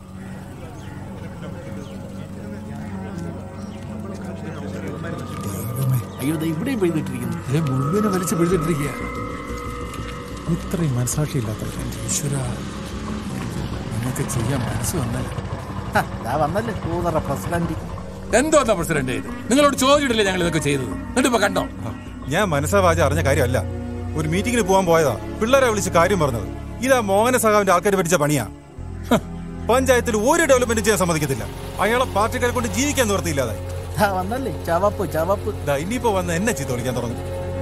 Speaker 7: അയ്യോ ഇവിടെ പെയ്തിട്ടിരിക്കുന്നു
Speaker 5: മുഴുവനെ വലിച്ചു പിടിച്ചിട്ടിരിക്കുക
Speaker 7: ഇത്രയും മനസാക്ഷിയില്ലാത്ത
Speaker 5: ഈശ്വര നിങ്ങൾക്ക് ചെയ്യാൻ മനസ്സ് വന്നല്ലേ
Speaker 2: വന്നല്ലേ കൂതറ പ്രസിഡന്റ്
Speaker 5: എന്തോന്നാ പ്രസിഡന്റ് ഇത് നിങ്ങളോട് ചോദിച്ചിട്ടില്ലേ ഞങ്ങൾ ഇതൊക്കെ ചെയ്തത് എന്നിട്ട് ഇപ്പൊ കണ്ടോ
Speaker 14: ഞാൻ മനസ്സാവാച അറിഞ്ഞ കാര്യമല്ല ഒരു മീറ്റിംഗിന് പോകാൻ പോയതാ പിള്ളേരെ വിളിച്ച് കാര്യം പറഞ്ഞത് ഇതാ മോഹന സഖാവിന്റെ ആൾക്കാർ പഠിച്ച പണിയാ പഞ്ചായത്തിൽ ഒരു ഡെവലപ്മെന്റ് ചെയ്യാൻ സമ്മതിക്കത്തില്ല അയാളെ പാർട്ടിക്കാരെ കൊണ്ട് ജീവിക്കാൻ നിവർത്തിയില്ലാതായി
Speaker 2: വന്നല്ലേ ചവപ്പ് ചവപ്പ്
Speaker 14: ദാ ഇനിയിപ്പോ വന്ന് എന്നെ ചീത്ത വിളിക്കാൻ തുടങ്ങും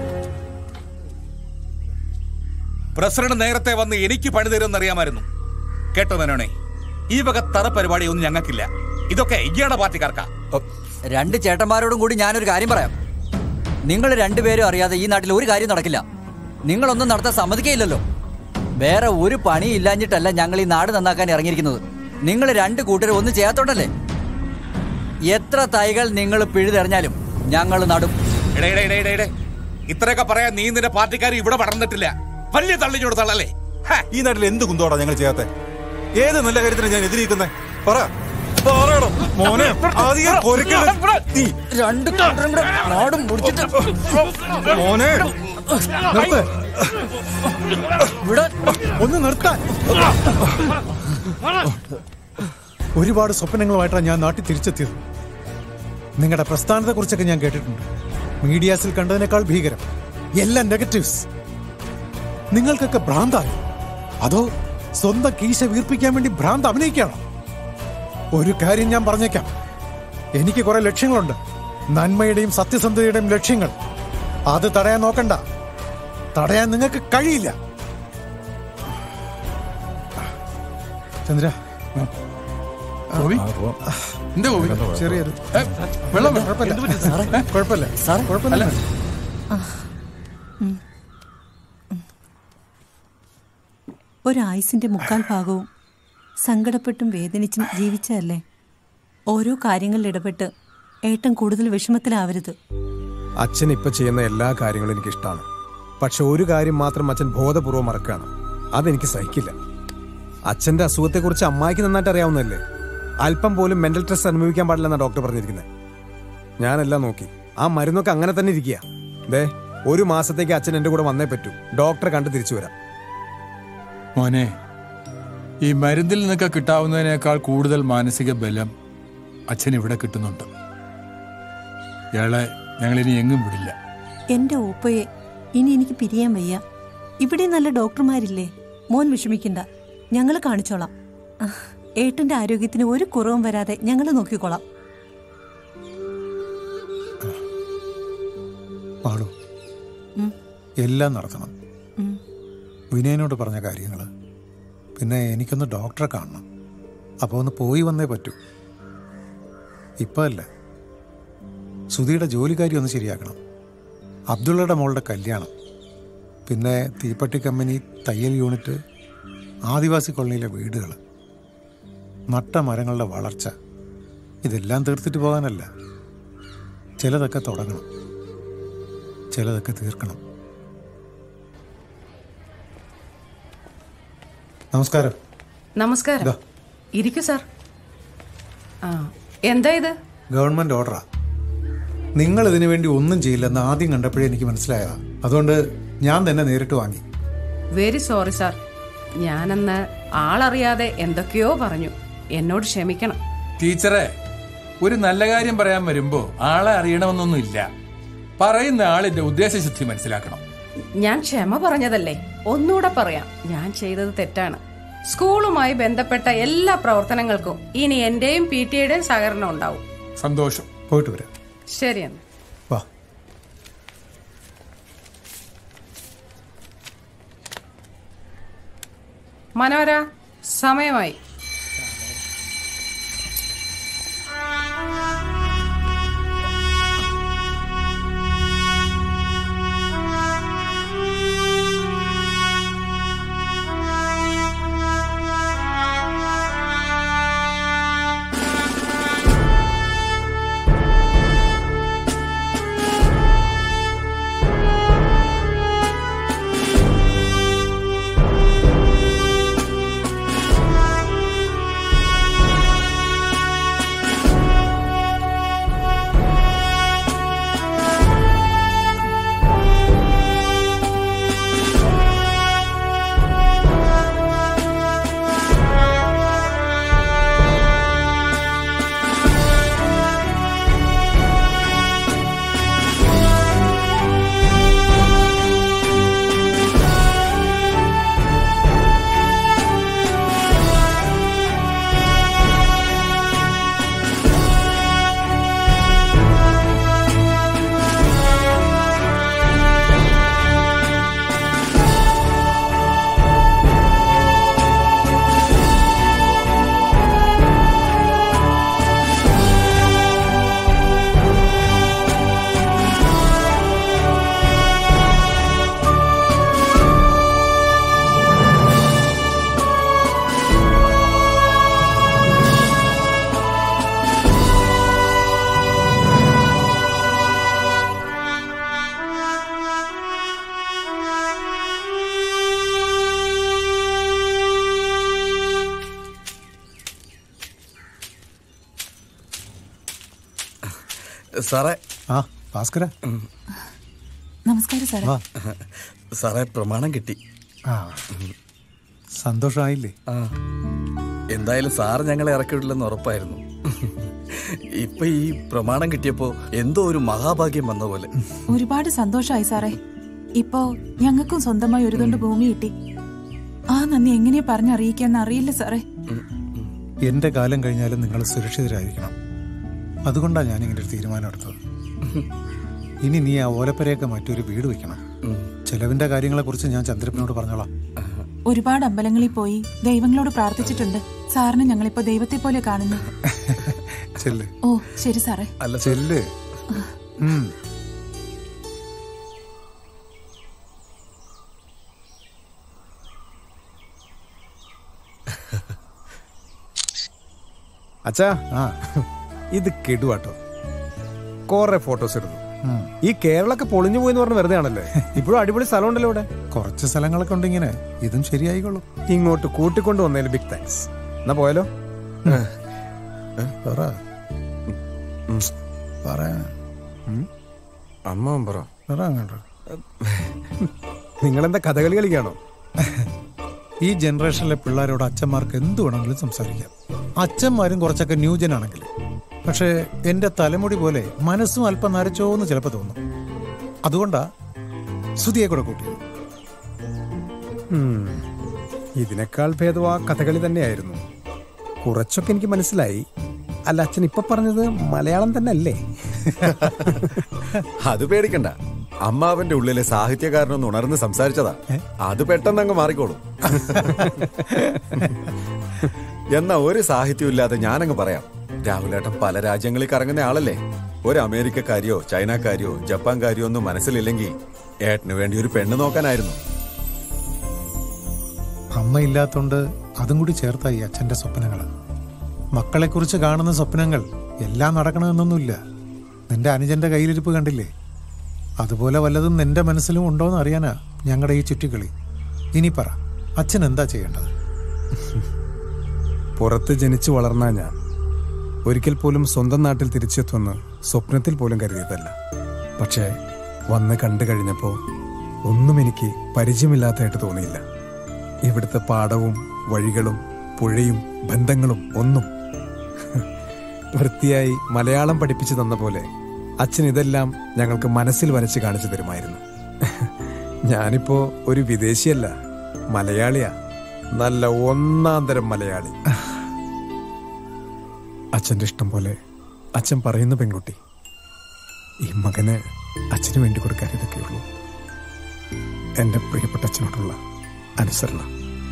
Speaker 15: പ്രസിഡന്റ് നേരത്തെ വന്ന് എനിക്ക് പണി തരുമെന്ന് അറിയാമായിരുന്നു കേട്ടോ മേനോനെ ഈ വക തറ പരിപാടിയൊന്നും ഞങ്ങൾക്കില്ല ഇതൊക്കെ ഇയാളുടെ പാർട്ടിക്കാർക്കാ
Speaker 9: രണ്ട് ചേട്ടന്മാരോടും കൂടി ഞാനൊരു കാര്യം പറയാം നിങ്ങൾ രണ്ടുപേരും അറിയാതെ ഈ നാട്ടിൽ ഒരു കാര്യം നടക്കില്ല നിങ്ങളൊന്നും നടത്താൻ സമ്മതിക്കയില്ലല്ലോ വേറെ ഒരു പണി ഇല്ലാഞ്ഞിട്ടല്ല ഞങ്ങൾ ഈ നാട് നന്നാക്കാൻ ഇറങ്ങിയിരിക്കുന്നത് നിങ്ങൾ രണ്ട് കൂട്ടരും ഒന്നും ചെയ്യാത്തോണ്ടല്ലേ എത്ര തൈകൾ നിങ്ങൾ പിഴുതെറിഞ്ഞാലും ഞങ്ങൾ നടും
Speaker 15: എടേ എടേ എടേ, എടേ എടേ ഇത്രയൊക്കെ പറയാൻ നീ നിന്റെ പാർട്ടിക്കാർ ഇവിടെ വളർന്നിട്ടില്ല വലിയ തള്ളിഞ്ഞോട് തള്ളല്ലേ
Speaker 14: ഈ നാട്ടിൽ എന്ത് കുന്തോടാ ഞങ്ങൾ ചെയ്യാത്ത ഏത് നല്ല കാര്യത്തിന് ഞാൻ എതിരിക്കുന്നേ പറ പറയണം മോനെ അധികം കൊരക്കരുത്. നീ
Speaker 9: രണ്ട് കൂട്ടരും കൂടെ നാടും മുടിച്ചിട്ട്
Speaker 14: മോനെ
Speaker 7: നിർത്ത് ഒന്ന് നിർത്താൻ ഒരുപാട് സ്വപ്നങ്ങളുമായിട്ടാണ് ഞാൻ നാട്ടിൽ തിരിച്ചെത്തിയത് നിങ്ങളുടെ പ്രസ്ഥാനത്തെ കുറിച്ചൊക്കെ ഞാൻ കേട്ടിട്ടുണ്ട് മീഡിയാസിൽ കണ്ടതിനേക്കാൾ ഭീകരം എല്ലാം നെഗറ്റീവ്സ് നിങ്ങൾക്കൊക്കെ ഭ്രാന്താണ് അതോ സ്വന്തം കീശ വീർപ്പിക്കാൻ വേണ്ടി ഭ്രാന്ത് അഭിനയിക്കുകയാണോ ഒരു കാര്യം ഞാൻ പറഞ്ഞേക്കാം എനിക്ക് കുറെ ലക്ഷ്യങ്ങളുണ്ട് നന്മയുടെയും സത്യസന്ധതയുടെയും ലക്ഷ്യങ്ങൾ അത് തടയാൻ നോക്കണ്ട തടയാൻ നിങ്ങൾക്ക് കഴിയില്ല ചന്ദ്ര
Speaker 5: ഗോപി? എന്താ ഗോപി?
Speaker 7: ചെറിയൊരു
Speaker 5: ഏ, വെള്ളം വേണം.
Speaker 7: കുഴപ്പമില്ല
Speaker 5: എന്ത് പറ്റി സാറേ?
Speaker 7: കുഴപ്പമില്ല കുഴപ്പമില്ല
Speaker 17: ഒരായുസിന്റെ മുക്കാൽ ഭാഗവും സങ്കടപ്പെട്ടും വേദനിച്ചും ജീവിച്ചതല്ലേ ഓരോ കാര്യങ്ങളിൽ ഇടപെട്ട് ഏട്ടൻ കൂടുതൽ വിഷമത്തിലാവരുത്
Speaker 22: അച്ഛൻ ഇപ്പൊ ചെയ്യുന്ന എല്ലാ കാര്യങ്ങളും എനിക്ക് ഇഷ്ടമാണ് പക്ഷെ ഒരു കാര്യം മാത്രം അച്ഛൻ ബോധപൂർവ്വം മറക്കുകയാണ് അതെനിക്ക് സഹിക്കില്ല അച്ഛന്റെ അസുഖത്തെക്കുറിച്ച് അമ്മായിക്ക് നന്നായിട്ട് അറിയാവുന്നതല്ലേ അല്പം പോലും മെന്റൽ സ്ട്രെസ് അനുഭവിക്കാൻ പാടില്ലെന്നാണ് ഡോക്ടർ പറഞ്ഞിരിക്കുന്നത് ഞാനെല്ലാം നോക്കി ആ മരുന്നൊക്കെ അങ്ങനെ തന്നെ ഇരിക്കുക ദേ ഒരു മാസത്തേക്ക് അച്ഛൻ എന്റെ കൂടെ വന്നേ പറ്റൂ ഡോക്ടറെ കണ്ട് തിരിച്ചു വരാം
Speaker 5: മോനെ ഈ മരുന്നിൽ നിന്നൊക്കെ കിട്ടാവുന്നതിനേക്കാൾ കൂടുതൽ മാനസിക ബലം അച്ഛൻ ഇവിടെ കിട്ടുന്നുണ്ട് ഇയാളെ ഞങ്ങളിനി എങ്ങും വിടില്ല
Speaker 17: എന്റെ ഓപ്പയെ ഇനി എനിക്ക് പിരിയാൻ വയ്യ ഇവിടെ നല്ല ഡോക്ടർമാരില്ലേ മോൻ വിഷമിക്കണ്ട ഞങ്ങൾ കാണിച്ചോളാം ആ, ഏട്ടന്റെ ആരോഗ്യത്തിന് ഒരു കുറവും വരാതെ ഞങ്ങൾ നോക്കിക്കോളാം
Speaker 7: പാളു
Speaker 17: ഉം.
Speaker 7: എല്ലാം നടത്തണം
Speaker 17: ഉം.
Speaker 7: വിനയനോട് പറഞ്ഞ കാര്യങ്ങൾ പിന്നെ എനിക്കൊന്ന് ഡോക്ടറെ കാണണം അപ്പോൾ ഒന്ന് പോയി വന്നേ പറ്റൂ ഇപ്പം അല്ല സുധിയുടെ ജോലിക്കാരി ഒന്ന് ശരിയാക്കണം അബ്ദുള്ളയുടെ മോളുടെ കല്യാണം പിന്നെ തീപ്പെട്ടി കമ്പനി തയ്യൽ യൂണിറ്റ് ആദിവാസി കോളനിയിലെ വീടുകൾ നട്ട മരങ്ങളുടെ വളർച്ച ഇതെല്ലാം തീർത്തിട്ട് പോകാനല്ല ചിലതൊക്കെ തുടങ്ങണം ചിലതൊക്കെ തീർക്കണം നമസ്കാരം
Speaker 19: നമസ്കാരം ഇരിക്കൂ സാർ ആ എന്താ ഇത്
Speaker 7: ഗവൺമെന്റ് ഓർഡറാ നിങ്ങൾ ഇതിനു വേണ്ടി ഒന്നും ചെയ്യില്ലെന്ന് ആദ്യം കണ്ടപ്പോഴേ എനിക്ക് മനസ്സിലായതാ അതുകൊണ്ട് ഞാൻ തന്നെ നേരിട്ട് വാങ്ങി
Speaker 19: വെരി സോറി സാർ ഞാനന്ന് ആളറിയാതെ എന്തൊക്കെയോ പറഞ്ഞു എന്നോട് ക്ഷമിക്കണം
Speaker 5: ടീച്ചറെ ഒരു നല്ല കാര്യം പറയാൻ വരുമ്പോ ആളെ അറിയണമെന്നൊന്നും ഇല്ല പറയുന്ന ആളിന്റെ ഉദ്ദേശശുദ്ധി മനസ്സിലാക്കണം
Speaker 19: ഞാൻ ക്ഷമ പറഞ്ഞതല്ലേ ഒന്നുകൂടെ പറയാം ഞാൻ ചെയ്തത് തെറ്റാണ് സ്കൂളുമായി ബന്ധപ്പെട്ട എല്ലാ പ്രവർത്തനങ്ങൾക്കും ഇനി എന്റെയും പി ടിയുടെയും സഹകരണം ഉണ്ടാവും
Speaker 5: സന്തോഷം
Speaker 7: പോയിട്ട് വരാം
Speaker 19: ശരിയെന്ന്
Speaker 7: വാ
Speaker 19: മനോര സമയമായി
Speaker 16: സാറേ
Speaker 7: ആ ഭാസ്കര
Speaker 10: നമസ്കാരം സാറേ
Speaker 16: സാറേ പ്രമാണം കിട്ടി
Speaker 7: ആ സന്തോഷമായില്ലേ
Speaker 16: ആ എന്തായാലും സാർ ഞങ്ങളെ ഇറക്കി വിടില്ലെന്ന് ഉറപ്പായിരുന്നു ഇപ്പൊ ഈ പ്രമാണം കിട്ടിയപ്പോ എന്തോ ഒരു മഹാഭാഗ്യം വന്ന പോലെ
Speaker 10: ഒരുപാട് സന്തോഷമായി സാറേ ഇപ്പോ ഞങ്ങൾക്കും സ്വന്തമായി ഒരു തുണ്ട് ഭൂമി കിട്ടി ആ നന്ദി എങ്ങനെയാ പറഞ്ഞറിയിക്കാന്ന് അറിയില്ല സാറേ
Speaker 7: എന്റെ കാലം കഴിഞ്ഞാലും നിങ്ങൾ സുരക്ഷിതരായിരിക്കണം അതുകൊണ്ടാണ് ഞാൻ ഇങ്ങനെ ഒരു തീരുമാനം എടുത്തത് ഇനി നീ ആ ഓലപ്പരയൊക്കെ മറ്റൊരു വീട് വെക്കണം ചെലവിന്റെ കാര്യങ്ങളെ കുറിച്ച് ഞാൻ ചന്ദ്രപ്പനോട് പറഞ്ഞോളാം
Speaker 10: ഒരുപാട് അമ്പലങ്ങളിൽ പോയി ദൈവങ്ങളോട് പ്രാർത്ഥിച്ചിട്ടുണ്ട് സാറിന് ഞങ്ങളിപ്പോ ദൈവത്തെ പോലെ കാണുന്നു
Speaker 7: ചെല്ല്
Speaker 10: ഓ ശരി സാറേ
Speaker 16: അല്ല
Speaker 7: ചെല്ല് ഉം.
Speaker 22: അച്ഛാ ആ ഇത് കെടുവാട്ടോ കുറെ ഫോട്ടോസ് എടുത്തു ഈ കേരളമൊക്കെ പൊളിഞ്ഞു പോയെന്ന് പറഞ്ഞ് വെറുതെ ആണല്ലേ ഇപ്പോഴും അടിപൊളി സ്ഥലമുണ്ടല്ലോ ഇവിടെ
Speaker 7: കുറച്ച് സ്ഥലങ്ങളൊക്കെ ഉണ്ട് ഇങ്ങനെ ഇതും ശരിയായിക്കോളും
Speaker 22: ഇങ്ങോട്ട് കൂട്ടിക്കൊണ്ട് വന്നതിന് ബിഗ് താങ്ക്സ് എന്നാ പോയാലോ
Speaker 7: പറ പറയാ
Speaker 22: അമ്മ പറ
Speaker 7: പറ അങ്ങോട്ട്
Speaker 22: നിങ്ങളെന്താ കഥകളി കളിക്കാണോ
Speaker 7: ഈ ജനറേഷനിലെ പിള്ളേരോട് അച്ഛന്മാർക്ക് എന്ത് വേണമെങ്കിലും സംസാരിക്കാം അച്ഛന്മാരും കുറച്ചൊക്കെ ന്യൂജൻ ആണെങ്കിൽ പക്ഷേ എൻ്റെ തലമുടി പോലെ മനസ്സും അല്പം നരച്ചോ എന്ന് ചിലപ്പോൾ തോന്നും അതുകൊണ്ടാ ശ്രുതിയെ കൂടെ കൂട്ടിയത്
Speaker 22: ഉം. ഇതിനേക്കാൾ ഭേദം ആ കഥകളി തന്നെയായിരുന്നു കുറച്ചൊക്കെ എനിക്ക് മനസ്സിലായി അല്ല അച്ഛൻ ഇപ്പൊ പറഞ്ഞത് മലയാളം തന്നെ അല്ലേ
Speaker 3: അത് പേടിക്കണ്ട അമ്മാവന്റെ ഉള്ളിലെ സാഹിത്യകാരനൊന്ന് ഉണർന്ന് സംസാരിച്ചതാ അത് പെട്ടെന്ന് അങ്ങ് മാറിക്കോളും എന്നാ ഒരു സാഹിത്യം ഇല്ലാതെ ഞാനങ്ങ് പറയാം രാഹുലേട്ടൻ പല രാജ്യങ്ങളിൽ കറങ്ങുന്ന ആളല്ലേ ഒരു അമേരിക്കക്കാരിയോ ചൈനക്കാരിയോ ജപ്പാൻകാരിയോ ഒന്നും മനസ്സിലില്ലെങ്കിൽ ഏട്ടന് വേണ്ടി ഒരു പെണ്ണ് നോക്കാനായിരുന്നു
Speaker 7: അമ്മ ഇല്ലാത്തോണ്ട് അതും കൂടി ചേർത്ത ഈ അച്ഛൻ്റെ സ്വപ്നങ്ങൾ മക്കളെക്കുറിച്ച് കാണുന്ന സ്വപ്നങ്ങൾ എല്ലാം നടക്കണമെന്നൊന്നുമില്ല നിന്റെ അനുജന്റെ കയ്യിലിരിപ്പ് കണ്ടില്ലേ അതുപോലെ വല്ലതും നിന്റെ മനസ്സിലും ഉണ്ടോന്ന് അറിയാനാ ഞങ്ങളുടെ ഈ ചുറ്റിക്കളി ഇനി പറ അച്ഛൻ എന്താ ചെയ്യേണ്ടത്
Speaker 22: പുറത്ത് ജനിച്ചു വളർന്ന ഞാൻ ഒരിക്കൽ പോലും സ്വന്തം നാട്ടിൽ തിരിച്ചെത്തുമെന്ന് സ്വപ്നത്തിൽ പോലും കരുതിയതല്ല പക്ഷേ വന്ന് കണ്ടു കഴിഞ്ഞപ്പോൾ ഒന്നും എനിക്ക് പരിചയമില്ലാത്തതായിട്ട് തോന്നിയില്ല ഇവിടുത്തെ പാടവും വഴികളും പുഴയും ബന്ധങ്ങളും ഒന്നും വൃത്തിയായി മലയാളം പഠിപ്പിച്ചു തന്ന പോലെ അച്ഛൻ ഇതെല്ലാം ഞങ്ങൾക്ക് മനസ്സിൽ വരച്ച് കാണിച്ചു തരുമായിരുന്നു ഞാനിപ്പോ ഒരു വിദേശിയല്ല മലയാളിയാ നല്ല ഒന്നാം തരം മലയാളി അച്ഛന്റെ ഇഷ്ടം പോലെ അച്ഛൻ പറയുന്ന പെൺകുട്ടി ഈ മകന് അച്ഛന് വേണ്ടി കൊടുക്കാൻ ഇതൊക്കെയുള്ളൂ എന്റെ പ്രിയപ്പെട്ട അച്ഛനോടുള്ള അനുസരണം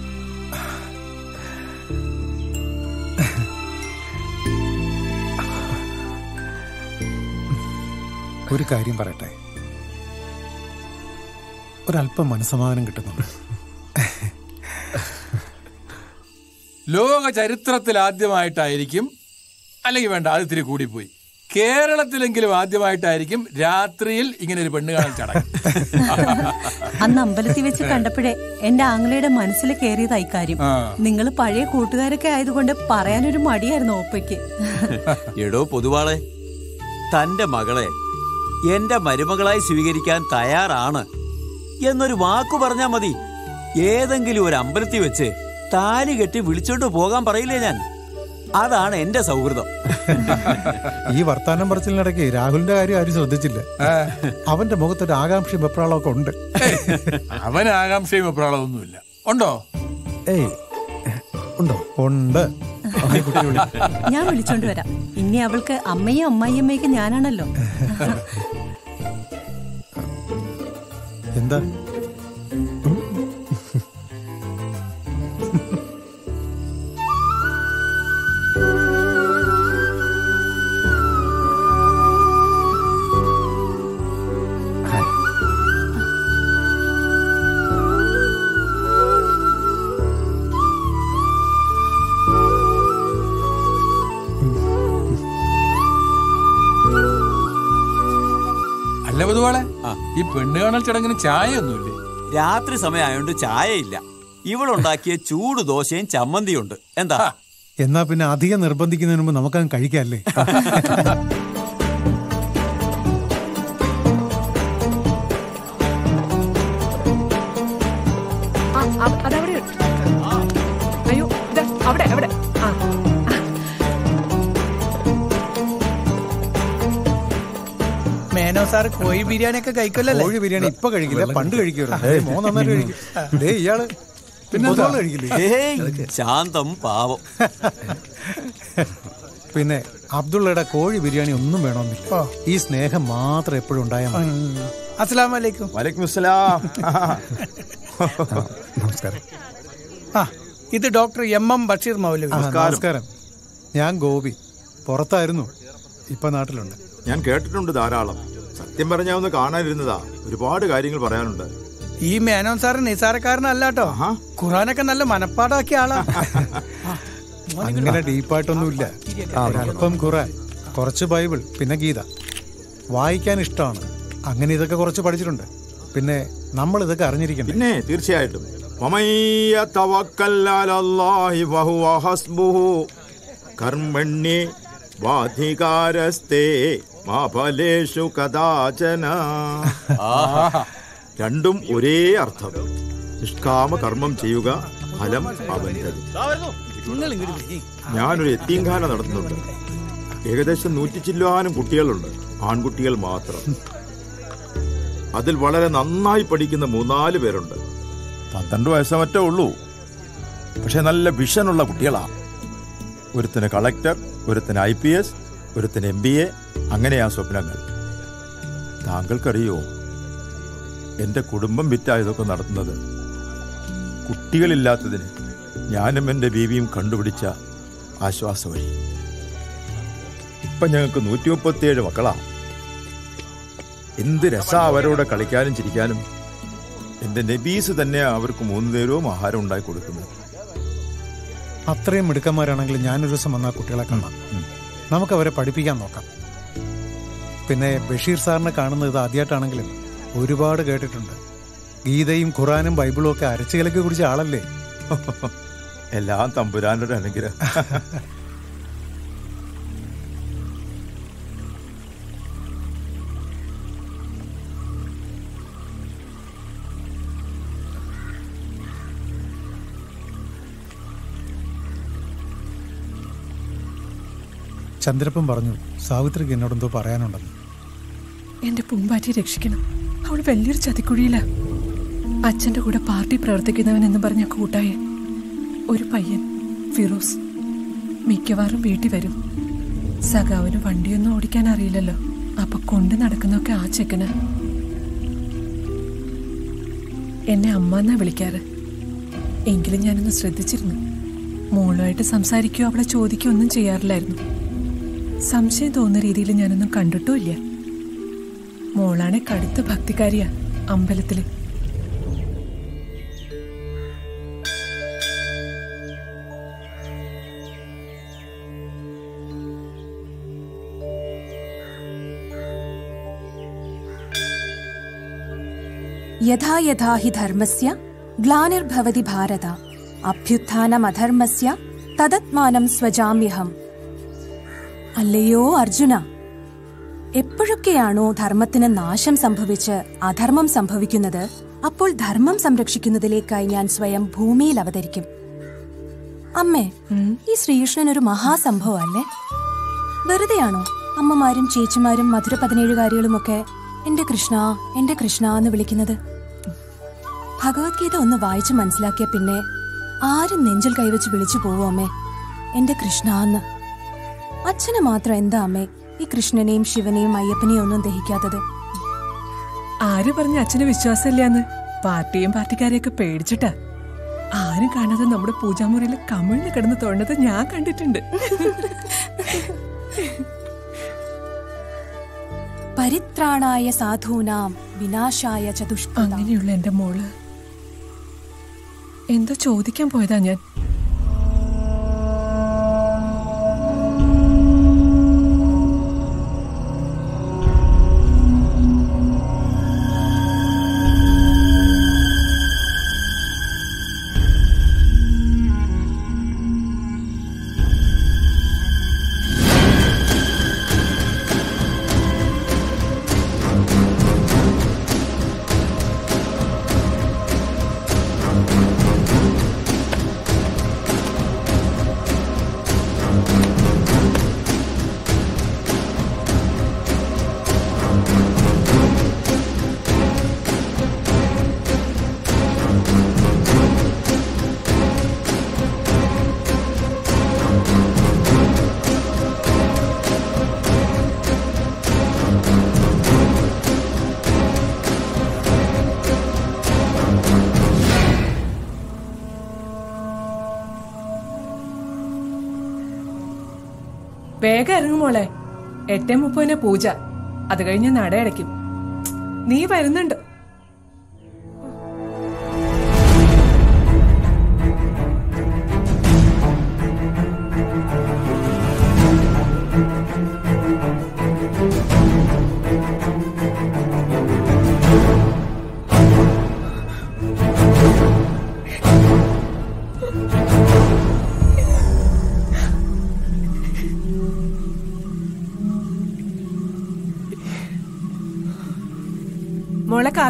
Speaker 7: ഒരു കാര്യം പറയട്ടെ ഒരല്പം മനസ്സമാധാനം കിട്ടുന്നുണ്ട്
Speaker 5: ലോക ചരിത്രത്തിൽ ആദ്യമായിട്ടായിരിക്കും അല്ലെങ്കിൽ വേണ്ട അത് ഇത്തിരി കൂടിപ്പോയി കേരളത്തിലെങ്കിലും ആദ്യമായിട്ടായിരിക്കും രാത്രിയിൽ ഇങ്ങനെ ഒരു പെണ്ണ് കാണൽ ചടങ്ങ്
Speaker 17: അന്ന് അമ്പലത്തിൽ വെച്ച് കണ്ടപ്പോഴേ എന്റെ ആംഗ്ലയുടെ മനസ്സിൽ കയറിയതാ ഇക്കാര്യം
Speaker 5: ആ.
Speaker 17: നിങ്ങൾ പഴയ കൂട്ടുകാരൊക്കെ ആയതുകൊണ്ട് പറയാനൊരു മടിയായിരുന്നു ഓപ്പയ്ക്ക്
Speaker 12: എടോ പൊതുവാളെ തന്റെ മകളെ എന്റെ മരുമകളായി സ്വീകരിക്കാൻ തയ്യാറാണ് എന്നൊരു വാക്കു പറഞ്ഞാ മതി ഏതെങ്കിലും ഒരു അമ്പലത്തിൽ വെച്ച് താലി കെട്ടി വിളിച്ചോണ്ട് പോകാൻ പറയില്ലേ ഞാൻ അതാണ് എന്റെ സൗഹൃദം
Speaker 7: ഈ വർത്താനം പറച്ചിലിനിടയ്ക്ക് രാഹുലിന്റെ കാര്യം ആരും ശ്രദ്ധിച്ചില്ല അവന്റെ മുഖത്തൊരു ആകാംക്ഷയും വെപ്രാളമൊക്കെ ഉണ്ട്
Speaker 5: അവൻ ആകാംക്ഷയും അപ്രാളമൊന്നുമില്ല ഉണ്ടോ
Speaker 22: ഏയ്
Speaker 7: ഉണ്ടോ ഉണ്ട് അമ്മേ, കുട്ടി വിളി.
Speaker 17: ഞാൻ വിളിച്ചോണ്ട് വരാം ഇനി അവൾക്ക് അമ്മയും അമ്മായിയമ്മയൊക്കെ ഞാനാണല്ലോ
Speaker 7: എന്താ
Speaker 5: അല്ല പൊതുവാളെ ഈ പെണ്ണ് കാണൽ ചടങ്ങിന് ചായ ഒന്നുമില്ലേ
Speaker 12: രാത്രി സമയമായോണ്ട് ചായയില്ല ഇവളുണ്ടാക്കിയ ചൂട് ദോശയും ചമ്മന്തിയുണ്ട് എന്താ
Speaker 7: എന്നാ പിന്നെ അധികം നിർബന്ധിക്കുന്നതിന് മുമ്പ് നമുക്കങ്ങ് കഴിക്കാല്ലേ
Speaker 11: ആ, അ- അതവിടെ ഇട്ട്. അയ്യോ ദാ, അവിടെ അവിടെ ആ
Speaker 4: മേനോ സാർ കോഴി ബിരിയാണി ഒക്കെ കഴിക്കല്ലേ
Speaker 7: കോഴി ബിരിയാണി ഇപ്പൊ കഴിക്കില്ല പണ്ട് കഴിക്കുമായിരുന്നു ഏയ്, മോൻ നന്നായിട്ട് കഴിക്കും ദേ ഇയാള്
Speaker 12: പിന്നെ
Speaker 7: പൊതുവാള് കഴിക്കില്ലേ
Speaker 12: ഏയ്, ശാന്തം പാവം
Speaker 7: പിന്നെ അബ്ദുള്ളയുടെ കോഴി ബിരിയാണി ഒന്നും വേണമെന്നില്ല ഈ സ്നേഹം മാത്രം എപ്പോഴും ഉണ്ടായാൽ മതി
Speaker 4: അസ്സലാം വലൈക്കും
Speaker 6: വലൈക്കും അസ്സലാം
Speaker 22: നമസ്കാരം
Speaker 4: ആ ഇത് ഡോക്ടർ എം എം ബഷീർ മൗലവി
Speaker 7: ആ, നമസ്കാരം ഞാൻ ഗോപി പുറത്തായിരുന്നു ഇപ്പൊ നാട്ടിലുണ്ട്
Speaker 6: ഞാൻ കേട്ടിട്ടുണ്ട് ധാരാളം സത്യം പറഞ്ഞാൽ ഒന്ന് കാണാനിരുന്നതാ ഒരുപാട് കാര്യങ്ങൾ പറയാനുണ്ട്
Speaker 4: ഈ മേനോൻ സാറ് നിസാരക്കാരനല്ല കേട്ടോ ഖുറാനൊക്കെ നല്ല മനപ്പാടാക്കിയ ആളാ
Speaker 7: അങ്ങനെ ഡീപ്പായിട്ടൊന്നുമില്ല ഒരല്പം ഖുറാൻ കുറച്ച് ബൈബിൾ പിന്നെ ഗീത വായിക്കാൻ ഇഷ്ടമാണ് അങ്ങനെ ഇതൊക്കെ കുറച്ച് പഠിച്ചിട്ടുണ്ട് പിന്നെ നമ്മൾ ഇതൊക്കെ അറിഞ്ഞിരിക്കണം
Speaker 6: പിന്നെ തീർച്ചയായിട്ടും ومن يتوكل على الله فهو حسبه കർമ്മണ്യേ വാധികാരസ്തേ മാ ഫലേഷു കഥാചന രണ്ടും ഒരേ അർത്ഥം നിഷ്കാമ കർമ്മം ചെയ്യുക ഫലം അവൻ്റെത് ഞാനൊരു എത്തീംഖാന നടത്തുന്നുണ്ട് ഏകദേശം നൂറ്റി ചില്ലുവാനും കുട്ടികളുണ്ട് ആൺകുട്ടികൾ മാത്രം അതിൽ വളരെ നന്നായി പഠിക്കുന്ന മൂന്നാല് പേരുണ്ട് പന്ത്രണ്ട് വയസ്സോ മറ്റേ ഉള്ളൂ പക്ഷെ നല്ല വിഷനുള്ള കുട്ടികളാ ഒരുത്തിന് കളക്ടർ ഒരുത്തിന് ഐ പി എസ് ഒരുത്തിന് എം ബി എ അങ്ങനെയാ സ്വപ്നങ്ങൾ താങ്കൾക്കറിയോ എന്റെ കുടുംബം വിറ്റാ ഇതൊക്കെ നടത്തുന്നത് കുട്ടികളില്ലാത്തതിന് ഞാനും എന്റെ ബീവിയും കണ്ടുപിടിച്ച ആശ്വാസ വഴി ഇപ്പൊ ഞങ്ങൾക്ക് നൂറ്റി മുപ്പത്തിയേഴ് മക്കളാ എന്ത് രസാ അവരോട് കളിക്കാനും ചിരിക്കാനും എന്റെ നബീസ് തന്നെ അവർക്ക് മൂന്ന് നേരവും ആഹാരം ഉണ്ടാക്കി കൊടുക്കുന്നത്
Speaker 7: അത്രയും മിടുക്കന്മാരാണെങ്കിൽ ഞാനൊരു ദിവസം വന്ന കുട്ടികളെ കാണാം നമുക്ക് അവരെ പഠിപ്പിക്കാൻ നോക്കാം പിന്നെ ബഷീർ സാറിനെ കാണുന്നത് ഇത് ആദ്യമായിട്ടാണെങ്കിലും ഒരുപാട് കേട്ടിട്ടുണ്ട് ഗീതയും ഖുറാനും ബൈബിളും ഒക്കെ അരച്ചു കലക്കി കുടിച്ച ആളല്ലേ
Speaker 6: എല്ലാം തമ്പുരാനൊരു അനുഗ്രഹം
Speaker 7: ചന്ദ്രപ്പൻ പറഞ്ഞു സാവിത്രിക്ക് എന്നോടെന്തോ പറയാനുണ്ടെന്ന്
Speaker 11: എന്റെ പൂമ്പാറ്റിയെ രക്ഷിക്കണം അവൾ വലിയൊരു ചതിക്കുഴിയില അച്ഛന്റെ കൂടെ പാർട്ടി പ്രവർത്തിക്കുന്നവൻ എന്ന് പറഞ്ഞ കൂട്ടായ ഒരു പയ്യൻ ഫിറോസ് മിക്കവാറും വീട്ടിൽ വരും സഖാവിന് വണ്ടിയൊന്നും ഓടിക്കാൻ അറിയില്ലല്ലോ അപ്പൊ കൊണ്ട് നടക്കുന്നൊക്കെ ആ ചെക്കന് എന്നെ അമ്മ എന്നാ വിളിക്കാറ് എങ്കിലും ഞാനൊന്ന് ശ്രദ്ധിച്ചിരുന്നു മോളുമായിട്ട് സംസാരിക്കുകയോ അവളെ ചോദിക്കുകയോ ഒന്നും ചെയ്യാറില്ലായിരുന്നു സംശയം തോന്നുന്ന രീതിയിൽ ഞാനൊന്നും കണ്ടിട്ടുമില്ല മോളാണെ കടുത്ത ഭക്തിക്കാരിയാ അമ്പലത്തില്
Speaker 18: യഥാ യഥാ ഹി ധർമ്മസ്യ ഗ്ലാനിർഭവതി ഭാരത അഭ്യുത്ഥാനമധർമ്മസ്യ തദത്മാനം സ്വജാമ്യഹം അല്ലയോ അർജുന എപ്പോഴൊക്കെയാണോ ധർമ്മത്തിന് നാശം സംഭവിച്ച് അധർമ്മം സംഭവിക്കുന്നത് അപ്പോൾ ധർമ്മം സംരക്ഷിക്കുന്നതിലേക്കായി ഞാൻ സ്വയം ഭൂമിയിൽ അവതരിക്കും അമ്മേ ഈ ശ്രീകൃഷ്ണൻ ഒരു മഹാസംഭവം അല്ലേ വെറുതെയാണോ അമ്മമാരും ചേച്ചിമാരും മധുര പതിനേഴുകാരികളുമൊക്കെ എന്റെ കൃഷ്ണ എന്റെ കൃഷ്ണ എന്ന് വിളിക്കുന്നത് ഭഗവത്ഗീത ഒന്ന് വായിച്ചു മനസ്സിലാക്കിയ പിന്നെ ആരും നെഞ്ചിൽ കൈവച്ച് വിളിച്ചു പോവോ അമ്മേ എന്റെ കൃഷ്ണ എന്ന് അച്ഛന് മാത്രം എന്താ അമ്മേ ഈ കൃഷ്ണനെയും ശിവനെയും അയ്യപ്പനെയും ഒന്നും ദഹിക്കാത്തത്
Speaker 11: ആര് പറഞ്ഞ അച്ഛന് വിശ്വാസമില്ലാന്ന് പാർട്ടിയും പാർട്ടിക്കാരെയൊക്കെ പേടിച്ചിട്ടാ ആരും കാണാതെ നമ്മുടെ പൂജാമുറിയിൽ കമിഴ്ന്ന് കിടന്ന് തോണ്ടത് ഞാൻ കണ്ടിട്ടുണ്ട്
Speaker 18: പരിത്രാണായ സാധൂനാം വിനാശായ ചതുഷ്കൃതാം
Speaker 11: അങ്ങനെയുള്ള എന്റെ മോള് എന്തോ ചോദിക്കാൻ പോയതാ ഞാൻ വേഗം ഇറങ്ങും മോളെ എട്ടേ മുപ്പതിന് പൂജ അത് കഴിഞ്ഞ് നടയടയ്ക്കും നീ വരുന്നുണ്ട്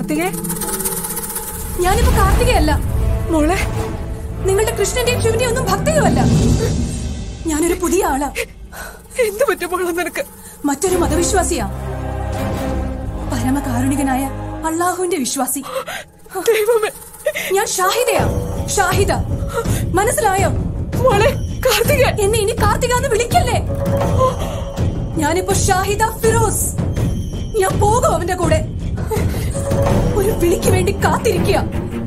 Speaker 11: കാർത്തികേ
Speaker 18: ഞാനിപ്പോ കാർത്തികയല്ല
Speaker 11: മോളെ
Speaker 18: നിങ്ങളുടെ കൃഷ്ണന്റെയും ശിവന്റെയും ഒന്നും ഭക്തിയുമല്ല ഞാനൊരു പുതിയ ആളാ
Speaker 11: എന്ത് പറ്റും മോളെ നിനക്ക്
Speaker 18: മറ്റൊരു മതവിശ്വാസിയാ പരമകാരുണികനായ അള്ളാഹുവിന്റെ വിശ്വാസി
Speaker 11: ദൈവമേ
Speaker 18: ഞാൻ ഷാഹിദയാ ഷാഹിദ മനസ്സിലായോ
Speaker 11: മോളെ കാർത്തിക
Speaker 18: എന്നെ ഇനി കാർത്തിക എന്ന് വിളിക്കല്ലേ ഞാനിപ്പോ ഷാഹിദ ഫിറോസ് ഞാൻ പോകും അവന്റെ കൂടെ ഒരു വിളിക്ക് വേണ്ടി കാത്തിരിക്കുക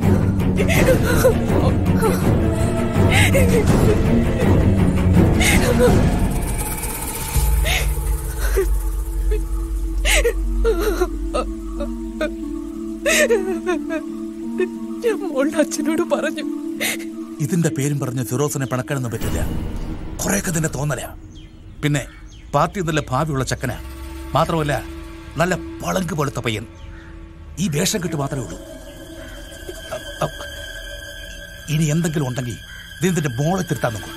Speaker 11: ഞാൻ മോളുടെ അച്ഛനോട് പറഞ്ഞു
Speaker 15: ഇതിന്റെ പേരും പറഞ്ഞ് ഫിറോസിനെ പിണക്കാനൊന്നും പറ്റില്ല കുറെയൊക്കെ നിന്നെ തോന്നലാ പിന്നെ പാർട്ടി നല്ല ഭാവിയുള്ള ചക്കനാ മാത്രമല്ല നല്ല പളങ്ക് പോലത്തെ പയ്യൻ ഈ വേഷം കിട്ട് മാത്രമേ ഉള്ളൂ അ- അ- ഇനി എന്തെങ്കിലും ഉണ്ടെങ്കിൽ ഇതിന്റെ മോളെ തിരുത്താൻ നോക്കൂ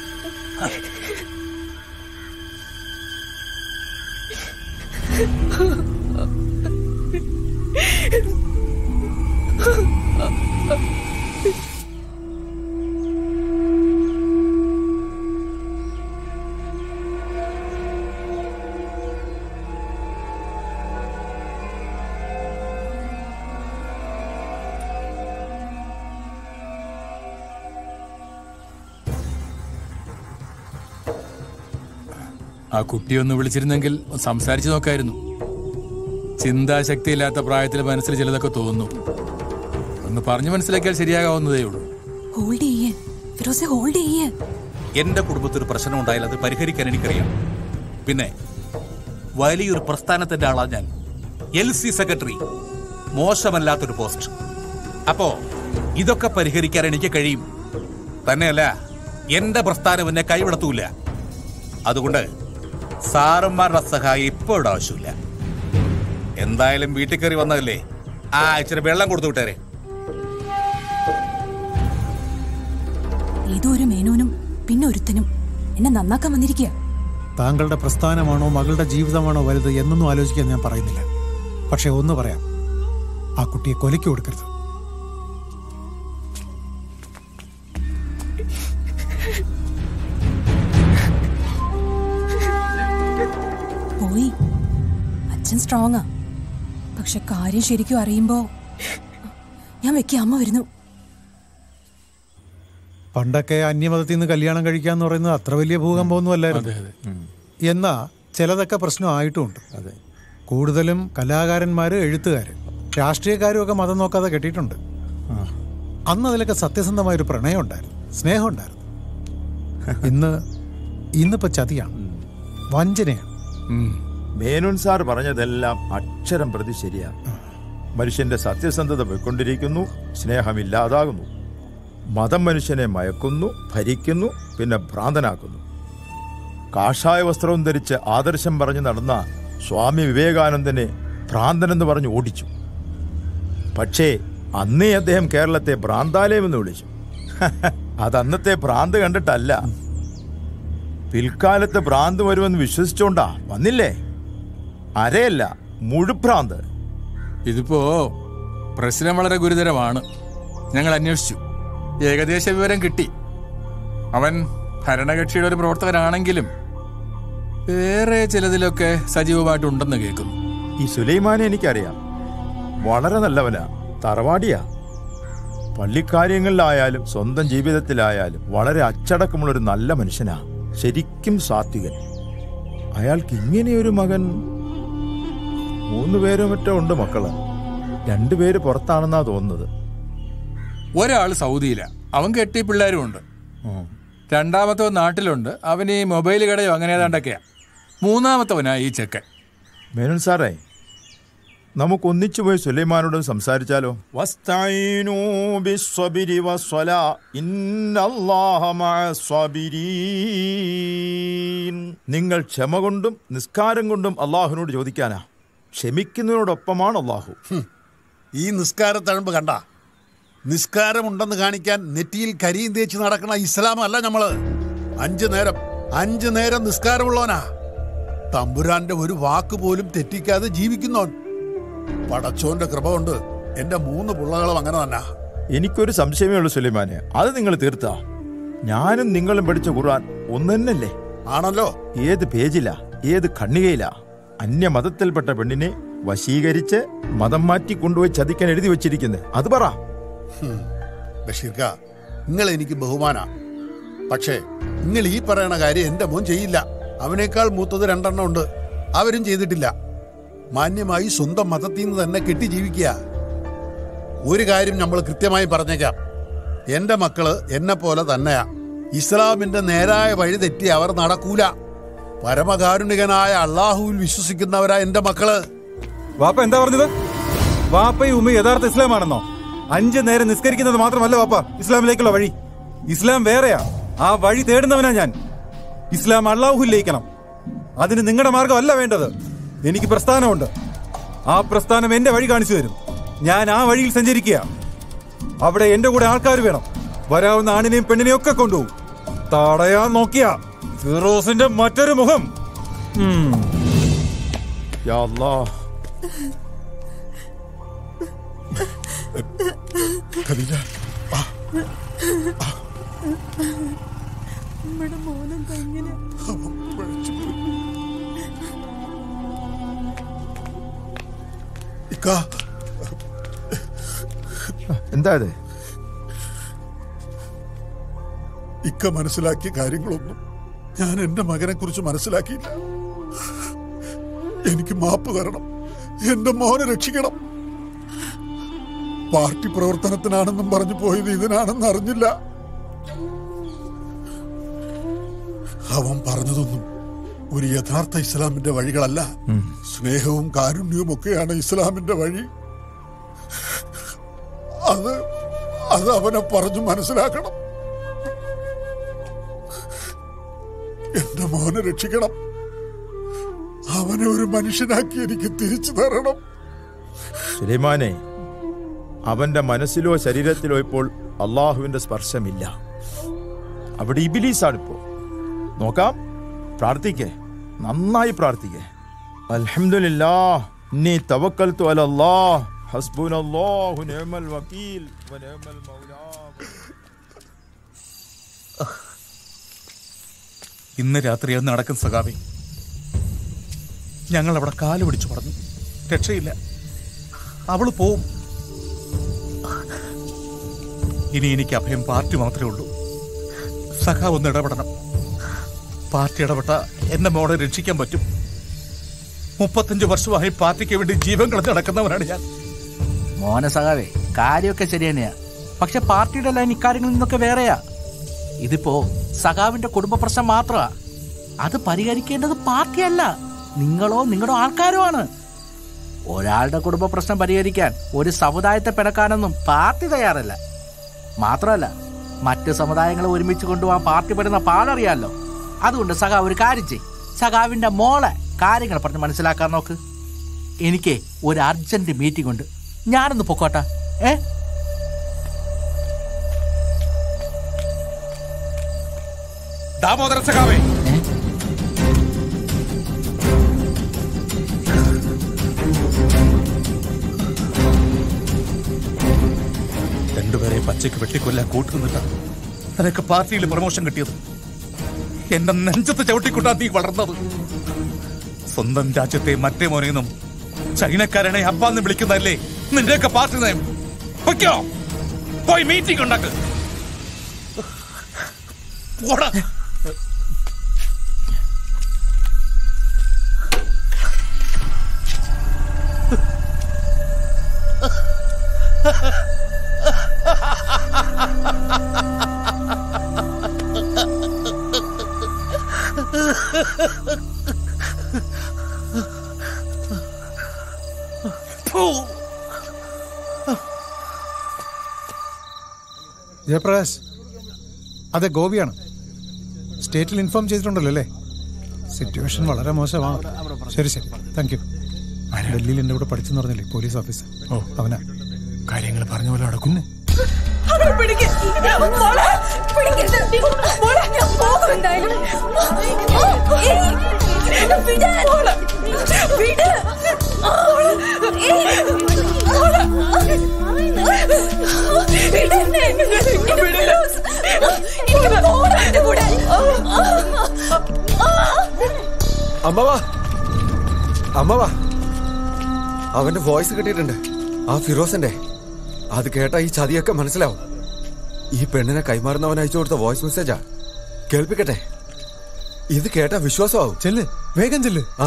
Speaker 5: ആ കുട്ടിയൊന്ന് വിളിച്ചിരുന്നെങ്കിൽ ഒന്ന് സംസാരിച്ചു നോക്കായിരുന്നു ചിന്താശക്തിയില്ലാത്ത പ്രായത്തിൽ മനസ്സിൽ ചിലതൊക്കെ തോന്നുന്നു ഒന്ന് പറഞ്ഞു മനസ്സിലാക്കിയാൽ ശരിയാകാവുന്നതേ ഉള്ളൂ
Speaker 18: ഹോൾഡ് ചെയ്യേ ഫിറോസെ ഹോൾഡ് ചെയ്യേ
Speaker 15: എന്റെ കുടുംബത്തിൽ ഒരു പ്രശ്നം ഉണ്ടായാൽ അത് പരിഹരിക്കാൻ എനിക്കറിയാം പിന്നെ വലിയൊരു പ്രസ്ഥാനത്തിന്റെ ആളാ ഞാൻ എൽ സി സെക്രട്ടറി മോശമല്ലാത്തൊരു പോസ്റ്റ് അപ്പോ ഇതൊക്കെ പരിഹരിക്കാൻ എനിക്ക് കഴിയും തന്നെയല്ല എന്റെ പ്രസ്ഥാനം എന്നെ കൈവിടത്തൂല അതുകൊണ്ട് സാറന്മാരുടെ സഹായം ഇപ്പോൾ ഇവിടെ ആവശ്യമില്ല എന്തായാലും വീട്ടിൽ കയറി വന്നതല്ലേ ആ ഇച്ചിരി വെള്ളം കൊടുത്തു വിട്ടേരെ
Speaker 18: ഏതോ ഒരു മേനോനും പിന്നെ ഒരുത്തനും എന്നെ നന്നാക്കാൻ വന്നിരിക്കുക
Speaker 7: താങ്കളുടെ പ്രസ്ഥാനമാണോ മകളുടെ ജീവിതമാണോ വലുത് എന്നൊന്നും ആലോചിക്കാൻ ഞാൻ പറയുന്നില്ല പക്ഷെ ഒന്ന് പറയാം ആ കുട്ടിയെ കൊലയ്ക്ക് കൊടുക്കരുത്
Speaker 18: പോയി അച്ഛൻ സ്ട്രോങ്ങാ പക്ഷെ കാര്യം ശരിക്കും അറിയുമ്പോ ഞാൻ വെക്ക അമ്മ വരുന്നു
Speaker 7: പണ്ടൊക്കെ അന്യമതത്തിൽ നിന്ന് കല്യാണം കഴിക്കാന്ന് പറയുന്നത് അത്ര വലിയ ഭൂകമ്പമൊന്നും അല്ലായിരുന്നു എന്നാ ചിലതൊക്കെ പ്രശ്നമായിട്ടുമുണ്ട് കൂടുതലും കലാകാരന്മാര് എഴുത്തുകാര് രാഷ്ട്രീയക്കാരും ഒക്കെ മതം നോക്കാതെ കെട്ടിയിട്ടുണ്ട് അന്ന് അതിലൊക്കെ സത്യസന്ധമായ ഒരു പ്രണയം ഉണ്ടായിരുന്നു സ്നേഹം ഉണ്ടായിരുന്നു ഇന്ന് ഇന്നിപ്പോ ചതിയാണ് വഞ്ചനയാണ്
Speaker 6: മേനോൻ സാർ പറഞ്ഞതെല്ലാം അക്ഷരം പ്രതി ശരിയാണ് മനുഷ്യന്റെ സത്യസന്ധത പോയിക്കൊണ്ടിരിക്കുന്നു സ്നേഹമില്ലാതാകുന്നു മതം മനുഷ്യനെ മയക്കുന്നു ഭരിക്കുന്നു പിന്നെ ഭ്രാന്തനാക്കുന്നു കാഷായ വസ്ത്രവും ധരിച്ച് ആദർശം പറഞ്ഞു നടന്ന സ്വാമി വിവേകാനന്ദനെ ഭ്രാന്തനെന്ന് പറഞ്ഞു ഓടിച്ചു പക്ഷേ അന്നേ അദ്ദേഹം കേരളത്തെ ഭ്രാന്താലയം എന്ന് വിളിച്ചു അത് അന്നത്തെ ഭ്രാന്ത് കണ്ടിട്ടല്ല പിൽക്കാലത്ത് ഭ്രാന്ത് വരുമെന്ന് വിശ്വസിച്ചോണ്ടാ വന്നില്ലേ അരയല്ല മുഴുഭ്രാന്ത്
Speaker 5: ഇതിപ്പോ പ്രശ്നം വളരെ ഗുരുതരമാണ് ഞങ്ങൾ അന്വേഷിച്ചു ഏകദേശ വിവരം കിട്ടി അവൻ ഭരണകക്ഷിയുടെ ഒരു പ്രവർത്തകനാണെങ്കിലും വേറെ ചിലതിലൊക്കെ സജീവമായിട്ടുണ്ടെന്ന് കേൾക്കുന്നു
Speaker 6: ഈ സുലൈമാനെ എനിക്കറിയാം വളരെ നല്ലവനാ തറവാടിയാ പള്ളിക്കാര്യങ്ങളിലായാലും സ്വന്തം ജീവിതത്തിലായാലും വളരെ അച്ചടക്കമുള്ള ഒരു നല്ല മനുഷ്യനാ ശരിക്കും സാത്വികൻ അയാൾക്ക് ഇങ്ങനെയൊരു മകൻ മൂന്ന് പേരോ മറ്റോ ഉണ്ട് മക്കള് രണ്ടുപേര് പുറത്താണെന്നാ തോന്നുന്നത്
Speaker 5: ഒരാൾ സൗദിയില അവൻ കെട്ടി പിള്ളേരും ഉണ്ട് രണ്ടാമത്തെ നാട്ടിലുണ്ട് അവൻ ഈ മൊബൈൽ കടയോ അങ്ങനെ ഏതാണ്ടൊക്കെയാ മൂന്നാമത്തവനാ ഈ ചെക്കൻ
Speaker 6: മേനോൻ സാറേ നമുക്ക് ഒന്നിച്ചു പോയി സുലൈമാനോട് സംസാരിച്ചാലോ വസ്തഈനൂ ബിസ്സബിരി വസ്സലാ. ഇന്നല്ലാഹ മഅസ്സബിരീൻ. നിങ്ങൾ ക്ഷമ കൊണ്ടും നിസ്കാരം കൊണ്ടും അള്ളാഹുവിനോട് ചോദിക്കാനാ ക്ഷമിക്കുന്നതിനോടൊപ്പമാണ് അള്ളാഹു
Speaker 8: ഈ നിസ്കാരത്തഴമ്പ് കണ്ട നിസ്കാരമുണ്ടെന്ന് കാണിക്കാൻ നെറ്റിയിൽ കരിയും തേച്ച് നടക്കണ ഇസ്ലാം അല്ല നമ്മള് അഞ്ചു നേരം അഞ്ചു നേരം നിസ്കാരമുള്ളവനാ തമ്പുരാന്റെ ഒരു വാക്ക് പോലും തെറ്റിക്കാതെ ജീവിക്കുന്നവൻ പടച്ചോന്റെ കൃപ കൊണ്ട് എന്റെ മൂന്ന് പിള്ളകളും അങ്ങനെ തന്നെ
Speaker 6: എനിക്കൊരു സംശയമേ ഉള്ളൂ സുലൈമാനെ അത് നിങ്ങൾ തീർത്താ ഞാനും നിങ്ങളും പഠിച്ച ഖുർആൻ ഒന്ന് തന്നെയല്ലേ
Speaker 8: ആണല്ലോ
Speaker 6: ഏത് പേജിലാ ഏത് ഖണ്ണികയിലാ അന്യമതത്തിൽപ്പെട്ട പെണ്ണിനെ വശീകരിച്ച് മതം മാറ്റി കൊണ്ടുപോയി ചതിക്കാൻ എഴുതി വെച്ചിരിക്കുന്നത് അത് പറ
Speaker 8: ബഷീർക്ക നിങ്ങൾ എനിക്ക് ബഹുമാന പക്ഷേ നിങ്ങൾ ഈ പറയണ കാര്യം എന്റെ മോൻ ചെയ്യില്ല അവനേക്കാൾ മൂത്തത് രണ്ടെണ്ണം ഉണ്ട് അവരും ചെയ്തിട്ടില്ല മാന്യമായി സ്വന്തം മതത്തിൽ നിന്ന് തന്നെ കെട്ടി ജീവിക്കുക ഒരു കാര്യം നമ്മൾ കൃത്യമായി പറഞ്ഞേക്കാം എന്റെ മക്കള് എന്നെ പോലെ തന്നെയാ ഇസ്ലാമിന്റെ നേരായ വഴി തെറ്റി അവർ നടക്കൂല പരമകാരുണികനായ അള്ളാഹുവിൽ വിശ്വസിക്കുന്നവരാ എന്റെ മക്കള്
Speaker 14: വാപ്പ എന്താ പറഞ്ഞത് വാപ്പയും ഉമ്മയും യഥാർത്ഥ ഇസ്ലാമാണെന്നോ അഞ്ച് നേരം നിസ്കരിക്കുന്നത് മാത്രമല്ല വാപ്പ ഇസ്ലാമിലേക്കുള്ള വഴി ഇസ്ലാം വേറെയാ ആ വഴി തേടുന്നവനാ ഞാൻ ഇസ്ലാം അള്ളാഹുല്ലേക്കണം അതിന് നിങ്ങളുടെ മാർഗമല്ല വേണ്ടത് എനിക്ക് പ്രസ്ഥാനമുണ്ട് ആ പ്രസ്ഥാനം എന്റെ വഴി കാണിച്ചു തരും ഞാൻ ആ വഴിയിൽ സഞ്ചരിക്കുക അവിടെ എന്റെ കൂടെ ആൾക്കാർ വേണം വരാവുന്ന ആണിനെയും പെണ്ണിനെയും ഒക്കെ കൊണ്ടുപോകും തടയാൻ നോക്കിയ ഫിറോസിന്റെ മറ്റൊരു മുഖം ഉം.
Speaker 6: യാ അല്ലാഹ്
Speaker 8: ഖദീജ
Speaker 17: നമ്മുടെ മോനെന്താ ഇങ്ങനെ
Speaker 8: ഇക്ക
Speaker 6: എന്താ ഇത്
Speaker 8: ഇക്ക മനസ്സിലാക്കിയ കാര്യങ്ങളൊന്നും ഞാൻ എന്റെ മകനെ കുറിച്ച് മനസ്സിലാക്കിയില്ല എനിക്ക് മാപ്പ് തരണം എന്റെ മോനെ രക്ഷിക്കണം പാർട്ടി പ്രവർത്തനത്തിനാണെന്നും പറഞ്ഞു പോയത് ഇതിനാണെന്ന് അറിഞ്ഞില്ല അവൻ പറഞ്ഞതൊന്നും ഒരു യഥാർത്ഥ ഇസ്ലാമിന്റെ വഴികളല്ല സ്നേഹവും കാരുണ്യവും ഒക്കെയാണ് ഇസ്ലാമിന്റെ വഴി അത് അത് അവനെ പറഞ്ഞു മനസ്സിലാക്കണം എന്റെ മോനെ രക്ഷിക്കണം അവനെ ഒരു മനുഷ്യനാക്കി എനിക്ക് തിരിച്ചു തരണം
Speaker 6: സുലൈമാനെ അവന്റെ മനസ്സിലോ ശരീരത്തിലോ ഇപ്പോൾ അള്ളാഹുവിന്റെ സ്പർശമില്ല അവിടെ ഇബിലീസാണിപ്പോ നോക്കാം പ്രാർത്ഥിക്കേ നന്നായി പ്രാർത്ഥിക്കേ അൽഹംദുലില്ലാ നീ തവക്കൽത്തു അലല്ലാഹ് ഹസ്ബുനല്ലാഹു നിഅമൽ വക്കീൽ വനിഅമൽ മൗലാ
Speaker 15: ഇന്ന് രാത്രി അത് നടക്കും സഖാവി ഞങ്ങൾ അവിടെ കാല് പിടിച്ചു പറഞ്ഞു രക്ഷയില്ല അവള് പോവും ഇനി എനിക്ക് അഭയം പാർട്ടി മാത്രമേ ഉള്ളൂ സഖാവ് ഒന്ന് ഇടപെടണം പാർട്ടി ഇടപെട്ട എന്റെ മോളെ രക്ഷിക്കാൻ പറ്റും മുപ്പത്തഞ്ച് വർഷമായി പാർട്ടിക്ക് വേണ്ടി ജീവൻ കളഞ്ഞ് നടക്കുന്നവനാണ് ഞാൻ
Speaker 1: മോനെ സഖാവേ കാര്യമൊക്കെ ശരി തന്നെയാ പക്ഷെ പാർട്ടിയുടെ ലൈൻ ഇക്കാര്യങ്ങളിൽ നിന്നൊക്കെ വേറെയാ ഇതിപ്പോ സഖാവിന്റെ കുടുംബ പ്രശ്നം മാത്രമാ അത് പരിഹരിക്കേണ്ടത് പാർട്ടിയല്ല നിങ്ങളോ നിങ്ങളുടെ ആൾക്കാരോ ആണ് ഒരാളുടെ കുടുംബ പ്രശ്നം പരിഹരിക്കാൻ ഒരു സമുദായത്തെ പിണക്കാനൊന്നും പാർട്ടി തയ്യാറല്ല മാത്രമല്ല മറ്റ് സമുദായങ്ങളെ ഒരുമിച്ച് കൊണ്ടുപോകാൻ പാർട്ടി പെടുന്ന പാടറിയാലോ അതുകൊണ്ട് സഖാവ് ഒരു കാര്യം ചെയ് സഖാവിന്റെ മോളെ കാര്യങ്ങൾ പറഞ്ഞ് മനസ്സിലാക്കാൻ നോക്ക് എനിക്ക് ഒരു അർജന്റ് മീറ്റിംഗ് ഉണ്ട് ഞാനൊന്ന് പൊക്കോട്ടെ ഏ
Speaker 15: ദാമോദര സഖാവേ രണ്ടുപേരെ പച്ചയ്ക്ക് വെട്ടിക്കൊല്ലാൻ കൂട്ടുനിന്നിട്ട് നിനക്ക് പാർട്ടിയിൽ പ്രൊമോഷൻ കിട്ടിയത് എന്റെ നെഞ്ചത്ത് ചവിട്ടിക്കൊണ്ടാ നീ വളർന്നത് സ്വന്തം രാജ്യത്തെ മറ്റേ മോനെന്നും ചൈനക്കാരനെ അപ്പാന്ന് വിളിക്കുന്നതല്ലേ നിന്റെയൊക്കെ പാർട്ടി നയം പൊയ്ക്കോ പോയി മീറ്റിംഗ് ഉണ്ടാക്ക് പോടാ
Speaker 7: ജയപ്രകാശ് അതെ ഗോപിയാണ് സ്റ്റേറ്റിൽ ഇൻഫോം ചെയ്തിട്ടുണ്ടല്ലോ അല്ലേ സിറ്റുവേഷൻ വളരെ മോശമാണ് ശരി ശരി താങ്ക് യു ഡൽഹിയിൽ എൻ്റെ കൂടെ പഠിച്ചെന്ന് പറഞ്ഞില്ലേ പോലീസ് ഓഫീസർ ഓ അവനാ
Speaker 5: കാര്യങ്ങൾ പറഞ്ഞ പോലെ നടക്കും
Speaker 17: അവളെ പിടിക്ക്. മോളെ, പിടിക്കരുത്. മോളെ, ഞാൻ പോകും എന്തായാലും. ഏയ്, വിട്. വിട്. ഏയ്, മോളെ.
Speaker 3: അമ്മവാ അമ്മവാ അവന്റെ വോയിസ് കിട്ടിയിട്ടുണ്ട് ആ ഫിറോസിന്റെ അത് കേട്ടാ ഈ ചതിയൊക്കെ മനസ്സിലാവും ഈ പെണ്ണിനെ കൈമാറുന്നവൻ അയച്ചു കൊടുത്ത വോയിസ് മെസ്സേജാ കേൾപ്പിക്കട്ടെ ഇത് കേട്ടാ വിശ്വാസമാവും
Speaker 7: ചെല്ല് വേഗം ചെല്ല്
Speaker 3: ആ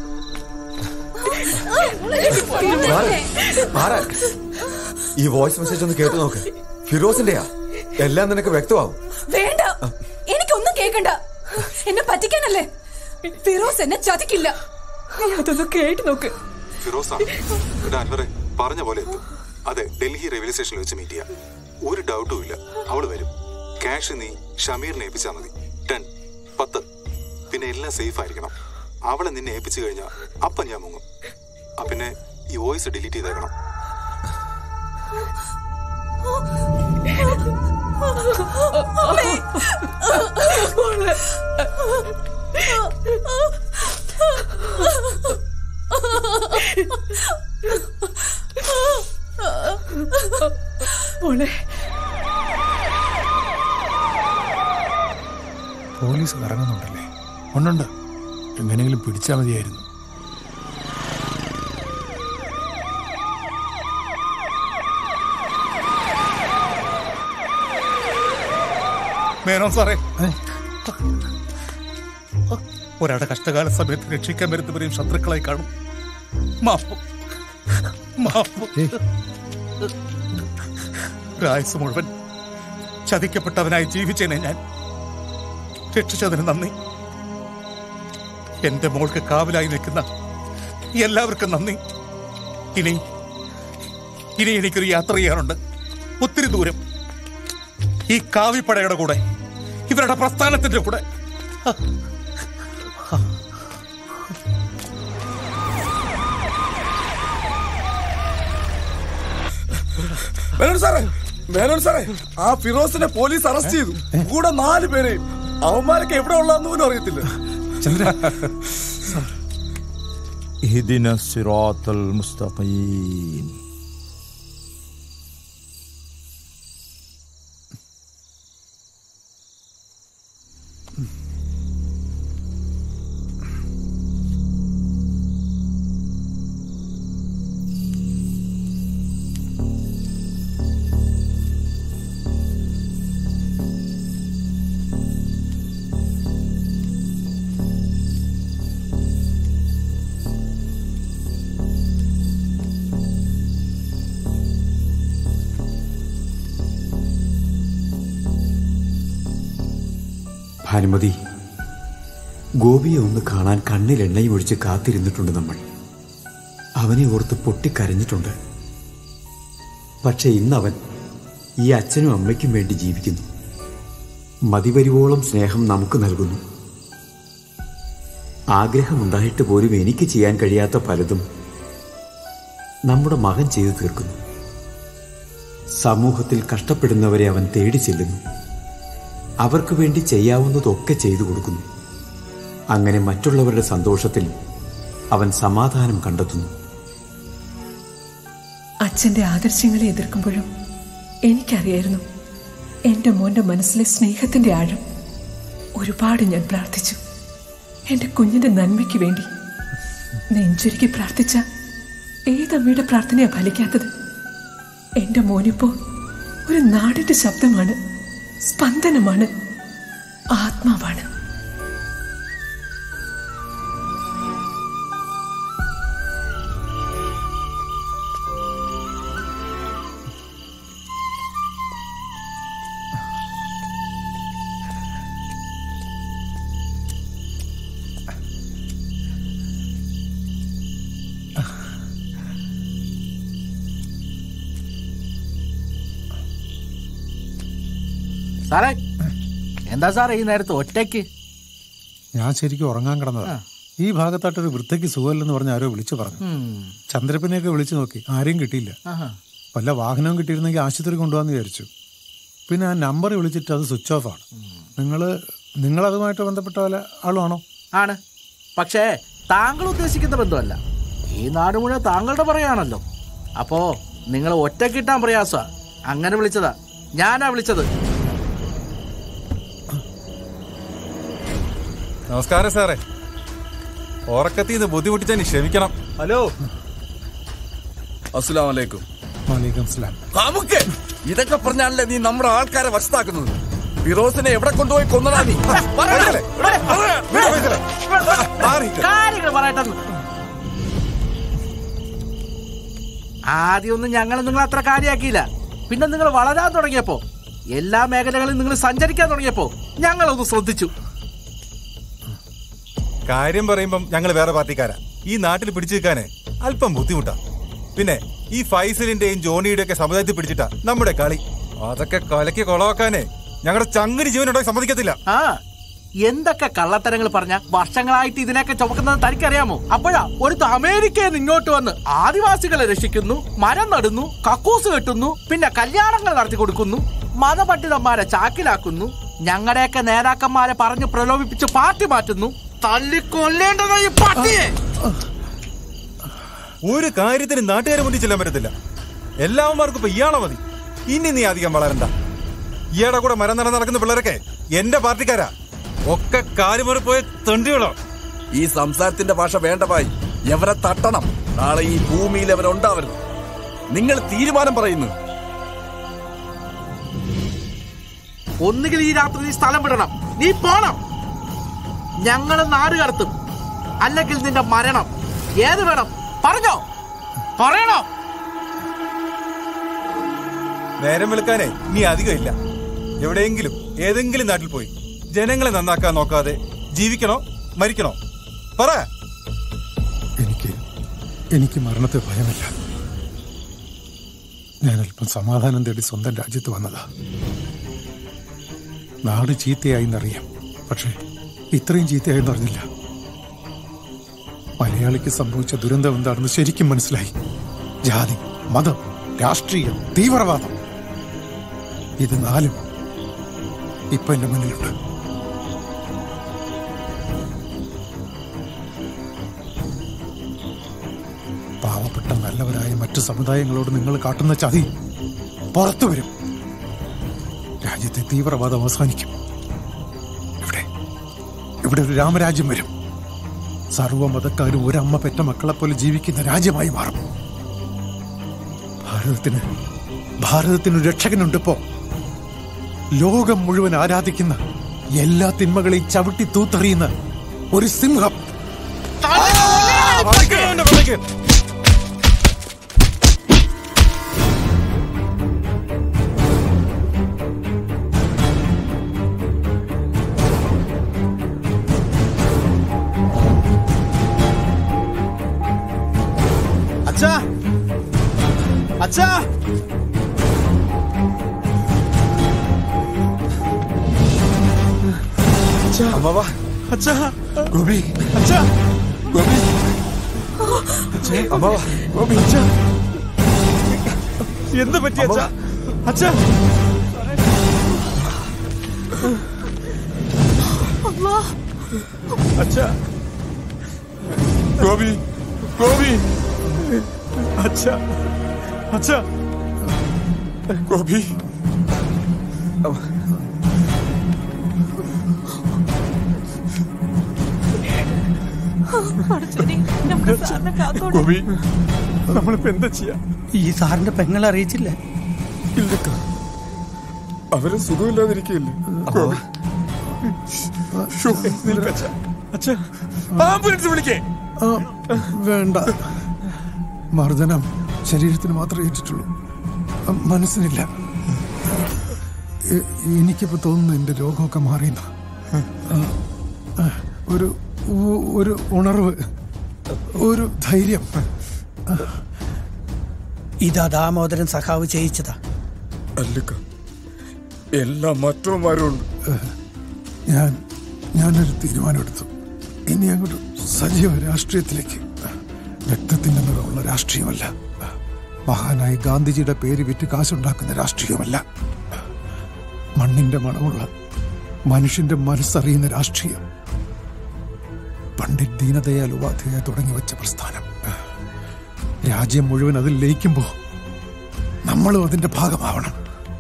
Speaker 3: മാറ്, മാറ്. ഈ വോയിസ് മെസ്സേജ് ഒന്ന് കേട്ടു നോക്ക് ഫിറോസിന്റെയാ എല്ലാം നിനക്ക് വ്യക്തമാവും
Speaker 18: വേണ്ട എനിക്കൊന്നും കേക്കണ്ട എന്നെ പറ്റിക്കാനല്ലേ ഫിറോസ് എന്നെ ചതിക്കില്ല
Speaker 11: നീ അതൊന്ന് കേട്ട് നോക്ക്
Speaker 14: ഫിറോസ എടാ അൻവറെ പറഞ്ഞ പോലെ എത്തും അതെ ഡൽഹി റെയിൽവേ സ്റ്റേഷനിൽ വെച്ച് മീറ്റ് ചെയ്യാം ഒരു ഡൗട്ടും ഇല്ല അവള് വരും ക്യാഷ് നീ ഷമീറിനെ ഏൽപ്പിച്ചാൽ മതി ടെൻ പത്ത് പിന്നെ എല്ലാം സേഫ് ആയിരിക്കണം അവളെ നിന്നെ ഏൽപ്പിച്ചു കഴിഞ്ഞാൽ അപ്പം ഞാൻ മുങ്ങും ആ പിന്നെ ഈ വോയിസ് ഡിലീറ്റ് ചെയ്തേക്കണം
Speaker 11: മോളെ
Speaker 5: പോലീസ് കറങ്ങുന്നുണ്ടല്ലേ ഉണ്ടുണ്ട് എങ്ങനെയെങ്കിലും പിടിച്ചാൽ മതിയായിരുന്നു
Speaker 15: മേനോൻ സാറേ ഒരാളുടെ കഷ്ടകാല സമയത്ത് രക്ഷിക്കാൻ വരുന്നവരെയും ശത്രുക്കളായി കാണും മാപ്പ് മാപ്പ് ഒരായുസ് മുഴുവൻ ചതിക്കപ്പെട്ടവനായി ജീവിച്ചേനെ ഞാൻ രക്ഷിച്ചതിന് നന്ദി എന്റെ മോൾക്ക് കാവലായി നിൽക്കുന്ന എല്ലാവർക്കും നന്ദി ഇനി ഇനി എനിക്കൊരു യാത്ര ചെയ്യാനുണ്ട് ഒത്തിരി ദൂരം ഈ കാവിപ്പടയുടെ കൂടെ ഇവരുടെ പ്രസ്ഥാനത്തിന്റെ കൂടെ
Speaker 16: മേനോൻ സാറേ മേനോൻ സാറേ ആ ഫിറോസിനെ പോലീസ് അറസ്റ്റ് ചെയ്തു കൂടെ നാല് പേരെയും അവന്മാരൊക്കെ എവിടെ ഉള്ളതെന്ന് പോലും അറിയത്തില്ല
Speaker 6: اهدنا الصراط المستقيم
Speaker 13: ഭാനുമതി ഗോപിയെ ഒന്ന് കാണാൻ കണ്ണിൽ എണ്ണയും ഒഴിച്ച് കാത്തിരുന്നിട്ടുണ്ട് നമ്മൾ അവനെ ഓർത്ത് പൊട്ടിക്കരഞ്ഞിട്ടുണ്ട് പക്ഷെ ഇന്നവൻ ഈ അച്ഛനും അമ്മയ്ക്കും വേണ്ടി ജീവിക്കുന്നു മതിവരുവോളം സ്നേഹം നമുക്ക് നൽകുന്നു ആഗ്രഹമുണ്ടായിട്ട് പോലും എനിക്ക് ചെയ്യാൻ കഴിയാത്ത പലതും നമ്മുടെ മകൻ ചെയ്തു തീർക്കുന്നു സമൂഹത്തിൽ കഷ്ടപ്പെടുന്നവരെ അവൻ തേടി ചെല്ലുന്നു അവർക്ക് വേണ്ടി ചെയ്യാവുന്നതൊക്കെ ചെയ്തു കൊടുക്കുന്നു അങ്ങനെ മറ്റുള്ളവരുടെ സന്തോഷത്തിൽ അവൻ സമാധാനം കണ്ടെത്തുന്നു
Speaker 11: അച്ഛന്റെ ആദർശങ്ങളെ എതിർക്കുമ്പോഴും എനിക്കറിയായിരുന്നു എന്റെ മോന്റെ മനസ്സിലെ സ്നേഹത്തിന്റെ ആഴം ഒരുപാട് ഞാൻ പ്രാർത്ഥിച്ചു എന്റെ കുഞ്ഞിന്റെ നന്മയ്ക്ക് വേണ്ടി നെഞ്ചുരുക്കി പ്രാർത്ഥിച്ച ഏതമ്മയുടെ പ്രാർത്ഥനയാ ഫലിക്കാത്തത് എന്റെ മോനിപ്പോ ഒരു നാടിന്റെ ശബ്ദമാണ് സ്പന്ദനമാണ് ആത്മാവാണ്
Speaker 1: സാറേ എന്താ സാറേ ഈ നേരത്ത് ഒറ്റയ്ക്ക്
Speaker 7: ഞാൻ ശരിക്കും ഉറങ്ങാൻ കിടന്നതാ ഈ ഭാഗത്തായിട്ടൊരു വൃദ്ധയ്ക്ക് സുഖമില്ലെന്ന് പറഞ്ഞ് ആരോ വിളിച്ചു പറഞ്ഞു ചന്ദ്രപ്പനെയൊക്കെ വിളിച്ചു നോക്കി ആരെയും കിട്ടിയില്ല
Speaker 1: ആഹാ.
Speaker 7: വല്ല വാഹനവും കിട്ടിയിരുന്നെങ്കിൽ ആശുപത്രി കൊണ്ടുപോകാന്ന് വിചാരിച്ചു പിന്നെ ആ നമ്പർ വിളിച്ചിട്ട് അത് സ്വിച്ച് ഓഫ് ആണ് നിങ്ങൾ നിങ്ങൾ അതുമായിട്ട് ബന്ധപ്പെട്ട വല്ല ആളുമാണോ
Speaker 1: ആണ് പക്ഷേ താങ്കൾ ഉദ്ദേശിക്കുന്ന ബന്ധമല്ല ഈ നാട് മുഴുവൻ താങ്കളുടെ പറയാണല്ലോ അപ്പോ നിങ്ങൾ ഒറ്റ കിട്ടാൻ പ്രയാസ അങ്ങനെ വിളിച്ചതാ ഞാനാ വിളിച്ചത്
Speaker 14: നമസ്കാരം സാറേ ഉറക്കത്തിൽ നിന്ന് ബുദ്ധിമുട്ടിച്ചാൽ നീ ക്ഷമിക്കണം
Speaker 16: ഹലോ അസ്സലാം വലൈക്കും
Speaker 7: വലൈക്കും സ്ലാം
Speaker 16: നമുക്ക് ഇതൊക്കെ പറഞ്ഞാണല്ലേ നീ നമ്മുടെ ആൾക്കാരെ വശത്താക്കുന്നത് ഫിറോസിനെ എവിടെ കൊണ്ടുപോയി കൊന്നടാ നീ പറയണല്ലേ?
Speaker 1: കാര്യങ്ങൾ പറയട്ടെ ആദ്യമൊന്നും ഞങ്ങൾ നിങ്ങൾ അത്ര കാര്യമാക്കിയില്ല പിന്നെ നിങ്ങൾ വളരാൻ തുടങ്ങിയപ്പോ എല്ലാ മേഖലകളിലും നിങ്ങൾ സഞ്ചരിക്കാൻ തുടങ്ങിയപ്പോ ഞങ്ങളൊന്ന് ശ്രദ്ധിച്ചു
Speaker 14: കാര്യം പറയുമ്പം ഞങ്ങൾ വേറെ പാർട്ടിക്കാരാ ഈ നാട്ടിൽ പിടിച്ചു നിൽക്കാന് അല്പം ബുദ്ധിമുട്ടാ പിന്നെ ഈ ഫൈസലിന്റെയും ജോണിയുടെയും ഒക്കെ സമുദായത്തിൽ പിടിച്ചിട്ടാ നമ്മുടെ കളി അതൊക്കെ കലക്കി കൊളവാക്കാനേ ഞങ്ങളുടെ ചങ്ങിന് ജീവനുണ്ടായി സമ്മതിക്കത്തില്ല
Speaker 1: ആ എന്തൊക്കെ കള്ളത്തരങ്ങൾ പറഞ്ഞ വർഷങ്ങളായിട്ട് ഇതിനൊക്കെ ചുമക്കുന്നത് തനിക്കറിയാമോ അപ്പോഴാ ഒരു അമേരിക്കയിൽ നിന്ന് ഇങ്ങോട്ട് വന്ന് ആദിവാസികളെ രക്ഷിക്കുന്നു മരം നടുന്നു കക്കൂസ് കെട്ടുന്നു പിന്നെ കല്യാണങ്ങൾ നടത്തി കൊടുക്കുന്നു മതപണ്ഡിതന്മാരെ ചാക്കിലാക്കുന്നു ഞങ്ങളുടെയൊക്കെ നേതാക്കന്മാരെ പറഞ്ഞ് പ്രലോഭിപ്പിച്ച് പാർട്ടി മാറ്റുന്നു തല്ലിക്കൊല്ലേണ്ടത് ഈ പാർട്ടിയെ
Speaker 14: ഒരു കാര്യത്തിന് നാട്ടുകാരെ മുന്നിൽ ചെല്ലാൻ പറ്റത്തില്ല എല്ലാവന്മാർക്കും ഇപ്പൊ ഇയാളെ മതി ഇനി നീ അധികം വളരണ്ട ഇയാടെ കൂടെ മരം നടന്ന് നടക്കുന്ന പിള്ളേരൊക്കെ എന്റെ പാർട്ടിക്കാരാ ഒക്കെ കാലുമുറി പോയ തെണ്ടികളോ
Speaker 16: ഈ സംസാരത്തിന്റെ ഭാഷ വേണ്ട ഭായി എവരെ തട്ടണം നാളെ ഈ ഭൂമിയിൽ അവരുണ്ടാവരുത് നിങ്ങൾ തീരുമാനം പറയുന്നു
Speaker 1: ഒന്നുകിൽ ഈ രാത്രി നീ സ്ഥലം വിടണം നീ പോണം ഞങ്ങൾ നാട് കടത്തും അല്ലെങ്കിൽ നിന്റെ മരണം ഏത് വേണം പറഞ്ഞോ പറയണോ
Speaker 14: നേരം വെളുക്കാനേ നീ അധികം ഇല്ല എവിടെയെങ്കിലും ഏതെങ്കിലും നാട്ടിൽ പോയി ജനങ്ങളെ നന്നാക്കാൻ നോക്കാതെ ജീവിക്കണോ മരിക്കണോ പറ
Speaker 7: എനിക്ക് എനിക്ക് മരണത്തെ ഭയമില്ല ഞാൻ അല്പം സമാധാനം തേടി സ്വന്തം രാജ്യത്ത് വന്നതാ നാട് ചീത്തയായി എന്നറിയാം പക്ഷേ ഇത്രയും ചീത്തയായെന്ന് അറിഞ്ഞില്ല മലയാളിക്ക് സംഭവിച്ച ദുരന്തം എന്താണെന്ന് ശരിക്കും മനസ്സിലായി ജാതി മതം രാഷ്ട്രീയം തീവ്രവാദം ഇത് നാലും ഇപ്പൊ എന്റെ മുന്നിലുണ്ട് പാവപ്പെട്ട നല്ലവരായ മറ്റു സമുദായങ്ങളോട് നിങ്ങൾ കാട്ടുന്ന ചതി പുറത്തു വരും രാജ്യത്തെ തീവ്രവാദം അവസാനിക്കും ഇവിടെ ഇവിടെ ഒരു രാമരാജ്യം വരും സർവ്വമതക്കാരും ഒരമ്മ പെറ്റ മക്കളെ പോലെ ജീവിക്കുന്ന രാജ്യമായി മാറും ഭാരതത്തിന് ഭാരതത്തിന് ഒരു രക്ഷകനുണ്ട് ഇപ്പോ ലോകം മുഴുവൻ ആരാധിക്കുന്ന എല്ലാ തിന്മകളെയും ചവിട്ടി തൂത്തെറിയുന്ന ഒരു സിംഹം
Speaker 2: അച്ഛാ അച്ഛാ
Speaker 16: അമ്മാവ
Speaker 2: അച്ഛാ
Speaker 7: ഗോപി
Speaker 2: അച്ഛാ
Speaker 16: ഗോപി അമ്മാവ
Speaker 2: ഗോപി അച്ഛാ എന്ത് പറ്റി അച്ഛാ അച്ഛാ അച്ഛാ
Speaker 16: ഗോപി ഗോപി
Speaker 2: അച്ഛാ അച്ഛാ
Speaker 16: ഗോപി
Speaker 2: ഗോപി നമ്മളിപ്പോ എന്താ ചെയ്യാ
Speaker 4: ഈ സാറിന്റെ പെങ്ങളെ അറിയിച്ചില്ലേ
Speaker 16: ഇല്ലക്ക അവര് സുഖമില്ലാതിരിക്കില്ലേ ആംബുലൻസ് വിളിക്കേ
Speaker 7: ആ, വേണ്ട മർദ്ദനം ശരീരത്തിന് മാത്രമേ ഏറ്റിട്ടുള്ളൂ ആ, മനസ്സിനില്ല എ- എനിക്കിപ്പോ തോന്നുന്നു എന്റെ രോഗമൊക്കെ മാറിയെന്ന ഒരു ഉ- ഒരു ഉണർവ് ഒരു ധൈര്യം
Speaker 4: ഇതാ ദാമോദരൻ സഖാവ് ചെയ്യിച്ചതാ
Speaker 16: അല്ലക്ക എല്ലാ മറ്റവന്മാരും ഉണ്ട്
Speaker 7: ഞാൻ ഞാനൊരു തീരുമാനമെടുത്തു ഇനി അങ്ങോട്ട് സജീവ രാഷ്ട്രീയത്തിലേക്ക് രക്തത്തിന്റെ നിറമുള്ള രാഷ്ട്രീയമല്ല മഹാനായ ഗാന്ധിജിയുടെ പേര് വിറ്റ് കാശുണ്ടാക്കുന്ന രാഷ്ട്രീയമല്ല മണ്ണിന്റെ മണമുള്ള മനുഷ്യന്റെ മനസ്സറിയുന്ന രാഷ്ട്രീയം പണ്ഡിറ്റ് ദീനദയാൽ ഉപാധ്യായ തുടങ്ങി വെച്ച പ്രസ്ഥാനം രാജ്യം മുഴുവൻ അതിൽ ലയിക്കുമ്പോൾ നമ്മളും അതിന്റെ ഭാഗമാവണം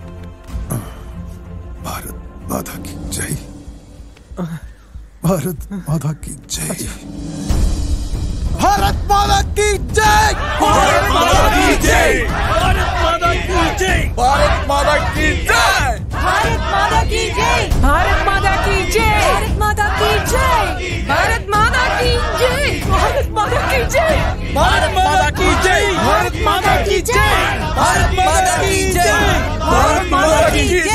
Speaker 7: ഭാരത് മാതാ കി ജയ് ഭാരത് മാതാ കി ജയ്
Speaker 20: भारत माता की जय भारत माता की जय भारत माता की जय भारत माता की जय
Speaker 17: भारत माता की जय भारत माता की जय भारत माता की जय भारत माता की जय भारत माता की जय
Speaker 20: भारत माता की जय भारत माता की जय भारत माता की जय भारत माता की जय